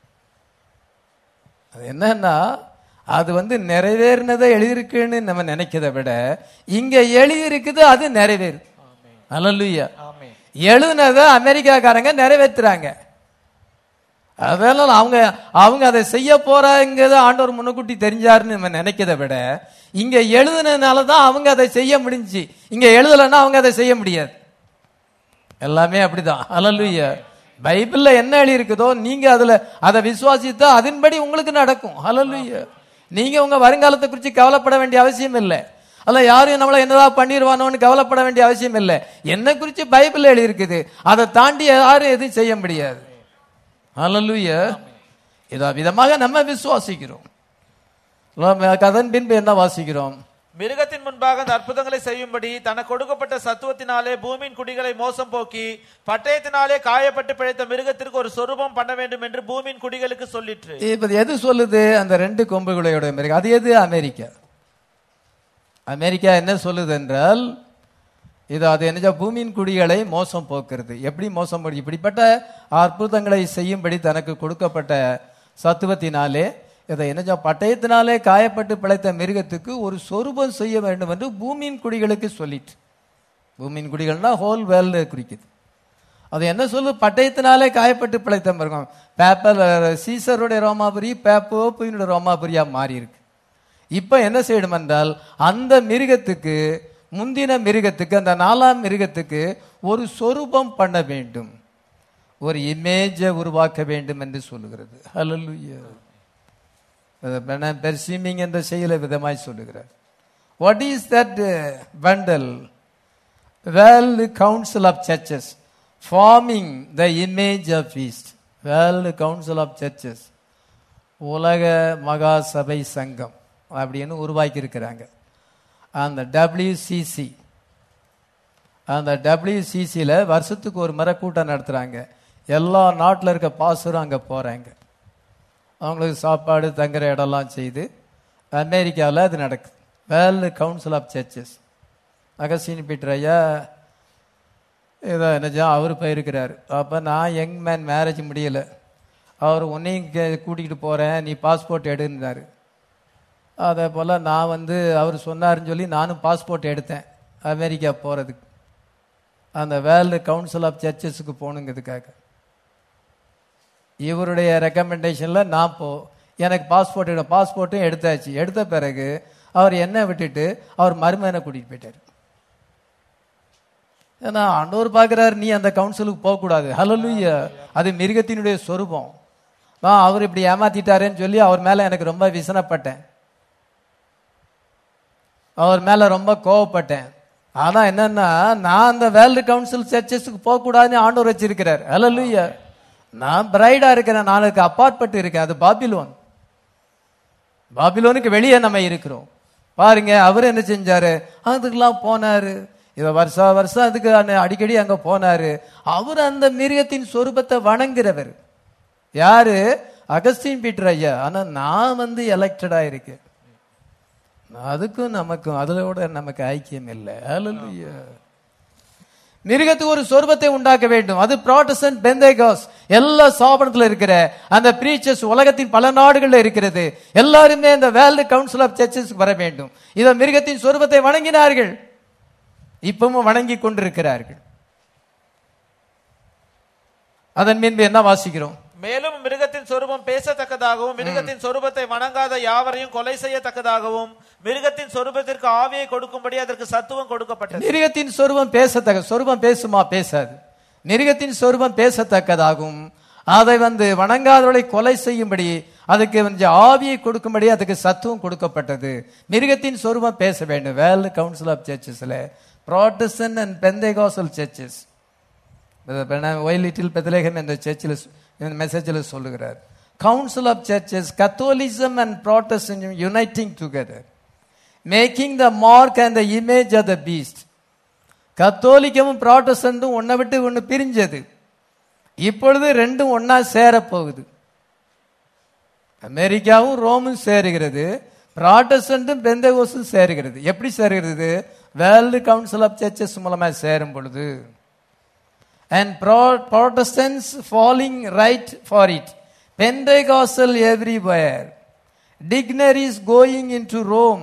அது என்னன்னா அது வந்து நிறைவேறினதை எழுதியிருக்குன்னு நம்ம நினைக்கிறத விட இங்க எழுதியிருக்குது அது நிறைவேறு ஹalleluya ஆமென் எழுதுனதை அமெரிக்காக்காரங்க நிறைவேற்றுறாங்க அதனால அவங்க அவங்க அதை செய்ய போறாங்கிறத ஆண்டவர் முன்னக்கூட்டி தெரிஞ்சாருன்னு நம்ம நினைக்கிறத விட இங்க எழுதுனதுனால தான் அவங்க அதை செய்ய முடிஞ்சுச்சு இங்க எழுதலைன்னா அவங்க அதை செய்ய முடியாது எல்லாமே அப்படிதான் ஹalleluya பைபிள்ல என்ன எழுதி இருக்குதோ நீங்க அதுல அதை விசுவாசித்தா அதன்படி உங்களுக்கு நடக்கும் ஹalleluya நீங்க உங்க வருங்காலத்தை குறித்து கவலைப்பட வேண்டிய அவசியம் இல்லை அல்ல யாரும் நம்மள என்னதான் பண்ணிடுவானோன்னு கவலைப்பட வேண்டிய அவசியம் இல்லை என்ன குறித்து பைபிள் எழுதி இருக்குது அதை தாண்டி யாரும் எதுவும் செய்ய முடியாது ஹalleluya இதா விதமாக நம்ம விசுவாசிக்கிறோம் அதன் பின்பு என்ன வாசிக்கிறோம் மிருகத்தின் முன்பாக அந்த அற்புதங்களை செய்யும்படி தனக்கு கொடுக்கப்பட்ட சத்துவத்தினாலே பூமியின் குடிகளை மோசம் போக்கி பட்டயத்தினாலே காயப்பட்டு பிழைத்த மிருகத்திற்கு ஒரு சொரூபம் பண்ண வேண்டும் என்று பூமியின் குடிகளுக்கு சொல்லிற்று இப்ப எது சொல்லுது அந்த ரெண்டு கொம்புகளையோட அமெரிக்கா அது எது அமெரிக்கா அமெரிக்கா என்ன சொல்லுது என்றால் இது அது என்ன பூமியின் குடிகளை மோசம் போக்குறது எப்படி மோசம் போடு இப்படிப்பட்ட அற்புதங்களை செய்யும்படி தனக்கு கொடுக்கப்பட்ட சத்துவத்தினாலே இதை என்ன பட்டயத்தினாலே காயப்பட்டு பிழைத்த மிருகத்துக்கு ஒரு சொரூபம் செய்ய வேண்டும் என்று பூமியின் குடிகளுக்கு சொல்லிட்டு பூமியின் குடிகள்னா ஹோல் வேர்ல்டு குறிக்குது அது என்ன சொல்லு பட்டயத்தினாலே காயப்பட்டு பிழைத்த மிருகம் பேப்பர் சீசருடைய ரோமாபுரி பேப்போப்பினுடைய ரோமாபுரியா மாறி இருக்கு இப்ப என்ன செய்யணும் என்றால் அந்த மிருகத்துக்கு முந்தின மிருகத்துக்கு அந்த நாலாம் மிருகத்துக்கு ஒரு சொரூபம் பண்ண வேண்டும் ஒரு இமேஜை உருவாக்க வேண்டும் என்று சொல்லுகிறது ஹalleluya பெர்சிமிங் என்ற செயல விதமாய் சொல்லுகிறார் what is that bundle world council of churches forming the image of east world council of churches உலக மகா சபை சங்கம் அப்படின்னு உருவாக்கி இருக்கிறாங்க அந்த டபிள்யூசிசி அந்த டபிள்யூசிசியில் வருஷத்துக்கு ஒரு முறை கூட்டம் நடத்துகிறாங்க எல்லா நாட்டில் இருக்க பாசரும் அங்கே போகிறாங்க அவங்களுக்கு சாப்பாடு தங்குற இடம்லாம் செய்து அமெரிக்காவில் அது நடக்குது world council of churches Augustine Peter ஐயா ஏதோ என்னஜா அவர் போயிருக்கிறார் அப்போ நான் யங் மேன் மேரேஜ் முடியலை அவர் உன்னையும் கே- கூட்டிகிட்டு போகிறேன் நீ பாஸ்போர்ட் எடுன்னாரு அதே போல் நான் வந்து அவர் சொன்னாருன்னு சொல்லி நானும் பாஸ்போர்ட் எடுத்தேன் அமெரிக்கா போகிறதுக்கு அந்த வேர்ல்டு கவுன்சில் ஆஃப் சர்ச்சஸுக்கு போகணுங்கிறதுக்காக இவருடைய ரெக்கமெண்டேஷனில் நான் போ எனக்கு பாஸ்போர்ட் எடு பாஸ்போர்ட்டும் எடுத்தாச்சு எடுத்த பிறகு அவர் என்ன விட்டுட்டு அவர் மருமகனை கூட்டிகிட்டு போயிட்டார் ஏன்னா ஆண்டவர் பார்க்குறாரு நீ அந்த கவுன்சிலுக்கு போகக்கூடாது ஹalleluya அது மிருகத்தினுடைய சொரூபம் நான் அவர் இப்படி ஏமாத்திட்டாரேன்னு சொல்லி அவர் மேலே எனக்கு ரொம்ப விசனப்பட்டேன் அவர் மேலே ரொம்ப கோவப்பட்டேன் ஆனா என்னன்னா நான் அந்த வேர்ல்டு கவுன்சில் சர்ச்சஸுக்கு போகக்கூடாதுன்னு ஆண்டவர் வச்சிருக்கிறார் ஹalleluya நான் பிரைடா இருக்கிறேன் நாளுக்கு அப்பாற்பட்டு இருக்கேன் அது பாபிலோன் பாபிலோனுக்கு வெளியே நம்ம இருக்கிறோம் பாருங்க அவர் என்ன செஞ்சாரு அதுக்கெல்லாம் போனாரு இத வருஷா வருஷம் அதுக்கு அன்ன- அடிக்கடி அங்க போனாரு அவர் அந்த மிருகத்தின் சொரூபத்தை வணங்குறவர் யாரு அகஸ்டின் பீட்டர் ஐயா ஆனா நான் வந்து எலெக்டடா இருக்கேன் அதுக்கும் நமக்கும் அதோட நமக்கு ஐக்கியம் இல்லை ஹalleluya மிருகத்துக்கு ஒரு சொர்பத்தை உண்டாக்க வேண்டும் அது ப்ராட்டஸ்டன்ட் பெந்தேகாஸ் எல்லா ஸ்தாபனத்துல இருக்கிற அந்த பிரீச்சர்ஸ் உலகத்தின் பல நாடுகள்ல இருக்கிறது எல்லாருமே இந்த வேர்ல்டு கவுன்சில் ஆஃப் சர்ச்சஸ் வர வேண்டும் இத மிருகத்தின் சொரூபத்தை வணங்கினார்கள் இப்பவும் வணங்கி கொண்டிருக்கிறார்கள் அதன் பின்பு என்ன வாசிக்கிறோம் மேலும் மிருகத்தின் சொரூபம் பேசத்தக்கதாகவும் மிருகத்தின் சொரூபத்தை வணங்காத யாவரையும் கொலை செய்யத்தக்கதாகவும் மிருகத்தின் சொரூபத்திற்கு ஆவியை கொடுக்கும்படி அதற்கு சத்துவம் கொடுக்கப்பட்டது மிருகத்தின் சொருபம் பேசத்தக்க சொருபம் பேசுமா பேசாது மிருகத்தின் சொருபம் பேசத்தக்கதாகும் அதை வந்து வணங்காதவர்களை கொலை செய்யும்படி அதுக்கு வந்து ஆவியை கொடுக்கும்படி அதுக்கு சத்துவம் கொடுக்கப்பட்டது மிருகத்தின் சொருபம் பேச வேண்டும் வேர்ல்டு கவுன்சில் ஆஃப் சர்ச்சஸ்ல Protestant and Pentecostal churches why little Bethlehem என்ற சர்ச்சில் இந்த மெசேஜில் சொல்லுகிறார் council of churches Catholicism and Protestant uniting together making the mark and the image of the beast கத்தோலிக்கமும் ப்ராட்டஸ்டன்ட்டும் ஒன்றை விட்டு ஒன்று பிரிஞ்சது இப்பொழுது ரெண்டும் ஒண்ணா சேரப் போகுது அமெரிக்காவும் ரோமும் சேருகிறது ப்ராட்டஸ்டன்ட்டும் பெந்தகோஸும் சேருகிறது எப்படி சேருகிறது வேர்ல்டு கவுன்சில் ஆஃப் சர்ச்சஸ் மூலமா சேரும் பொழுது and Pro- Protestants falling right for it. Pentecostal everywhere. Dignitaries going into Rome.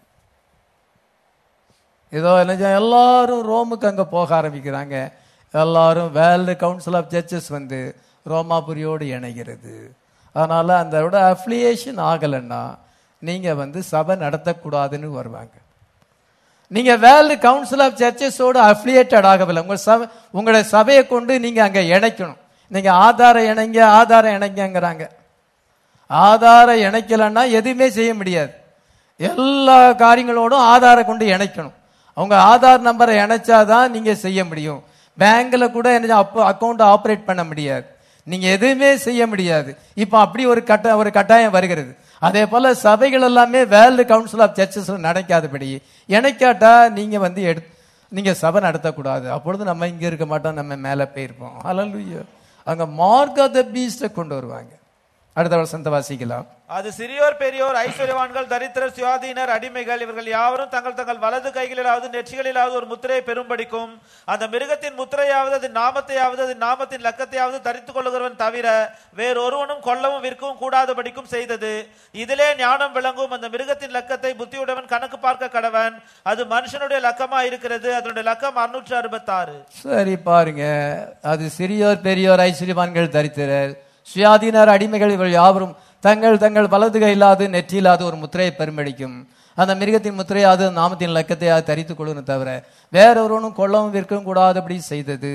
இதோ என்ன செய்ய- எல்லாரும் ரோமுக்கு அங்க போக ஆரம்பிக்கிறாங்க எல்லாரும் வேர்ல்டு கவுன்சில் ஆஃப் சர்ச்சஸ் வந்து ரோமாபுரியோடு இணைகிறது அதனால அந்த அஃபிலியேஷன் ஆகலைன்னா நீங்க வந்து சபை நடத்தக்கூடாதுன்னு வருவாங்க நீங்க வேர்ல்டு கவுன்சில் ஆஃப் சர்ச்சஸோடு அஃபிலியேட்டட் ஆகவில்லை உங்க சபை உங்களுடைய சபையை கொண்டு நீங்க அங்க இணைக்கணும் நீங்க ஆதார இணைங்க ஆதார இணைங்கங்கிறாங்க ஆதார இணைக்கலைன்னா எதுவுமே செய்ய முடியாது எல்லா காரியங்களோடும் ஆதாரை கொண்டு இணைக்கணும் அவங்க ஆதார் நம்பரை இணைச்சாதான் நீங்க செய்ய முடியும் பேங்க்ல கூட என்ன அப்போ அக்கௌண்ட் ஆப்ரேட் பண்ண முடியாது நீங்க எதுவுமே செய்ய முடியாது இப்போ அப்படி ஒரு கட்ட ஒரு கட்டாயம் வருகிறது அதே போல சபைகள் எல்லாமே வேர்ல்டு கவுன்சில் ஆஃப் சர்ச்சஸ்ல நடக்காதபடி இணைக்காட்டா நீங்க வந்து எடு நீங்க சபை நடத்தக்கூடாது அப்பொழுது நம்ம இங்க இருக்க மாட்டோம் நம்ம மேல போயிருப்போம் ஹalleluya அங்க மார்க் ஆஃப் த பீஸ்ட கொண்டு வருவாங்க அடுத்த வருஷத்தை வாசிக்கலாம் அது சிறியோர் பெரியோர் ஐஸ்வர்யவான்கள் தரித்திரர் சுயாதீனர் அடிமைகள் இவர்கள் யாவரும் தங்கள் தங்கள் வலது கைகளிலாவது நெற்றிகளிலாவது ஒரு முத்திரையை பெறும்படிக்கும் அந்த மிருகத்தின் முத்திரையாவது அது நாமத்தையாவது அது நாமத்தின் லக்கத்தையாவது தரித்துக் கொள்ளுகிறவன் தவிர வேறொருவனும் கொல்லவும் விற்கவும் கூடாதபடிக்கும் செய்தது இதிலே ஞானம் விளங்கும் அந்த மிருகத்தின் லக்கத்தை புத்தியுடையவன் கணக்கு பார்க்க கடவன் அது மனுஷனுடைய லக்கமா இருக்கிறது அதனுடைய லக்கம் அறுநூற்று அறுபத்தாறு சரி பாருங்க அது சிறியோர் பெரியோர் ஐஸ்வர்யவான்கள் தரித்திரர் சுயாதீனர் அடிமைகள் இவர்கள் யாவரும் தங்கள் தங்கள் வலது கையிலாது நெற்றியிலாது ஒரு முத்திரையை பெருமடிக்கும் அந்த மிருகத்தின் முத்திரையாவது நாமத்தின் லக்கத்தையாவது தரித்துக் கொள்ளுன்னு தவிர வேற ஒருவனும் கொல்லவும் விற்கவும் கூடாதபடி செய்தது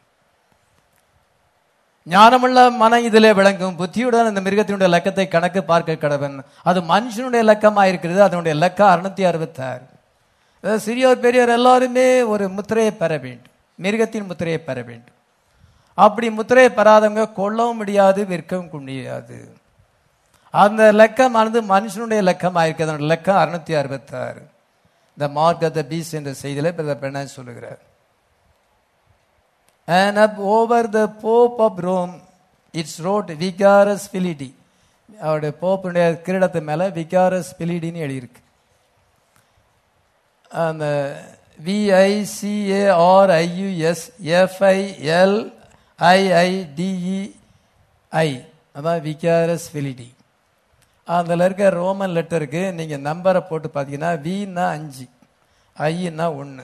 ஞானமுள்ள மனம் இதிலே விளங்கும் புத்தியுடன் அந்த மிருகத்தினுடைய லக்கத்தை கணக்கு பார்க்க கடவன் அது மனுஷனுடைய லக்கமா இருக்கிறது அதனுடைய லக்கம் அறுநூத்தி அறுபத்தாறு அதாவது சிறியோர் பெரியோர் எல்லாருமே ஒரு முத்திரையை பெற வேண்டும் மிருகத்தின் முத்திரையை பெற வேண்டும் அப்படி முத்திரையை பெறாதவங்க கொல்லவும் முடியாது விற்கவும் முடியாது அந்த லக்கமானது மனுஷனுடைய லக்கமாக இருக்கு அதனுடைய லக்கம் அறுநூத்தி அறுபத்தாறு இந்த மார்க் ஆஃப் த பீஸ் என்ற செய்தியில பெண்ண சொல்லுகிறார் and up over the pope of rome it's wrote vicarus filidi அவருடைய போப்புடைய கிரீடத்து மேல விகாரஸ் பிலிடின்னு எழுதியிருக்கு அந்த விஐசிஏஆர்ஐயுஎஸ் எஃப்ஐஎல் ஐஐடிஇஐ அதான் விகாரஸ் ஃபிலிடி அதில் இருக்க ரோமன் லெட்டருக்கு நீங்கள் நம்பரை போட்டு பார்த்தீங்கன்னா வின்னா அஞ்சு ஐன்னா ஒன்று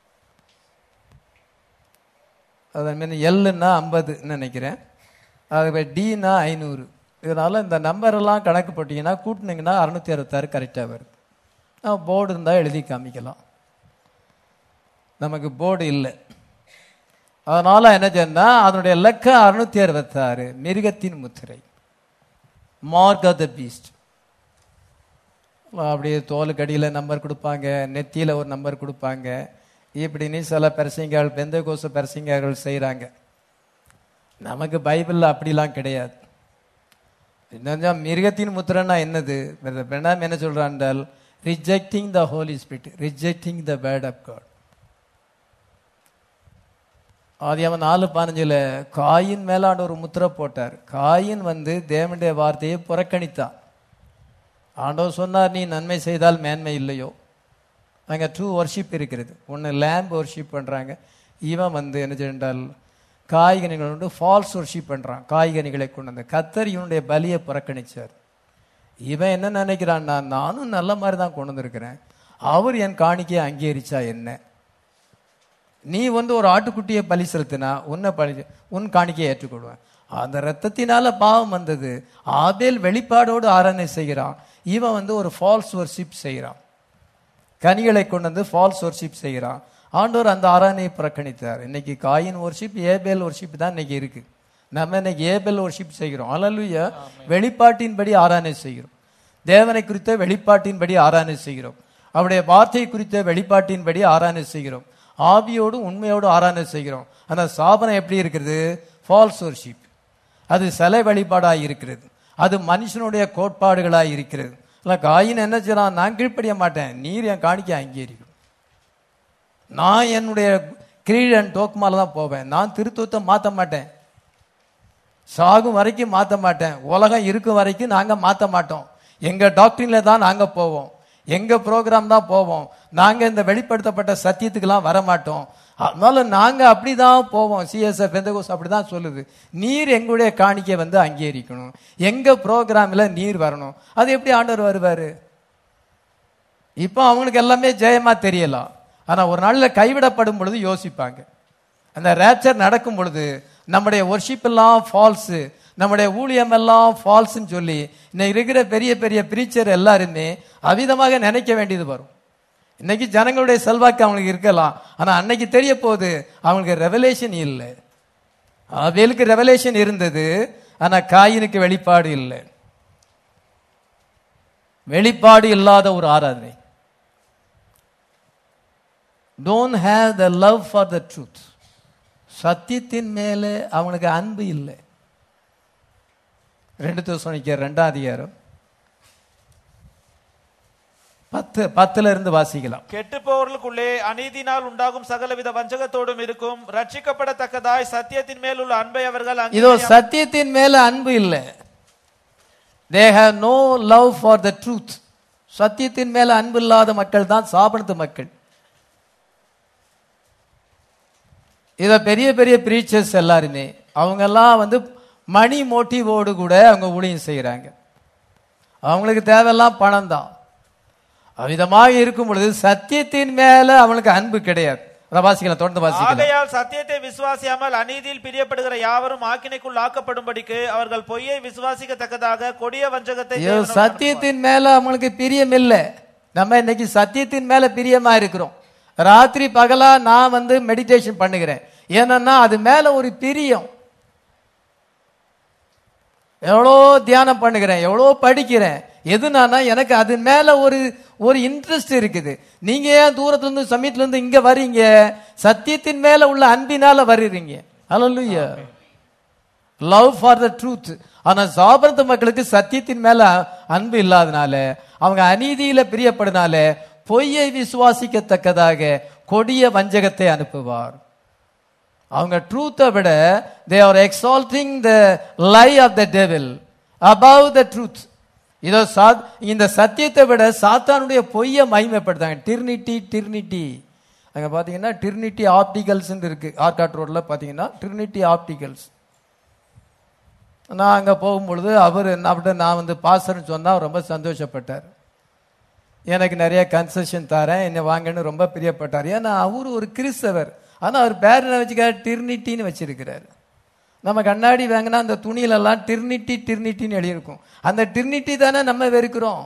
அதன் மீன் எல்லுன்னா ஐம்பதுன்னு நினைக்கிறேன் அது டின்னா ஐநூறு இதனால இந்த நம்பரெல்லாம் கணக்கு போட்டிங்கன்னா கூட்டினீங்கன்னா அறுநூத்தி அறுபத்தாறு கரெக்டாக வருது போர்டு இருந்தால் எழுதி காமிக்கலாம் நமக்கு போர்டு இல்லை அதனால என்ன சொன்னா அதனுடைய லக்கம் அறுநூத்தி அறுபத்தாறு மிருகத்தின் முத்திரை மார்க் ஆஃப் த பீஸ்ட் அப்படியே தோலுக்கு அடியில் நம்பர் கொடுப்பாங்க நெத்தியில் ஒரு நம்பர் கொடுப்பாங்க இப்படின்னு சில பெரசிங்கால் பெந்த கோச பெரசிங்கார்கள் செய்கிறாங்க நமக்கு பைபிளில் அப்படிலாம் கிடையாது என்ன மிருகத்தின் முத்திரன்னா என்னது பெண்ணாம் என்ன சொல்றாண்டால் rejecting the holy spirit rejecting the word of God ஆதியாம நாலு பதினஞ்சுல காயின் மேலாண்ட ஒரு முத்திரை போட்டார் காயின் வந்து தேவனுடைய வார்த்தையை புறக்கணித்தான் ஆண்டவர் சொன்னார் நீ நன்மை செய்தால் மேன்மை இல்லையோ அங்கே டூ ஒர்ஷிப் இருக்கிறது ஒன்று லேம்ப் ஒர்ஷிப் பண்ணுறாங்க இவன் வந்து என்ன செய்தால் காய்கனிகள் வந்து ஃபால்ஸ் ஒர்ஷிப் பண்ணுறான் காய்கனிகளை கொண்டு வந்து கத்தர் இவனுடைய பலியை புறக்கணிச்சார் இவன் என்ன நினைக்கிறான்னா நானும் நல்ல மாதிரி தான் கொண்டு வந்திருக்கிறேன் அவர் என் காணிக்கையை அங்கீகரிச்சா என்ன நீ வந்து ஒரு ஆட்டுக்குட்டியை பலி செலுத்தினா உன்னை பலி உன் காணிக்கையை ஏற்றுக்கொள்வேன் அந்த ரத்தத்தினால பாவம் வந்தது ஆபேல் வெளிப்பாடோடு ஆராதனை செய்கிறான் இவன் வந்து ஒரு ஃபால்ஸ் வர்ஷிப் செய்கிறான் கனிகளை கொண்டு வந்து ஃபால்ஸ் ஒர்ஷிப் செய்கிறான் ஆண்டவர் அந்த ஆராதனையை புறக்கணித்தார் இன்னைக்கு காயின் ஒர்ஷிப் ஏபேல் ஒர்ஷிப் தான் இன்னைக்கு இருக்கு நம்ம இன்னைக்கு ஏபேல் ஒர்ஷிப் செய்கிறோம் அலலுயா வெளிப்பாட்டின்படி ஆராதனை செய்கிறோம் தேவனை குறித்த வெளிப்பாட்டின்படி ஆராதனை செய்கிறோம் அவருடைய வார்த்தை குறித்த வெளிப்பாட்டின்படி ஆராதனை செய்கிறோம் ஆவியோடு உண்மையோடு ஆராதனை செய்கிறோம் அந்த சாபனம் எப்படி இருக்கிறது ஃபால்ஸ் ஒர்ஷிப் அது சிலை வழிபாடாக இருக்கிறது அது மனுஷனுடைய கோட்பாடுகளாக இருக்கிறது இல்லை காயின் என்ன செய்யறான் நான் கீழ்ப்படிய மாட்டேன் நீர் என் காணிக்க அங்கீகரிக்கும் நான் என்னுடைய கிரீட் அண்ட் டோக்குமால தான் போவேன் நான் திருத்துவத்தை மாற்ற மாட்டேன் சாகும் வரைக்கும் மாற்ற மாட்டேன் உலகம் இருக்கும் வரைக்கும் நாங்க மாற்ற மாட்டோம் எங்க டாக்டரின்ல தான் நாங்க போவோம் எங்க ப்ரோக்ராம் தான் போவோம் நாங்க இந்த வெளிப்படுத்தப்பட்ட சத்தியத்துக்கெல்லாம் வர மாட்டோம் அதனால நாங்க அப்படிதான் போவோம் சிஎஸ்எஃப் பெந்தகோஸ் அப்படிதான் சொல்லுது நீர் எங்களுடைய காணிக்கை வந்து அங்கீகரிக்கணும் எங்க ப்ரோக்ராம்ல நீர் வரணும் அது எப்படி ஆண்டவர் வருவாரு இப்போ அவங்களுக்கு எல்லாமே ஜெயமா தெரியலாம் ஆனா ஒரு நாள்ல கைவிடப்படும் பொழுது யோசிப்பாங்க அந்த ரேப்சர் நடக்கும் பொழுது நம்முடைய ஒர்ஷிப் எல்லாம் ஃபால்ஸ் நம்முடைய ஊழியம் எல்லாம் ஃபால்ஸ்ன்னு சொல்லி இன்னைக்கு இருக்கிற பெரிய பெரிய பிரீச்சர் எல்லாருமே அவிதமாக நினைக்க வேண்டியது வரும் இன்னைக்கு ஜனங்களுடைய செல்வாக்கு அவங்களுக்கு இருக்கலாம் ஆனா அன்னைக்கு தெரிய போகுது அவங்களுக்கு ரெவலேஷன் இல்லை அவேலுக்கு ரெவலேஷன் இருந்தது ஆனா காயினுக்கு வெளிப்பாடு இல்லை வெளிப்பாடு இல்லாத ஒரு ஆராதனை don't have the love for the truth சத்தியத்தின் மேலே அவனுக்கு அன்பு இல்லை ரெண்டு தோசனிக்க ரெண்டாம் அதிகாரம் பத்து பத்துல இருந்து வாசிக்கலாம் கெட்டுப்போவர்களுக்குள்ளே அநீதினால் உண்டாகும் சகலவித வஞ்சகத்தோடும் இருக்கும் ரட்சிக்கப்படத்தக்கதாய் சத்தியத்தின் மேல் உள்ள அன்பை அவர்கள் இதோ அங்கீகரியாமல் சத்தியத்தின் மேல அன்பு இல்லை they have no love for the truth சத்தியத்தின் மேல அன்பு இல்லாத மக்கள் தான் சாபனத்து மக்கள் இத பெரிய பெரிய பிரீச்சர்ஸ் எல்லாருமே அவங்க எல்லாம் வந்து மணி மோட்டிவோடு கூட அவங்க ஊழியம் செய்யறாங்க அவங்களுக்கு தேவையெல்லாம் பணம் தான் அவ்விதமாக இருக்கும் பொழுது சத்தியத்தின் மேல அவனுக்கு அன்பு கிடையாது அதை வாசிக்கலாம் தொடர்ந்து வாசிக்கலாம் ஆகையால் சத்தியத்தை விசுவாசியாமல் அநீதியில் பிரியப்படுகிற யாவரும் ஆக்கினைக்குள் ஆக்கப்படும்படிக்கு அவர்கள் பொய்யை விசுவாசிக்கத்தக்கதாக கொடிய வஞ்சகத்தை ஐயோ தேவனும் சத்தியத்தின் மேல அவங்களுக்கு பிரியம் இல்லை நம்ம இன்னைக்கு சத்தியத்தின் மேல பிரியமா இருக்கிறோம் ராத்திரி பகலா நான் வந்து மெடிடேஷன் பண்ணுகிறேன் ஏன்னா அது மேல ஒரு பிரியம் எவ்வளோ தியானம் பண்ணுகிறேன் எவ்வளோ படிக்கிறேன் எதுனானா எனக்கு அது மேல ஒரு ஒரு இன்ட்ரெஸ்ட் இருக்குது நீங்க ஏன் தூரத்துல இருந்து சமயத்துல இருந்து இங்க வர்றீங்க சத்தியத்தின் மேல உள்ள அன்பினால வர்றீங்க அல்ல லவ் ஃபார் த ட்ரூத் ஆனா சாபரத்து மக்களுக்கு சத்தியத்தின் மேல அன்பு இல்லாதனால அவங்க அநீதியில பிரியப்படுனால பொய்யை விசுவாசிக்கத்தக்கதாக கொடிய வஞ்சகத்தை அனுப்புவார் அவங்க ட்ரூத்தை விட they are exalting the lie of the devil above the truth இதோ சா இந்த சத்தியத்தை விட சாத்தானுடைய பொய்யை மகிமைப்படுத்தாங்க டிர்னிட்டி டிர்னிட்டி அங்க பாத்தீங்கன்னா டிர்னிட்டி ஆப்டிகல்ஸ் இருக்கு ஆர்காட் ரோட்ல பாத்தீங்கன்னா டிர்னிட்டி ஆப்டிகல்ஸ் நான் அங்கே போகும்பொழுது அவர் அவர்கிட்ட நான் வந்து பாசர்னு சொன்னா அவர் ரொம்ப சந்தோஷப்பட்டார் எனக்கு நிறைய கன்செஷன் தரேன் என்னை வாங்கன்னு ரொம்ப பிரியப்பட்டார் ஏன்னா அவர் ஒரு கிறிஸ்தவர் ஆனால் அவர் பேர் என்ன வச்சுக்காரு டிர்னிட்டின்னு வச்சிருக்கிறார் நம்ம கண்ணாடி வாங்கினா அந்த துணியிலெல்லாம் டிர்னிட்டி டிர்னிட்டின்னு எழுதியிருக்கும் அந்த டிர்னிட்டி தானே நம்ம வெறுக்கிறோம்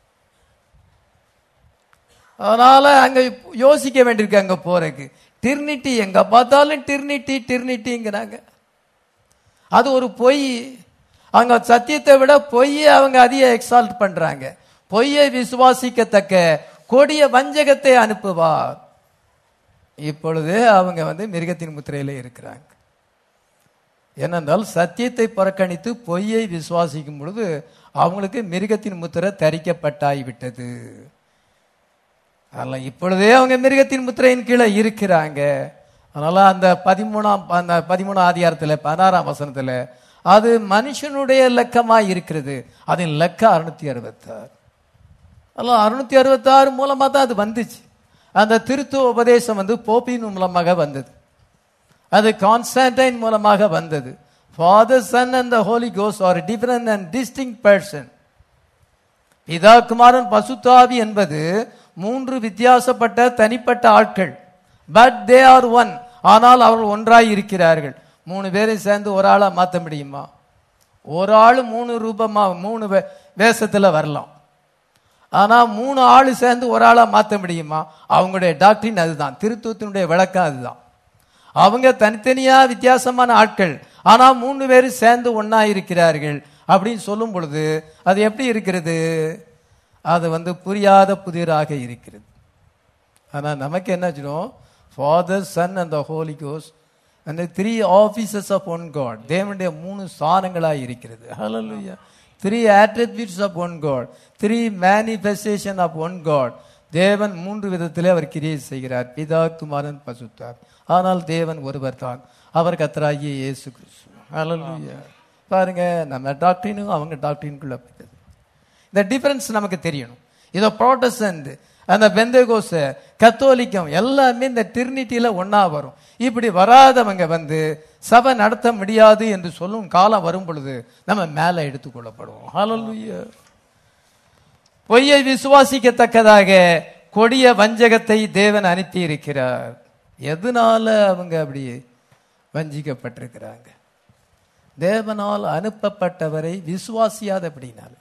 அதனால அங்க யோசிக்க வேண்டியிருக்கு அங்க போறதுக்கு டிர்னிட்டி எங்க பார்த்தாலும் டிர்னிட்டி டிர்னிட்டிங்கிறாங்க அது ஒரு பொய் அவங்க சத்தியத்தை விட பொய்யை அவங்க அதிக எக்ஸால்ட் பண்றாங்க பொய்யை விசுவாசிக்கத்தக்க கொடிய வஞ்சகத்தை அனுப்புவார் இப்பொழுது அவங்க வந்து மிருகத்தின் முத்திரையில இருக்கிறாங்க ஏனென்றால் சத்தியத்தை புறக்கணித்து பொய்யை விசுவாசிக்கும் பொழுது அவங்களுக்கு மிருகத்தின் முத்திரை தரிக்கப்பட்டாய்விட்டது அதனால இப்பொழுதே அவங்க மிருகத்தின் முத்திரையின் கீழே இருக்கிறாங்க அதனால அந்த பதிமூணாம் அந்த பதிமூணாம் அதிகாரத்துல பதினாறாம் வசனத்துல அது மனுஷனுடைய லக்கமா இருக்கிறது அதன் லக்க அறுநூத்தி அறுபத்தாறு அதெல்லாம் அறுநூத்தி அறுபத்தாறு மூலமா தான் அது வந்துச்சு அந்த திருத்துவ உபதேசம் வந்து போப்பின் மூலமாக வந்தது அது கான்ஸ்டன்டைன் மூலமாக வந்தது father son and the holy கோஸ் are different and distinct person பிதா குமாரன் பசுத்தாவி என்பது மூன்று வித்தியாசப்பட்ட தனிப்பட்ட ஆட்கள் பட் தே ஆர் ஒன் ஆனால் அவர்கள் ஒன்றாய் இருக்கிறார்கள் மூணு பேரும் சேர்ந்து ஒரு ஆளா மாத்த முடியுமா ஒரு ஆள் மூணு ரூபமா மூணு வே- வேஷத்துல வரலாம் ஆனா மூணு ஆளு சேர்ந்து ஒரு ஆளா மாத்த முடியுமா அவங்களுடைய டாக்டரின் அதுதான் திருத்துவத்தினுடைய விளக்கம் அதுதான் அவங்க தனித்தனியா வித்தியாசமான ஆட்கள் ஆனா மூணு பேரும் சேர்ந்து ஒண்ணா இருக்கிறார்கள் அப்படின்னு சொல்லும் பொழுது அது எப்படி இருக்கிறது அது வந்து புரியாத புதிராக இருக்கிறது ஆனா நமக்கு என்ன செய்யணும் father son and the holy கோஸ் அந்த three offices of one God தேவனுடைய மூணு ஸ்தானங்களாக இருக்கிறது ஹalleluya three attributes of one God three manifestation of one God தேவன் மூன்று விதத்திலே அவர் கிரியை செய்கிறார் பிதா குமாரன் பசுத்தார் ஆனால் தேவன் ஒருவர் தான் அவர் கத்தராகிய இயேசு கிறிஸ்து ஹalleluya பாருங்க நம்ம டாக்டரினும் அவங்க டாக்டரினுக்குள்ள போயிட்டது இந்த டிஃபரன்ஸ் நமக்கு தெரியணும் இதோ ப்ரோட்டஸ்டன்ட் அந்த பெந்தகோச கத்தோலிக்கம் எல்லாமே இந்த டிரினிட்டியில ஒண்ணா வரும் இப்படி வராதவங்க வந்து சபை நடத்த முடியாது என்று சொல்லும் காலம் வரும் பொழுது நம்ம மேல எடுத்துக்கொள்ளப்படுவோம் ஹalleluya பொய்யை விசுவாசிக்கத்தக்கதாக கொடிய வஞ்சகத்தை தேவன் அனுப்பி இருக்கிறார் எதனால அவங்க அப்படி வஞ்சிக்கப்பட்டிருக்கிறாங்க தேவனால் அனுப்பப்பட்டவரை விசுவாசியாதபடினாலே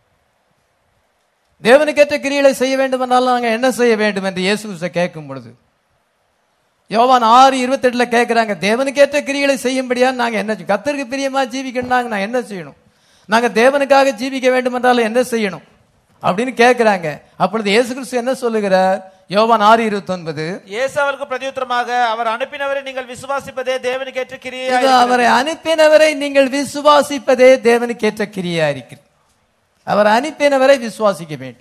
தேவனுக்கேற்ற கிரியைகளை செய்ய வேண்டுமென்றால் நாங்க என்ன செய்ய வேண்டும் என்று இயேசு கிறிஸ்து கேட்கும் பொழுது யோவான் ஆறு இருபத்தெட்டுல கேட்கிறாங்க தேவனுக்கேற்ற கிரியைகளை செய்யும்படியா நாங்க என்ன செய்யணும்? கர்த்தருக்கு பிரியமா ஜீவிக்கணும் நான் என்ன செய்யணும் நாங்க தேவனுக்காக ஜீவிக்க வேண்டும் என்றால் என்ன செய்யணும் அப்படின்னு கேட்கிறாங்க அப்பொழுது இயேசு கிறிஸ்து என்ன சொல்லுகிறார் யோவான் ஆறு இருபத்தி ஒன்பது இயேசு அவருக்கு பிரதியுத்தரமாக அவர் அனுப்பினவரை நீங்கள் விசுவாசிப்பதே தேவனுக்கேற்ற கிரியா இது அவரை அனுப்பினவரை நீங்கள் விசுவாசிப்பதே தேவனுக்கேற்ற கிரியா இருக்கிறது அவர் அனுப்பினவரை விசுவாசிக்க வேண்டும்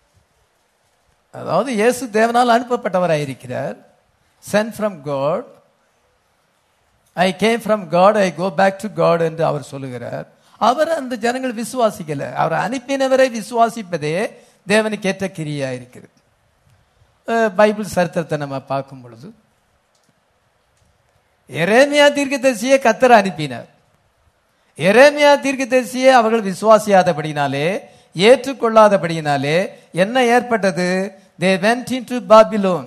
அதாவது இயேசு தேவனால் அனுப்பப்பட்டவராய் இருக்கிறார் sent from God I came from God I go back to God என்று அவர் சொல்லுகிறார் அவர் அந்த ஜனங்கள் விசுவாசிக்கல அவர் அனுப்பினவரை விசுவாசிப்பதே தேவனுக்கு ஏற்ற கிரியா இருக்கிறது அஹ், பைபிள் சரித்திரத்தை நம்ம பார்க்கும் பொழுது எரேமியா தீர்க்கதரிசியை கத்தர் அனுப்பினார் எரேமியா தீர்க்கதரிசியை அவர்கள் விசுவாசியாதபடினாலே ஏற்றுக்கொள்ளாதபடியினாலே என்ன ஏற்பட்டது they went into Babylon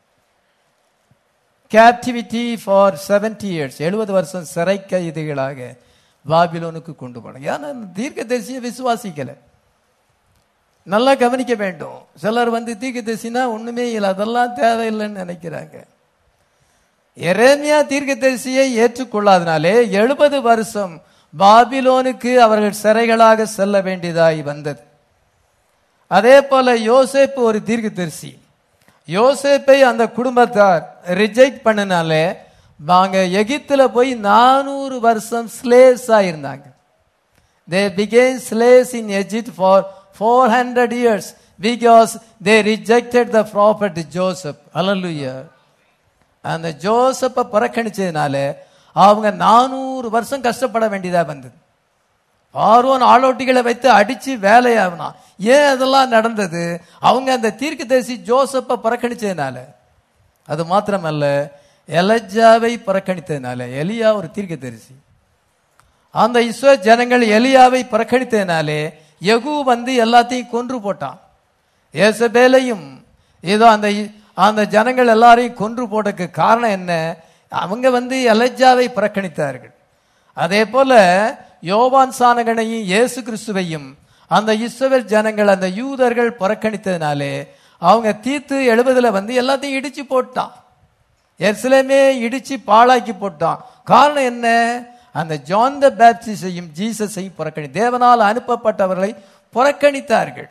captivity for seventy years எழுபது வருஷம் சிறை கைதிகளாக பாபிலோனுக்கு கொண்டு போனாங்க ஏன்னா தீர்க்கதரிசியை விசுவாசிக்கல நல்லா கவனிக்க வேண்டும் சிலர் வந்து தீர்க்கதரிசினா ஒண்ணுமே இல்லை அதெல்லாம் தேவையில்லைன்னு நினைக்கிறாங்க எரேமியா தீர்க்கதரிசியை ஏற்றுக்கொள்ளாதனாலே எழுபது வருஷம் பாபிலோனுக்கு அவர்கள் சிறைகளாக செல்ல வேண்டியதாய் வந்தது அதே போல யோசேப்பு ஒரு தீர்க்கதரிசி யோசேப்பை அந்த குடும்பத்தார் ரிஜெக்ட் பண்ணினாலே வாங்க எகிப்துல போய் நானூறு வருஷம் ஸ்லேவ்ஸ் இருந்தாங்க they became slaves in Egypt for four hundred years because they rejected the prophet Joseph அல்லலுயா அந்த ஜோசப்பை புறக்கணிச்சதுனால அவங்க நானூறு வருஷம் கஷ்டப்பட வேண்டியதா வந்தது பார்வோன் ஆளோட்டிகளை வைத்து அடிச்சு வேலையாகனா ஏன் அதெல்லாம் நடந்தது அவங்க அந்த தீர்க்கதரிசி ஜோசப்பை புறக்கணிச்சதுனால அது மாத்திரமல்ல எலஜாவை புறக்கணித்ததுனால எலியா ஒரு தீர்க்கதரிசி அந்த இஸ்வ ஜனங்கள் எலியாவை புறக்கணித்ததுனாலே யகு வந்து எல்லாத்தையும் கொன்று போட்டான் ஏசபேலையும் ஏதோ அந்த அந்த ஜனங்கள் எல்லாரையும் கொன்று போட்டதுக்கு காரணம் என்ன அவங்க வந்து எலஜாவை புறக்கணித்தார்கள் அதே போல யோவான் சானகனையும் இயேசு கிறிஸ்துவையும் அந்த இஸ்ரவேல் ஜனங்கள் அந்த யூதர்கள் புறக்கணித்ததுனாலே அவங்க தீத்து எழுபதுல வந்து எல்லாத்தையும் இடிச்சு போட்டான் எருசலேமே இடிச்சு பாழாக்கி போட்டான் காரணம் என்ன அந்த ஜான் த பேப்டிஸையும் ஜீசஸையும் புறக்கணி தேவனால் அனுப்பப்பட்டவர்களை புறக்கணித்தார்கள்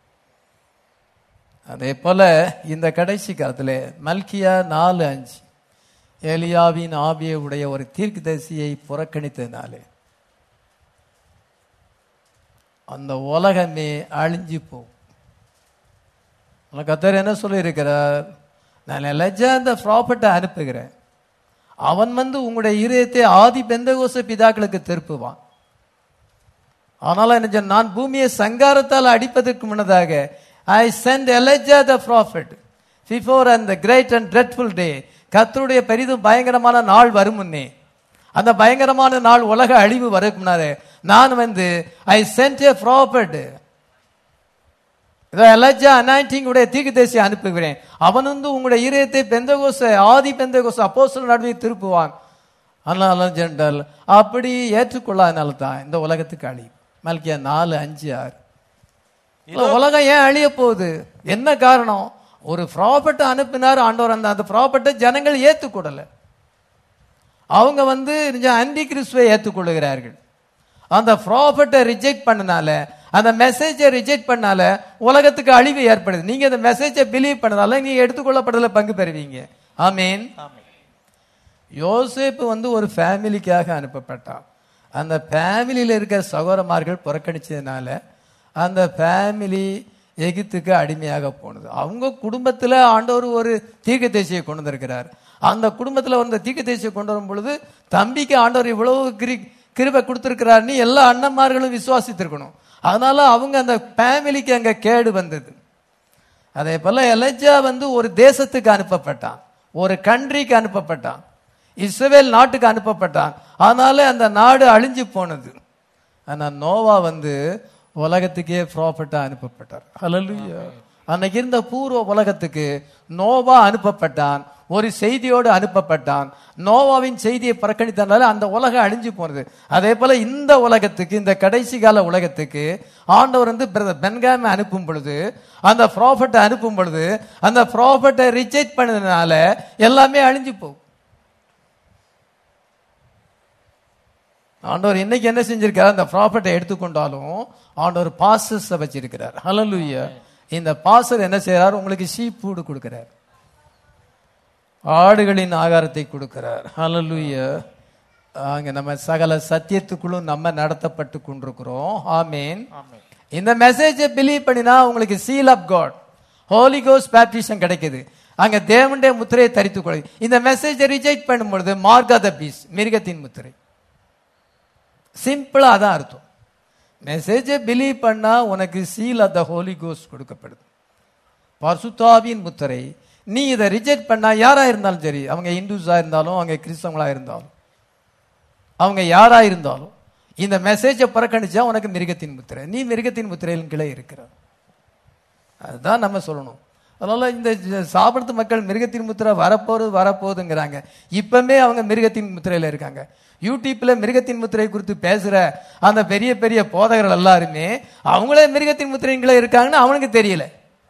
அதே போல இந்த கடைசி காலத்துல மல்கியா நாலு அஞ்சு எலியாவின் ஆவியை உடைய ஒரு தீர்க்கதரிசியை புறக்கணித்ததினாலே அந்த உலகமே அழிஞ்சு போகும் கத்தர் என்ன சொல்லியிருக்கிறார் நான் லஜ்ஜா அந்த ப்ராப்பர்ட்டை அனுப்புகிறேன் அவன் வந்து உங்களுடைய இருதயத்தை ஆதி பெந்தகோச பிதாக்களுக்கு திருப்புவான் ஆனால் என்ன சொன்ன, நான் பூமியை சங்காரத்தால் அடிப்பதற்கு முன்னதாக I sent Elijah the prophet before அந்த கிரேட் அண்ட் ட்ரெட்ஃபுல் டே கத்தருடைய பெரிதும் பயங்கரமான நாள் வரும் முன்னே அந்த பயங்கரமான நாள் உலக அழிவு வரக்கு முன்னாலே நான் வந்து ஐ சென்ட் ஏ ப்ராஃபிட் இதோ எலஜா அனாயிண்டிங் உடைய தீர்க்கதரிசியை அனுப்புகிறேன் அவன் வந்து உங்களுடைய இதயத்தை பெந்தகோச ஆதி பெந்தகோச அப்போஸ்தலர் நடுவே திருப்புவான் அதனால ஜென்டல் அப்படி ஏற்றுக்கொள்ளாதனால தான் இந்த உலகத்துக்கு அழி மல்கியா நாலு அஞ்சு ஆறு இல்ல, உலகம் ஏன் அழிய போகுது என்ன காரணம் ஒரு ப்ராப்பர்ட்டை அனுப்பினார் ஆண்டவர் அந்த அந்த ப்ராப்பர்ட்டை ஜனங்கள் ஏத்துக்கொள்ளல அவங்க வந்து அந்தி கிறிஸ்துவை ஏற்றுக்கொள்ளுகிறார்கள் அந்த ப்ராஃபட்டை ரிஜெக்ட் பண்ணனால அந்த மெசேஜை ரிஜெக்ட் பண்ணால உலகத்துக்கு அழிவு ஏற்படுது நீங்க அந்த மெசேஜை பிலீவ் பண்ணனால நீங்க எடுத்துக்கொள்ளப்படல பங்கு பெறுவீங்க ஆமீன் ஆமென். யோசேப்பு வந்து ஒரு ஃபேமிலிக்காக அனுப்பப்பட்டான் அந்த ஃபேமிலியில் இருக்கிற சகோதரமார்கள் புறக்கணிச்சதுனால அந்த ஃபேமிலி எகிப்துக்கு அடிமையாக போனது அவங்க குடும்பத்தில் ஆண்டவர் ஒரு தீர்க்க தேசியை கொண்டு வந்திருக்கிறார் அந்த குடும்பத்தில் வந்த தீர்க்க தேசியை கொண்டு வரும் பொழுது தம்பிக்கு ஆண்டவர் இவ்வளவு கிரி கிருபை கொடுத்திருக்கிறார்னு எல்லா அண்ணன்மார்களும் விசுவாசித்திருக்கணும் அதனால அவங்க அந்த ஃபேமிலிக்கு அங்க கேடு வந்தது அதே போல எலஜா வந்து ஒரு தேசத்துக்கு அனுப்பப்பட்டான் ஒரு கண்ட்ரிக்கு அனுப்பப்பட்டான் இஸ்ரவேல் நாட்டுக்கு அனுப்பப்பட்டான் அதனால அந்த நாடு அழிஞ்சு போனது ஆனா நோவா வந்து உலகத்துக்கே ப்ராஃபட்டா அனுப்பப்பட்டார் ஹalleluya அன்னைக்கு இருந்த பூர்வ உலகத்துக்கு நோவா அனுப்பப்பட்டான் ஒரு செய்தியோடு அனுப்பப்பட்டான் நோவாவின் செய்தியை புறக்கணித்தனால அந்த உலகம் அழிஞ்சு போனது அதே போல இந்த உலகத்துக்கு இந்த கடைசி கால உலகத்துக்கு ஆண்டவர் வந்து பிரதர் பென்காமை அனுப்பும் பொழுது அந்த ப்ராஃபட்டை அனுப்பும் பொழுது அந்த ப்ராஃபட்டை ரிஜெக்ட் பண்ணதுனால எல்லாமே அழிஞ்சு போகும் ஆண்டவர் இன்னைக்கு என்ன செஞ்சிருக்காரு அந்த ப்ராப்பர்ட்டை எடுத்துக்கொண்டாலும் ஆண்டவர் பாசஸ் வச்சிருக்கிறார் ஹalleluya இந்த பாசர் என்ன செய்யறார் உங்களுக்கு சீப் ஃபுட் கொடுக்கிறார் ஆடுகளின் ஆகாரத்தை கொடுக்கிறார் ஹalleluya அங்க நம்ம சகல சத்தியத்துக்குள்ளும் நம்ம நடத்தப்பட்டு கொண்டிருக்கிறோம் ஆமீன் ஆமென். இந்த மெசேஜை பிலீவ் பண்ணினா உங்களுக்கு சீல் ஆஃப் காட் ஹோலி கோஸ் பேப்டிஷன் கிடைக்குது அங்க தேவனுடைய முத்திரையை தரித்துக் கொள்ள இந்த மெசேஜை ரிஜெக்ட் பண்ணும் பொழுது மார்க் த பீஸ் மிருகத்தின் முத்திரை சிம்பிளா அதான் அர்த்தம் மெசேஜை பிலீவ் பண்ணா உனக்கு seal of the holy ghost கொடுக்கப்படுது பசுத்தாவின் முத்திரை நீ இதை ரிஜெக்ட் பண்ணா யாரா இருந்தாலும் சரி அவங்க இந்துஸா இருந்தாலும் அவங்க கிறிஸ்தவங்களா இருந்தாலும் அவங்க யாரா இருந்தாலும் இந்த மெசேஜை புறக்கணிச்சா உனக்கு மிருகத்தின் முத்திரை நீ மிருகத்தின் முத்திரையின் கீழே இருக்கிற அதுதான் நம்ம சொல்லணும் அதனால இந்த சாப்பிடுறது மக்கள் மிருகத்தின் முத்திரை வரப்போறது வரப்போகுதுங்கிறாங்க இப்பவுமே அவங்க மிருகத்தின் முத்திரையில இருக்காங்க யூடியூப்ல மிருகத்தின் முத்திரை குறித்து பேசுற அந்த பெரிய பெரிய போதகர்கள் எல்லாருமே அவங்களே மிருகத்தின் முத்திரையின் கீழே இருக்காங்கன்னு அவனுக்கு தெரியல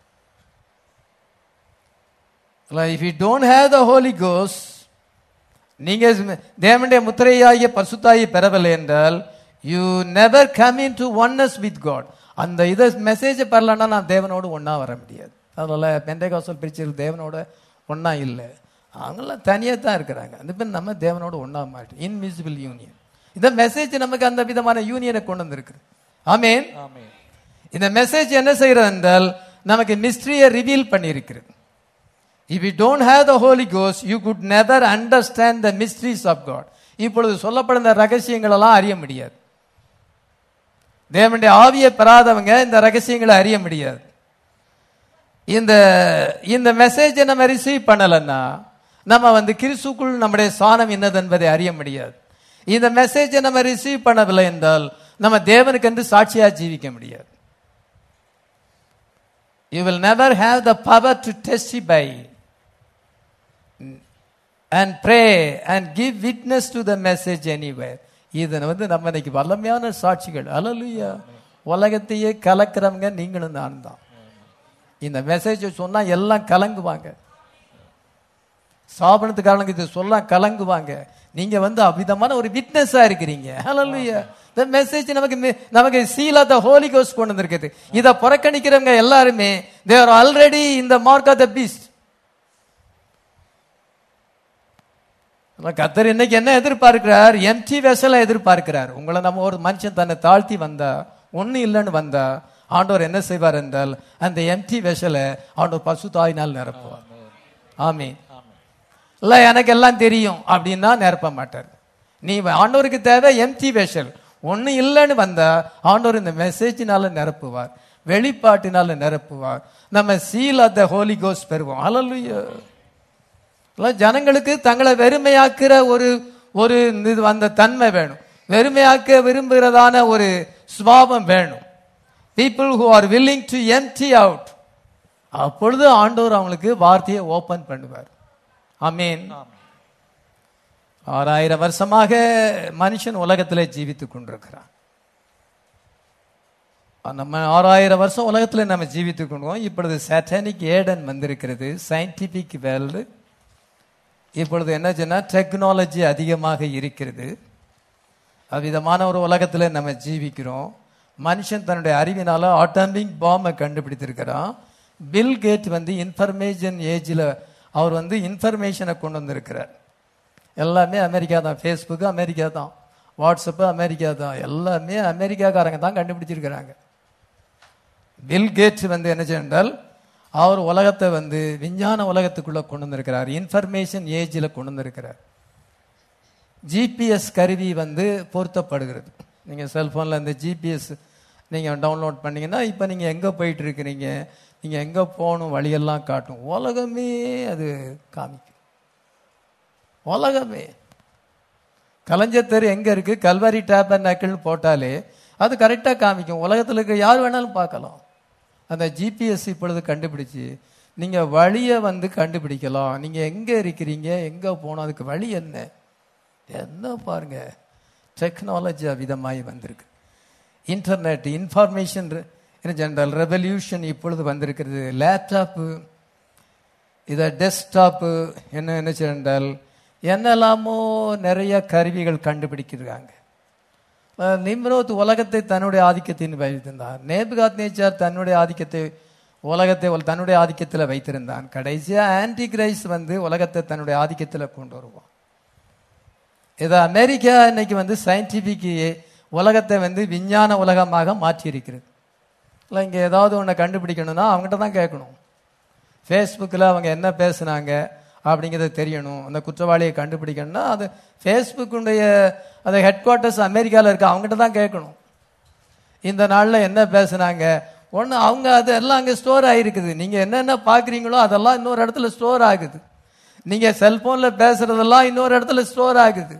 if you don't have the holy கோஸ் நீங்க தேவனுடைய முத்திரையாகிய பரிசுத்தாயை பெறவில்லை என்றால் you never come into oneness with God அந்த இதை மெசேஜ் பெறலன்னா நான் தேவனோடு ஒண்ணா வர முடியாது அதனால பெண்டகாசல் பிரிச்சல் தேவனோட ஒண்ணா இல்லை அவங்களாம் தனியாக தான் இருக்கிறாங்க அந்த பேர் நம்ம தேவனோட ஒண்ணா மாட்டோம் இன்விசிபிள் யூனியன் இந்த மெசேஜ் நமக்கு அந்த விதமான யூனியனை கொண்டு வந்திருக்கு ஆமேன் ஆமென். இந்த மெசேஜ் என்ன செய்யறது என்றால் நமக்கு மிஸ்ட்ரியை ரிவீல் பண்ணியிருக்கிறது If you don't have the Holy Ghost, you could never understand the mysteries of God. இப்பொழுது சொல்லப்படுற ரகசியங்கள் எல்லாம் அறிய முடியாது தேவனுடைய ஆவியை பெறாதவங்க இந்த ரகசியங்களை அறிய முடியாது இந்த இந்த மெசேஜை நம்ம ரிசீவ் பண்ணலைன்னா நம்ம வந்து கிறிஸ்துக்குள் நம்முடைய சாணம் என்னது என்பதை அறிய முடியாது இந்த மெசேஜை நம்ம ரிசீவ் பண்ணவில்லை என்றால் நம்ம தேவனுக்கு என்று சாட்சியா ஜீவிக்க முடியாது you will never have the power to testify and pray and give witness to the message anywhere இது வந்து நம்ம இன்னைக்கு வல்லமையான சாட்சிகள் அலலுயா உலகத்தையே கலக்கிறவங்க நீங்களும் நானும் தான் இந்த மெசேஜை சொன்னா எல்லாம் கலங்குவாங்க சாபனத்துக்காரனுக்கு இது சொல்ல கலங்குவாங்க நீங்க வந்து அவ்விதமான ஒரு விட்னஸா இருக்கிறீங்க ஹalleluya இந்த மெசேஜ் நமக்கு மி- நமக்கு seal of the holy ghost கொண்டு வந்திருக்குது இத புறக்கணிக்கிறவங்க எல்லாருமே தே ஆர் ஆல்ரெடி இந்த மார்க் ஆஃப் த பீஸ்ட் கத்தர் இன்னைக்கு என்ன எதிர்பார்க்கிறார் எம்டி வெசலை எதிர்பார்க்கிறார் உங்களை நம்ம ஒரு மனுஷன் தன்னை தாழ்த்தி வந்தா ஒண்ணு இல்லைன்னு வந்தா ஆண்டவர் என்ன செய்வார் என்றால் அந்த எம்டி வெசலை ஆண்டவர் பசுத்தாயினால் நிரப்புவார் ஆமீன் இல்ல எனக்கு எல்லாம் தெரியும் அப்படின்னா நிரப்ப மாட்டார் நீ ஆண்டவருக்கு தேவை எம்டி வெஷல் ஒண்ணு இல்லைன்னு வந்தா ஆண்டவர் இந்த மெசேஜினால நிரப்புவார் வெளிப்பாட்டினால நிரப்புவார் நம்ம சீல் ஆஃப் த ஹோலி கோஸ் பெறுவோம் ஹalleluya இல்ல, ஜனங்களுக்கு தங்களை வெறுமையாக்குற ஒரு ஒரு இது அந்த தன்மை வேணும் வெறுமையாக்க விரும்புகிறதான ஒரு சுபாவம் வேணும் people who are willing to empty out அப்பொழுது ஆண்டவர் அவங்களுக்கு வார்த்தையை ஓபன் பண்ணுவார் ஆமீன் ஆறாயிரம் வருஷமாக மனுஷன் உலகத்திலே ஜீவித்துக் கொண்டிருக்கிறான் நம்ம ஆறாயிரம் வருஷம் உலகத்தில் நம்ம ஜீவித்துக் கொண்டோம் இப்பொழுது சாட்டானிக் ஏடன் வந்திருக்கிறது சயின்டிபிக் வேர்ல்டு இப்பொழுது என்ன சொன்னா டெக்னாலஜி அதிகமாக இருக்கிறது அவ்விதமான ஒரு உலகத்தில் நம்ம ஜீவிக்கிறோம் மனுஷன் தன்னுடைய அறிவினால ஆட்டாமிக் பாம்பை கண்டுபிடித்திருக்கிறான் பில் கேட் வந்து இன்ஃபர்மேஷன் ஏஜில் அவர் வந்து இன்ஃபர்மேஷனை கொண்டு வந்திருக்கிறார் எல்லாமே அமெரிக்கா தான் ஃபேஸ்புக்கு அமெரிக்கா தான் வாட்ஸ்அப்பு அமெரிக்கா தான் எல்லாமே அமெரிக்காக்காரங்க தான் கண்டுபிடிச்சிருக்கிறாங்க பில் கேட்ஸ் வந்து என்ன சென்றால் அவர் உலகத்தை வந்து விஞ்ஞான உலகத்துக்குள்ள கொண்டு வந்திருக்கிறார் இன்ஃபர்மேஷன் ஏஜில் கொண்டு வந்திருக்கிறார் ஜிபிஎஸ் கருவி வந்து பொருத்தப்படுகிறது நீங்கள் செல்ஃபோனில் இந்த ஜிபிஎஸ் நீங்கள் டவுன்லோட் பண்ணீங்கன்னா இப்போ நீங்கள் எங்கே போயிட்டு இருக்கிறீங்க நீங்கள் எங்கே போகணும் வழியெல்லாம் காட்டும் உலகமே அது காமிக்கும் உலகமே கலைஞர் தெரு எங்கே இருக்குது கல்வாரி டேப் அண்ட் நக்கிள்னு போட்டாலே அது கரெக்டாக காமிக்கும் உலகத்தில் இருக்க யார் வேணாலும் பார்க்கலாம் அந்த ஜிபிஎஸ் இப்பொழுது கண்டுபிடிச்சு நீங்கள் வழியை வந்து கண்டுபிடிக்கலாம் நீங்கள் எங்கே இருக்கிறீங்க எங்கே போகணும் அதுக்கு வழி என்ன என்ன பாருங்க டெக்னாலஜி விதமாய் வந்திருக்கு இன்டர்நெட் இன்ஃபர்மேஷன் ஜென்ரல் ரெவல்யூஷன் இப்பொழுது வந்திருக்கிறது லேப்டாப்பு இதை டெஸ்க்டாப்பு என்ன என்ன என்றால் என்னெல்லாமோ நிறைய கருவிகள் கண்டுபிடிக்கிறாங்க அஹ் நிம்ரோத் உலகத்தை தன்னுடைய ஆதிக்கத்தின் வைத்திருந்தான் நேபுகாத் நேச்சார் தன்னுடைய ஆதிக்கத்தை உலகத்தை உல- தன்னுடைய ஆதிக்கத்தில் வைத்திருந்தான் கடைசியா ஆன்டி கிரைஸ் வந்து உலகத்தை தன்னுடைய ஆதிக்கத்தில் கொண்டு வருவான் இதை அமெரிக்கா இன்னைக்கு வந்து சயின்டிபிக் உலகத்தை வந்து விஞ்ஞான உலகமாக மாற்றி இருக்கிறது இல்லை இங்கே ஏதாவது ஒன்றை கண்டுபிடிக்கணும்னா அவங்ககிட்ட தான் கேட்கணும் ஃபேஸ்புக்கில் அவங்க என்ன பேசுனாங்க அப்படிங்கிறது தெரியணும் அந்த குற்றவாளியை கண்டுபிடிக்கணும்னா அது ஃபேஸ்புக்குடைய அந்த ஹெட் குவார்ட்டர்ஸ் அமெரிக்காவில் இருக்க அவங்ககிட்ட தான் கேட்கணும் இந்த நாளில் என்ன பேசுனாங்க ஒன்று அவங்க அது எல்லாம் அங்கே ஸ்டோர் ஆகிருக்குது நீங்கள் என்னென்ன பார்க்குறீங்களோ அதெல்லாம் இன்னொரு இடத்துல ஸ்டோர் ஆகுது நீங்கள் செல்ஃபோனில் பேசுகிறதெல்லாம் இன்னொரு இடத்துல ஸ்டோர் ஆகுது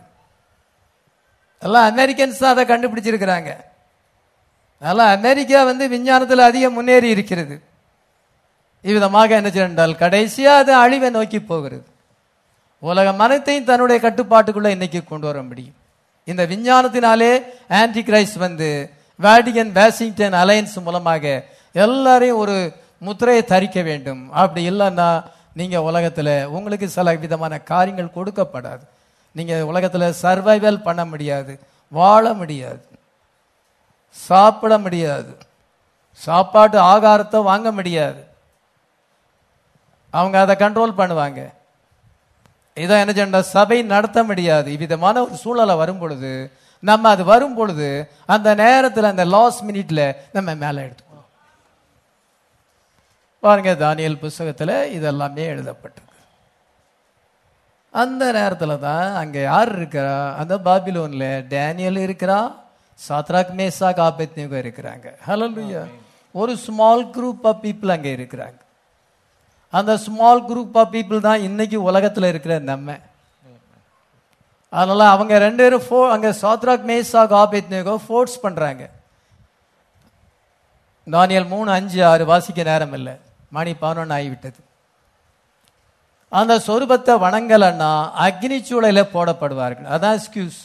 எல்லாம் அமெரிக்கன்ஸ் தான் அதை கண்டுபிடிச்சிருக்கிறாங்க அதனால் அமெரிக்கா வந்து விஞ்ஞானத்தில் அதிக முன்னேறி இருக்கிறது இவ்விதமாக என்ன செய்தால் கடைசியா அது அழிவை நோக்கி போகிறது உலகம் அனைத்தையும் தன்னுடைய கட்டுப்பாட்டுக்குள்ள இன்னைக்கு கொண்டு வர முடியும் இந்த விஞ்ஞானத்தினாலே ஆன்டி கிரைஸ்ட் வந்து வேட்டிகன் வாஷிங்டன் அலையன்ஸ் மூலமாக எல்லாரையும் ஒரு முத்திரையை தரிக்க வேண்டும் அப்படி இல்லைன்னா நீங்க உலகத்துல உங்களுக்கு சில விதமான காரியங்கள் கொடுக்கப்படாது நீங்க உலகத்துல சர்வைவல் பண்ண முடியாது வாழ முடியாது சாப்பிட முடியாது சாப்பாட்டு ஆகாரத்தை வாங்க முடியாது அவங்க அதை கண்ட்ரோல் பண்ணுவாங்க இதான் என்ன செய்யணும் சபை நடத்த முடியாது இவ்விதமான ஒரு சூழலை வரும் பொழுது நம்ம அது வரும் பொழுது அந்த நேரத்தில் அந்த லாஸ்ட் மினிட்ல நம்ம மேலே எடுத்துக்கணும் பாருங்க தானியல் புஸ்தகத்துல இதெல்லாமே எழுதப்பட்டிருக்கு அந்த நேரத்தில் தான் அங்கே யார் இருக்கிறா அந்த பாபிலோன்ல டேனியல் இருக்கிறா சாத்ராக் மேசா காபத்னிகோ இருக்கிறாங்க ஹலோ ஒரு ஸ்மால் குரூப் ஆஃப் பீப்புள் அங்கே இருக்கிறாங்க அந்த ஸ்மால் குரூப் ஆஃப் பீப்புள் தான் இன்னைக்கு உலகத்தில் இருக்கிற நம்ம அதனால அவங்க ரெண்டு பேரும் ஃபோ அங்கே சாத்ராக் மேசா காபத்னிகோ ஃபோர்ஸ் பண்றாங்க தானியல் மூணு அஞ்சு ஆறு வாசிக்க நேரம் இல்லை மணி பதினொன்று ஆகிவிட்டது அந்த சொரூபத்தை வணங்கலன்னா அக்னி சூளையில போடப்படுவார்கள் அதான் எக்ஸ்கியூஸ்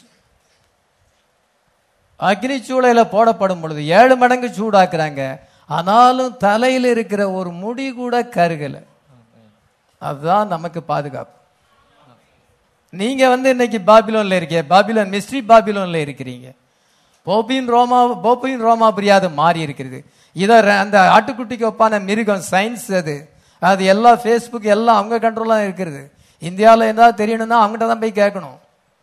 அக்னி சூளையில போடப்படும் பொழுது ஏழு மடங்கு சூடாக்குறாங்க ஆனாலும் தலையில் இருக்கிற ஒரு முடி கூட கருகல அதுதான் நமக்கு பாதுகாப்பு நீங்க வந்து இன்னைக்கு பாபிலோன்ல இருக்கீங்க பாபிலோன் மிஸ்ட்ரி பாபிலோன்ல இருக்கிறீங்க போப்பின் ரோமா போப்பின் ரோமா பிரியாத மாறி இருக்கிறது இதை ர- அந்த ஆட்டுக்குட்டிக்கு ஒப்பான மிருகம் சயின்ஸ் அது அது எல்லாம் ஃபேஸ்புக் எல்லாம் அவங்க கண்ட்ரோலாக இருக்கிறது இந்தியாவில் ஏதாவது தெரியணும்னா அவங்ககிட்ட தான் போய் கேட்கணும்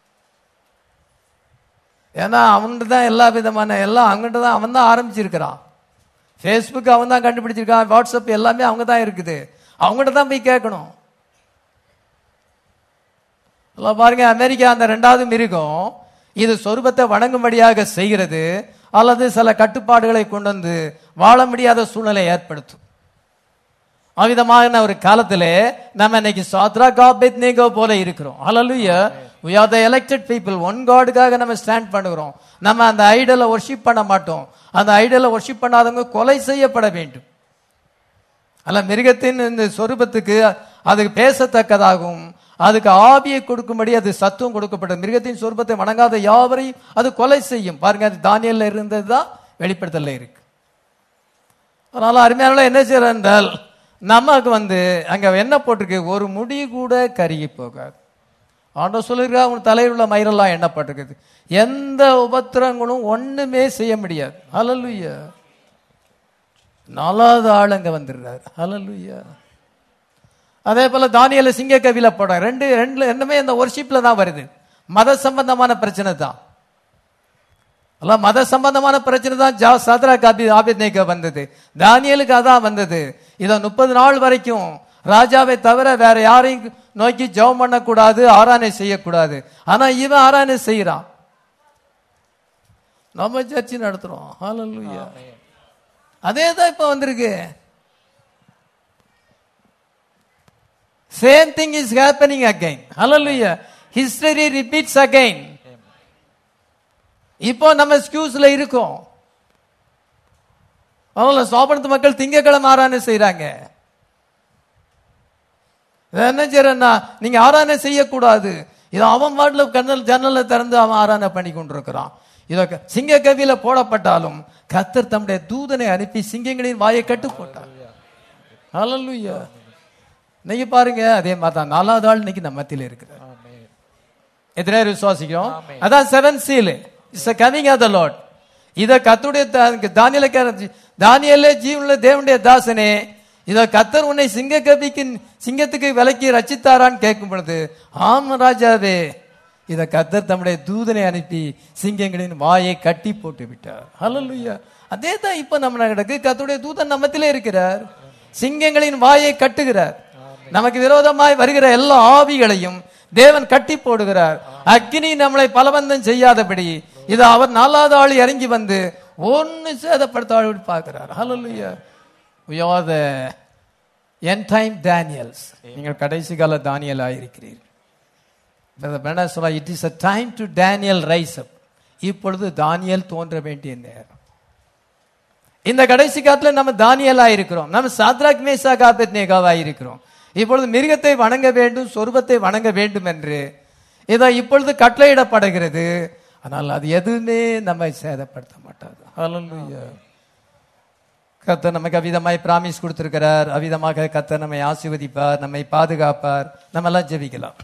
ஏன்னா அவன்கிட்ட தான் எல்லா விதமான எல்லாம் அவங்ககிட்ட தான் அவன் தான் ஆரம்பிச்சிருக்கிறான் ஃபேஸ்புக் அவன் தான் கண்டுபிடிச்சிருக்கான் வாட்ஸ்அப் எல்லாமே அவங்க தான் இருக்குது அவங்ககிட்ட தான் போய் கேட்கணும் எல்லாம் பாருங்க அமெரிக்கா அந்த ரெண்டாவது மிருகம் இது சொரூபத்தை வணங்கும்படியாக செய்கிறது அல்லது சில கட்டுப்பாடுகளை கொண்டு வந்து வாழ முடியாத சூழ்நிலை ஏற்படுத்தும் அவ்விதமான ஒரு காலத்திலே நம்ம இன்னைக்கு சாத்ரா காபெத் நேகோ போல இருக்கிறோம் ஹalleluya we are the elected people one காடுக்காக நம்ம ஸ்டாண்ட் பண்ணுகிறோம் நம்ம அந்த ஐடலை ஒர்ஷிப் பண்ண மாட்டோம் அந்த ஐடலை ஒர்ஷிப் பண்ணாதவங்க கொலை செய்யப்பட வேண்டும் அல்ல மிருகத்தின் இந்த சொரூபத்துக்கு அதுக்கு பேசத்தக்கதாகும் அதுக்கு ஆவியை கொடுக்கும்படி அது சத்துவம் கொடுக்கப்பட்டது மிருகத்தின் சொரூபத்தை வணங்காத யாவரையும் அது கொலை செய்யும் பாருங்க அது தானியல்ல இருந்தது தான் வெளிப்படுத்தல இருக்கு அதனால அருமையான என்ன செய்யற என்றால் நமக்கு வந்து அங்க என்ன போட்டிருக்கு ஒரு முடி கூட கருகி போகாது ஆண்டவர் சொல்லிருக்கா உன் தலையில் உள்ள மயிரெல்லாம் எண்ணப்பட்டிருக்குது எந்த உபத்திரங்களும் ஒண்ணுமே செய்ய முடியாது ஹalleluya நாலாவது ஆள் அங்க வந்துடுறாரு ஹalleluya அதே போல தானியல சிங்க கவில போட ரெண்டு ரெண்டு ரெண்டுமே இந்த ஒர்ஷிப்ல தான் வருது மத சம்பந்தமான பிரச்சனை தான் அல்ல மத சம்பந்தமான பிரச்சனை தான் ஜா சத்ரா காபி ஆபித்னேக்க வந்தது தானியலுக்கு அதான் வந்தது இதை முப்பது நாள் வரைக்கும் ராஜாவை தவிர வேற யாரையும் நோக்கி ஜெபம் பண்ணக்கூடாது ஆராதனை செய்யக்கூடாது ஆனா இவன் ஆராதனை செய்யறான் நம்ம சர்ச்சை நடத்துறோம் ஹalleluya அதே தான் இப்ப வந்திருக்கு same thing is happening again ஹalleluya ஹிஸ்டரி ரிப்பீட்ஸ் அகைன் இப்போ நம்ம எக்ஸ்கியூஸ்ல இருக்கோம் அதனால சோபனத்து மக்கள் திங்கக்கிழமை ஆராதனை செய்யறாங்க என்ன செய்யறா நீங்க ஆராதனை செய்யக்கூடாது இது அவன் வாட்டில கண்ணல் ஜன்னல்ல திறந்து அவன் ஆராதனை பண்ணி கொண்டிருக்கிறான் இத சிங்க கவியில போடப்பட்டாலும் கத்தர் தம்முடைய தூதனை அனுப்பி சிங்கங்களின் வாயை கட்டு போட்டார் ஹalleluya நீங்க பாருங்க அதே மாதிரி தான் நாலாவது ஆள் இன்னைக்கு நம்ம மத்தியில இருக்கிறார் எத்தனை பேர் விசுவாசிக்கிறோம் அதான் seven seal it's coming of the Lord இத கத்துடைய தானியல தானியலே ஜீவனுள்ள தேவனுடைய தாசனே இத கத்தர் உன்னை சிங்க கபிக்கு சிங்கத்துக்கு விலக்கி ரச்சித்தாரான்னு கேட்கும் பொழுது ஆம ராஜாவே இத கத்தர் தம்முடைய தூதனை அனுப்பி சிங்கங்களின் வாயை கட்டி போட்டு விட்டார் ஹalleluya அதே தான் இப்ப நம்ம நடக்கு கத்துடைய தூதன் நம்மத்திலே இருக்கிறார் சிங்கங்களின் வாயை கட்டுகிறார் நமக்கு விரோதமாய் வருகிற எல்லா ஆவிகளையும் தேவன் கட்டி போடுகிறார் அக்னி நம்மளை பலவந்தம் செய்யாதபடி இது அவர் நாலாவது ஆள் இறங்கி வந்து ஒன்னு சேதப்படுத்த பார்க்கிறார் ஹalleluya we are the end time daniels நீங்கள் கடைசி கால தானியல் ஆயிருக்கிறீர்கள் சொல்ல it is a time to Daniel rise up இப்பொழுது தானியல் தோன்ற வேண்டிய நேரம் இந்த கடைசி காலத்துல நம்ம தானியலா இருக்கிறோம் நம்ம சாத்ராக் மேசா காபத்னேகாவா இருக்கிறோம் இப்பொழுது மிருகத்தை வணங்க வேண்டும் சொருபத்தை வணங்க வேண்டும் என்று இதோ இப்பொழுது கட்டளையிடப்படுகிறது ஆனால் அது எதுவுமே நம்மை சேதப்படுத்த மாட்டாது ஹalleluya கர்த்தர் நமக்கு அவிதமாய் பிராமிஸ் கொடுத்திருக்கிறார் அவிதமாக கர்த்தர் நம்மை ஆசீர்வதிப்பார் நம்மை பாதுகாப்பார் நம்ம எல்லாம் ஜெபிக்கலாம்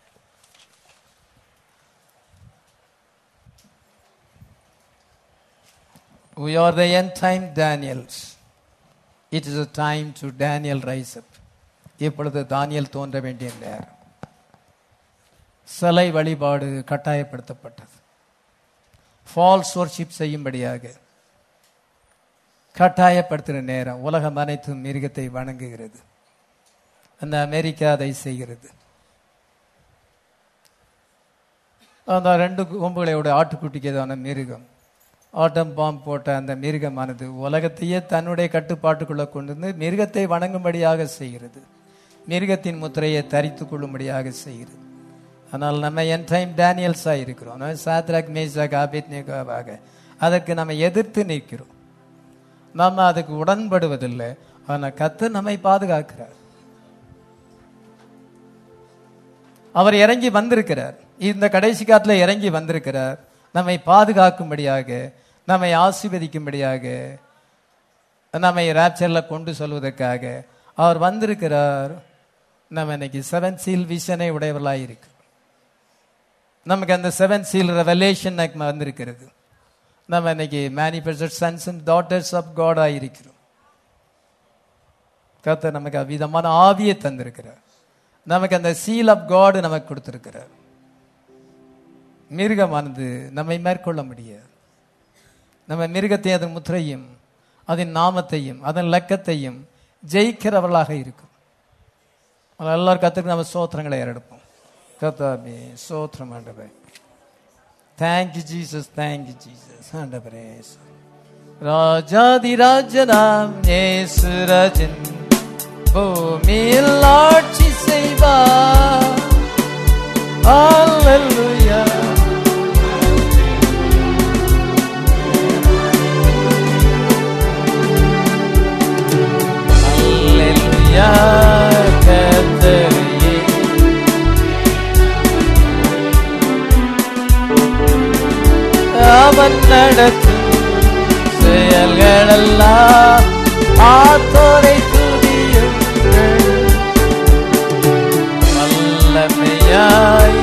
We are the end time Daniels. It is a time to Daniel rise up. இப்பொழுது தானியல் தோன்ற வேண்டிய நேரம் சிலை வழிபாடு கட்டாயப்படுத்தப்பட்டது ஃபால்ஸ் ஒர்ஷிப் செய்யும்படியாக கட்டாயப்படுத்துகிற நேரம் உலகம் அனைத்தும் மிருகத்தை வணங்குகிறது அந்த அமெரிக்கா அதை செய்கிறது அந்த ரெண்டு கொம்புகளோட ஆட்டுக்குட்டிக்கு எதான மிருகம் ஆட்டம் பாம்பு போட்ட அந்த மிருகமானது உலகத்தையே தன்னுடைய கட்டுப்பாட்டுக்குள்ள கொண்டு வந்து மிருகத்தை வணங்கும்படியாக செய்கிறது மிருகத்தின் முத்திரையை தரித்து கொள்ளும்படியாக செய்கிறது ஆனால் நம்ம என் டைம் டேனியல்ஸாக இருக்கிறோம் நம்ம சாத்ராக் மேசாக் ஆபித் நேகாவாக அதற்கு நம்ம எதிர்த்து நிற்கிறோம் நம்ம அதுக்கு உடன்படுவதில்லை ஆனால் கத்து நம்மை பாதுகாக்கிறார் அவர் இறங்கி வந்திருக்கிறார் இந்த கடைசி காலத்தில் இறங்கி வந்திருக்கிறார் நம்மை பாதுகாக்கும்படியாக நம்மை ஆசீர்வதிக்கும்படியாக நம்மை ராப்சர்ல கொண்டு சொல்வதற்காக அவர் வந்திருக்கிறார் நம்ம இன்னைக்கு செவன் சீல் விஷனை உடையவர்களாக இருக்கு நமக்கு அந்த செவன் சீல் ரெவலேஷன் வந்திருக்கிறது நம்ம இன்னைக்கு manifested sons and daughters of காடாக இருக்கிறோம் கர்த்தர் நமக்கு அவ்விதமான ஆவியை தந்திருக்கிறார் நமக்கு அந்த சீல் ஆஃப் காடு நமக்கு கொடுத்திருக்கிறார் மிருகமானது நம்மை மேற்கொள்ள முடியாது நம்ம மிருகத்தை அதன் முத்திரையும் அதன் நாமத்தையும் அதன் லக்கத்தையும் ஜெயிக்கிறவர்களாக இருக்கும் எல்லாரும் கத்துக்கு நம்ம சோத்திரங்களை ஏறெடுப்போம் கத்தாபி சோத்திரம் ஆண்டவர் தேங்க்யூ ஜீசஸ் தேங்க்யூ ஜீசஸ் ஆண்டவரே ராஜாதி ராஜனாம் ஏசு ராஜன் பூமியில் ஆட்சி செய்வார் Hallelujah. Hallelujah, கர்த்தரையே. அவன் நடத்தும் செயல்களெல்லாம் ஆத்தோரை துதியுங்கள் வல்லமையாய்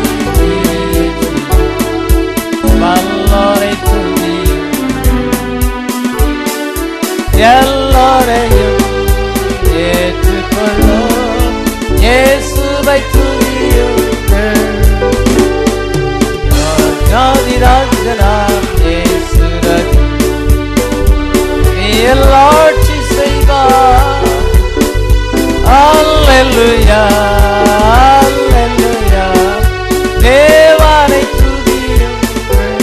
வல்லோரை துதியுங்கள் எல்லோரையும் ஏற்றுக்கொள்ளும் இயேசுவை துதியுங்கள் ராஜாதிராஜனாம் இயேசு ராஜா எல்லாட்சி செய்வார் அல்லேலூயா அல்லேலூயா தேவானை துதியுங்கள்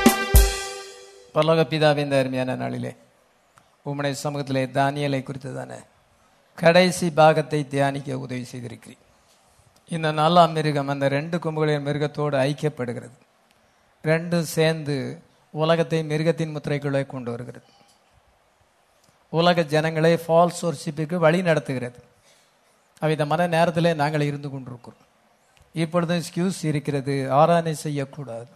பரலோக பிதாவே இந்த அருமையான நாளிலே உம்முடைய சமூகத்திலே தானியலை குறித்ததான கடைசி பாகத்தை தியானிக்க உதவி செய்திருக்கிறீர் இந்த நாலாம் மிருகம் அந்த ரெண்டு கொம்புகளின் மிருகத்தோடு ஐக்கியப்படுகிறது ரெண்டும் சேர்ந்து உலகத்தை மிருகத்தின் முத்திரைக்குள்ளே கொண்டு வருகிறது உலக ஜனங்களை ஃபால்ஸ் ஒர்ஷிப்புக்கு வழி நடத்துகிறது அவ்விதமான நேரத்திலே நாங்கள் இருந்து கொண்டிருக்கிறோம் இப்பொழுது எக்ஸ்கியூஸ் இருக்கிறது ஆராதனை செய்யக்கூடாது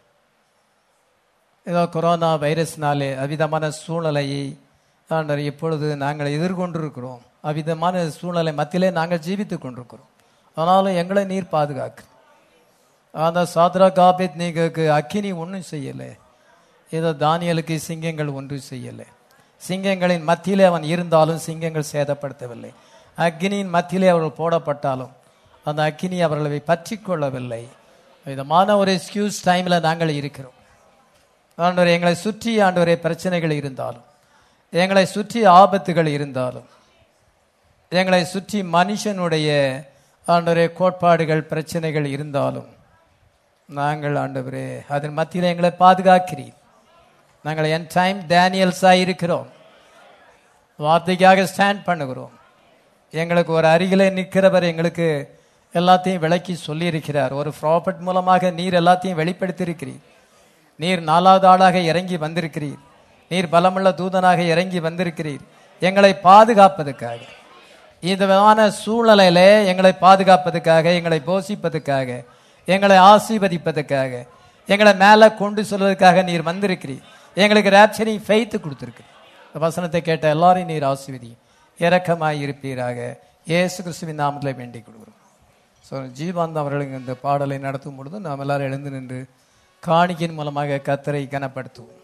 ஏதோ கொரோனா வைரஸ்னாலே அவ்விதமான சூழ்நிலையை ஆண்டவர் இப்பொழுது நாங்கள் எதிர்கொண்டிருக்கிறோம் அவ்விதமான சூழ்நிலை மத்தியிலே நாங்கள் ஜீவித்துக் கொண்டிருக்கிறோம் ஆனாலும் எங்களை நீர் பாதுகாக்கு அந்த சாத்ரா காபித் நீக்கு அக்கினி ஒன்றும் செய்யலை ஏதோ தானியலுக்கு சிங்கங்கள் ஒன்றும் செய்யலை சிங்கங்களின் மத்தியிலே அவன் இருந்தாலும் சிங்கங்கள் சேதப்படுத்தவில்லை அக்னியின் மத்தியிலே அவர்கள் போடப்பட்டாலும் அந்த அக்கினி அவர்களை பற்றி கொள்ளவில்லை விதமான ஒரு எக்ஸ்கியூஸ் டைமில் நாங்கள் இருக்கிறோம் ஆண்டவர் எங்களை சுற்றி ஆண்டவரே பிரச்சனைகள் இருந்தாலும் எங்களை சுற்றி ஆபத்துகள் இருந்தாலும் எங்களை சுற்றி மனுஷனுடைய ஆண்டவரே கோட்பாடுகள் பிரச்சனைகள் இருந்தாலும் நாங்கள் ஆண்டவரே அதன் மத்தியில் எங்களை பாதுகாக்கிறீர் நாங்கள் என் டைம் டேனியல்ஸாக இருக்கிறோம் வார்த்தைக்காக ஸ்டாண்ட் பண்ணுகிறோம் எங்களுக்கு ஒரு அருகிலே நிற்கிறவர் எங்களுக்கு எல்லாத்தையும் விளக்கி சொல்லியிருக்கிறார் ஒரு ப்ராஃபட் மூலமாக நீர் எல்லாத்தையும் வெளிப்படுத்தியிருக்கிறீர் நீர் நாலாவது ஆளாக இறங்கி வந்திருக்கிறீர் நீர் பலமுள்ள தூதனாக இறங்கி வந்திருக்கிறீர் எங்களை பாதுகாப்பதற்காக இந்த விதமான சூழ்நிலையில எங்களை பாதுகாப்பதற்காக எங்களை போஷிப்பதற்காக எங்களை ஆசீர்வதிப்பதற்காக எங்களை மேலே கொண்டு செல்வதற்காக நீர் வந்திருக்கிறீர் எங்களுக்கு ரேப்சரிங் ஃபெய்த்து கொடுத்துருக்கு இந்த வசனத்தை கேட்ட எல்லாரையும் நீர் ஆசீர்வதி இரக்கமாய் இருப்பீராக இயேசு கிறிஸ்துவின் நாமத்தில் வேண்டிக் கொள்கிறோம் ஸோ ஜீவானந்த் அவர்களுக்கு இந்த பாடலை நடத்தும் பொழுது நாம் எல்லாரும் எழுந்து நின்று காணிக்கையின் மூலமாக கத்தரை கனப்படுத்துவோம்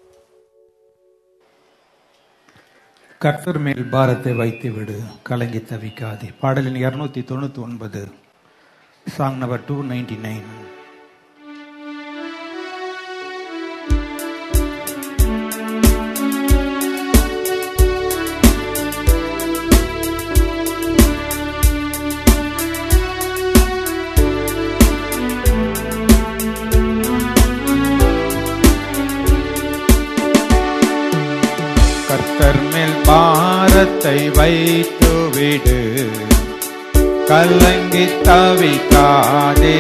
கர்த்தர் மேல் பாரத்தை வைத்து விடு கலங்கி தவிக்காதே பாடலின் இருநூத்தி தொண்ணூத்தி ஒன்பது song number two ninety nine கர்த்தர் மேல் பாரத்தை வைத்து விடு கலங்கி தவிக்காதே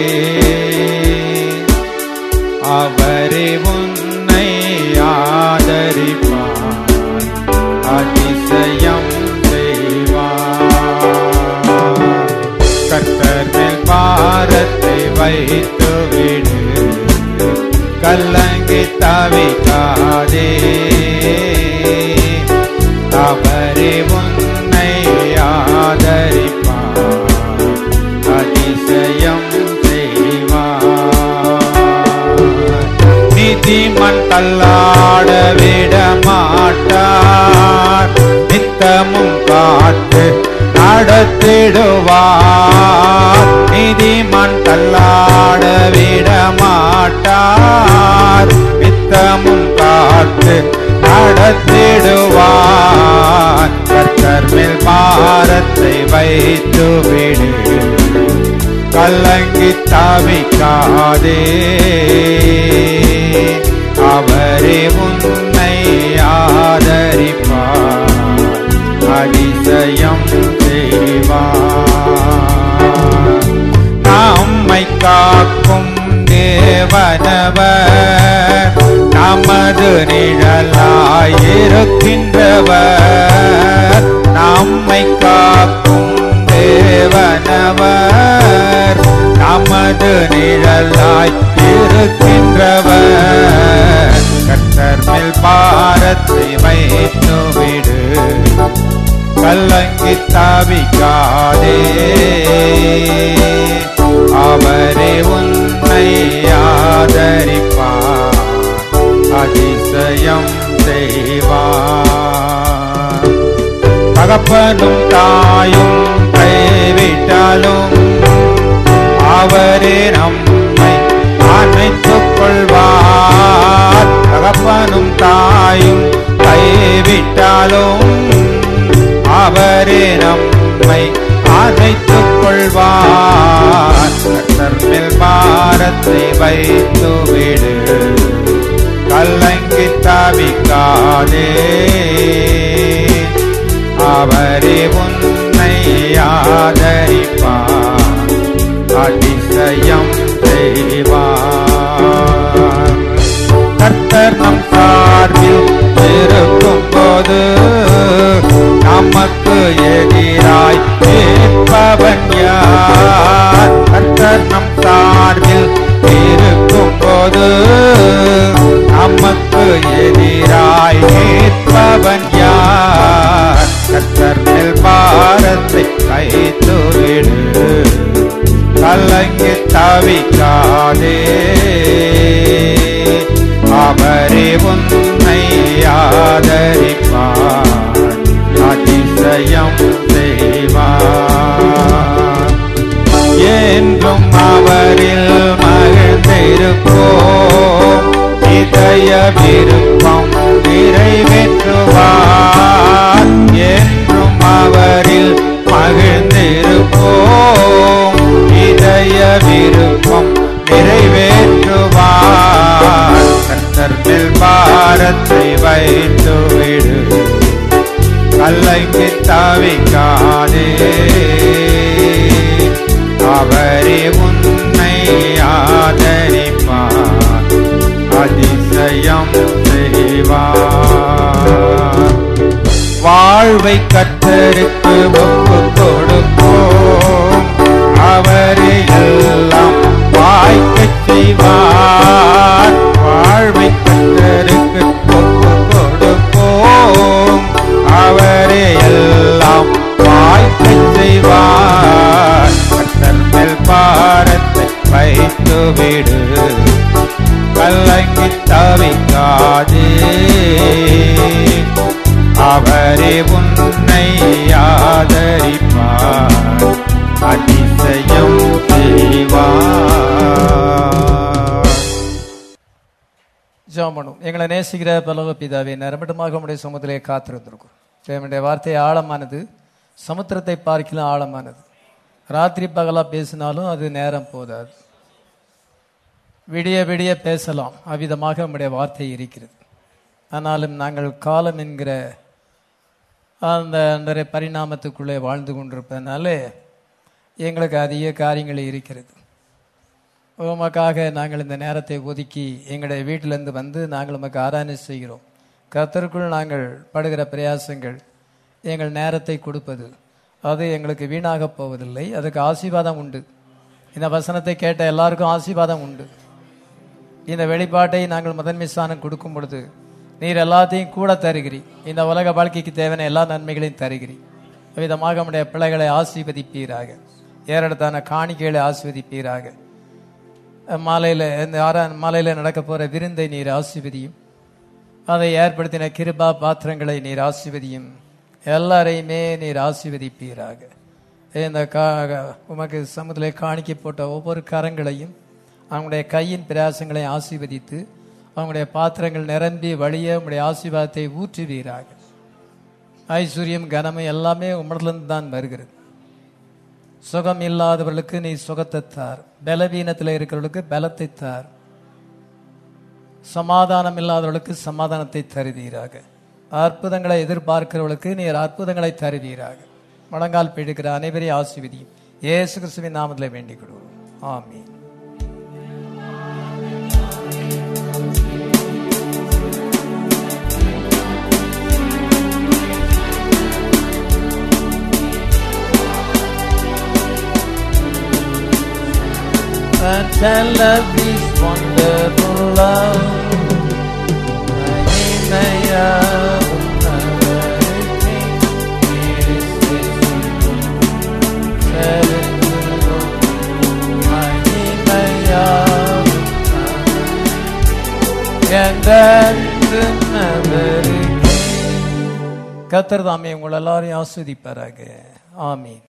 அவரே உன்னை ஆதரிப்பார் அதிசயம் செய்வார் கர்த்தர் மேல் பாரத்தை வைத்து விடு கலங்கி தவிக்காதே அவரே உன்னை ஆதரிப்பார் அதிசயம் செய்வார் நீதிமன் தள்ளாட விட மாட்டார் நித்தமும் காத்து நடத்திடுவார் நீதிமன் தள்ளாட விட மாட்டார் நித்தமும் காத்து நடத்திடுவார் கர்த்தர் மேல் பாரத்தை வைத்து விடு கலங்கி தவிக்காதே அவரே உன்னை ஆதரிப்பார் அதிசயம் செய்வார் நம்மை காக்கும் தேவனவர் நமது நிழலாயிருக்கின்றவர் நம்மை காக்கும் தேவனவர் நமது நிழலாய் இருக்கின்றவர் கர்த்தர் மேல் பாரத்தை வைத்து விடு கலங்கி தவிக்காதே அவரே உன்னை ஆதரிப்பார் அதிசயம் செய்வார் தகப்பனும் தாயும் கைவிட்டாலும் அவரே நம்மை அணைத்துக் கொள்வார் தகப்பனும் தாயும் கைவிட்டாலும் அவரே நம்மை அணைத்துக் கொள்வார் கர்த்தர் மேல் பாரத்தை வைத்து விடு கலங்கி தவிக்காதே அவரே உன்னை ஆதரிப்பார் அதிசயம் செய்வார் கர்த்தர் நம் சார்பில் இருக்கும் போது நமக்கு எதிராய் நிற்பவன் யார் கர்த்தர் நம் சார்பில் இருக்கும் போது நமக்கு எதிராய் நிற்பவன் யார் கர்த்தர் மேல் பாரத்தை கைத்து விடு கலங்கி தவிக்காதே அவரே உன்னை ஆதரிப்பார் அதிசயம் செய்வார் என்றும் அவரில் மகிழ்ந்திருப்போம் இதய விருப்பம் நிறைவேற்றுவார் என்றும் அவரில் மகிழ்ந்திருப்போம் இதய விருப்பம் நிறைவேற்றுவார் கர்த்தர் மேல் பாரத்தை வைத்து விடு கலங்கி தவிக்காதே அவரே உன்னை ஆதரிப்பார் அதிசயம் செய்வார் வாழ்வை கத்தருக்கு ஒப்பு கொடுப்போம் அவரே எல்லாம் வாய்க்கச் செய்வார் வாழ்வை கத்தருக்கு ஒப்பு கொடுப்போம் அவரே எல்லாம் வாய்க்கச் செய்வார் கத்தர் மேல் பாரத்தை வைத்து விடு கலங்கி தவிக்காதே அவரே உன்னை ஆதரிப்பார் அதிசயம் செய்வார் ஜெபம் பண்ணும் எங்களை நேசிக்கிற பலவ பிதாவே நிரம்பட்டமாக உடைய சமுத்திலே காத்திருந்திருக்கும் தேவனுடைய வார்த்தை ஆழமானது சமுத்திரத்தை பார்க்கலாம் ஆழமானது ராத்திரி பகலா பேசினாலும் அது நேரம் போதாது விடிய விடிய பேசலாம் அவ்விதமாக நம்முடைய வார்த்தை இருக்கிறது ஆனாலும் நாங்கள் காலம் என்கிற அந்த அன்றைய பரிணாமத்துக்குள்ளே வாழ்ந்து கொண்டிருப்பதனாலே எங்களுக்கு அதிக காரியங்கள் இருக்கிறது உமக்காக நாங்கள் இந்த நேரத்தை ஒதுக்கி எங்களுடைய வீட்டிலிருந்து வந்து நாங்கள் உமக்கு ஆராதனை செய்கிறோம் கர்த்தருக்குள் நாங்கள் படுகிற பிரயாசங்கள் எங்கள் நேரத்தை கொடுப்பது அது எங்களுக்கு வீணாக போவதில்லை அதுக்கு ஆசீர்வாதம் உண்டு இந்த வசனத்தை கேட்ட எல்லாருக்கும் ஆசீர்வாதம் உண்டு இந்த வெளிப்பாட்டை நாங்கள் முதன்மை ஸ்தானம் கொடுக்கும் பொழுது நீர் எல்லாத்தையும் கூட தருகிறி இந்த உலக வாழ்க்கைக்கு தேவையான எல்லா நன்மைகளையும் தருகிறி விதமாக நம்முடைய பிள்ளைகளை ஆசீர்வதிப்பீராக ஏறெடுத்தான காணிக்கைகளை ஆசீர்வதிப்பீராக மாலையில் இந்த ஆறா மாலையில் நடக்க போகிற விருந்தை நீர் ஆசீர்வதியும் அதை ஏற்படுத்தின கிருபா பாத்திரங்களை நீர் ஆசீர்வதியும் எல்லாரையுமே நீர் ஆசீர்வதிப்பீராக இந்த கா உமக்கு சமுதிரை காணிக்கை போட்ட ஒவ்வொரு கரங்களையும் அவங்களுடைய கையின் பிரயாசங்களை ஆசீர்வதித்து அவங்களுடைய பாத்திரங்கள் நிரம்பி வழிய உங்களுடைய ஆசீர்வாதத்தை ஊற்றுவீராக ஐஸ்வர்யம் கனமும் எல்லாமே உம்மிடத்திலிருந்து தான் வருகிறது சுகம் இல்லாதவர்களுக்கு நீ சுகத்தை தார் பலவீனத்தில் இருக்கிறவர்களுக்கு பலத்தை தார் சமாதானம் இல்லாதவர்களுக்கு சமாதானத்தை தருவீராக அற்புதங்களை எதிர்பார்க்கிறவர்களுக்கு நீர் அற்புதங்களை தருவீராக முழங்கால் பிடிக்கிற அனைவரையும் ஆசீர்வதியும் இயேசு கிறிஸ்துவின் நாமத்தில் வேண்டிக் கொள்வோம் ஆமீன் tell of His wonderful love. மகிமையாவும் அவருக்கே கிறிஸ்துவின் செலுத்துவோம். மகிமையாவும் அவருக்கே. என்றென்றும் அவருக்கே. கர்த்தர் தாமே உங்கள் எல்லாரையும் ஆஸ்வதிப்பாராக ஆமீன்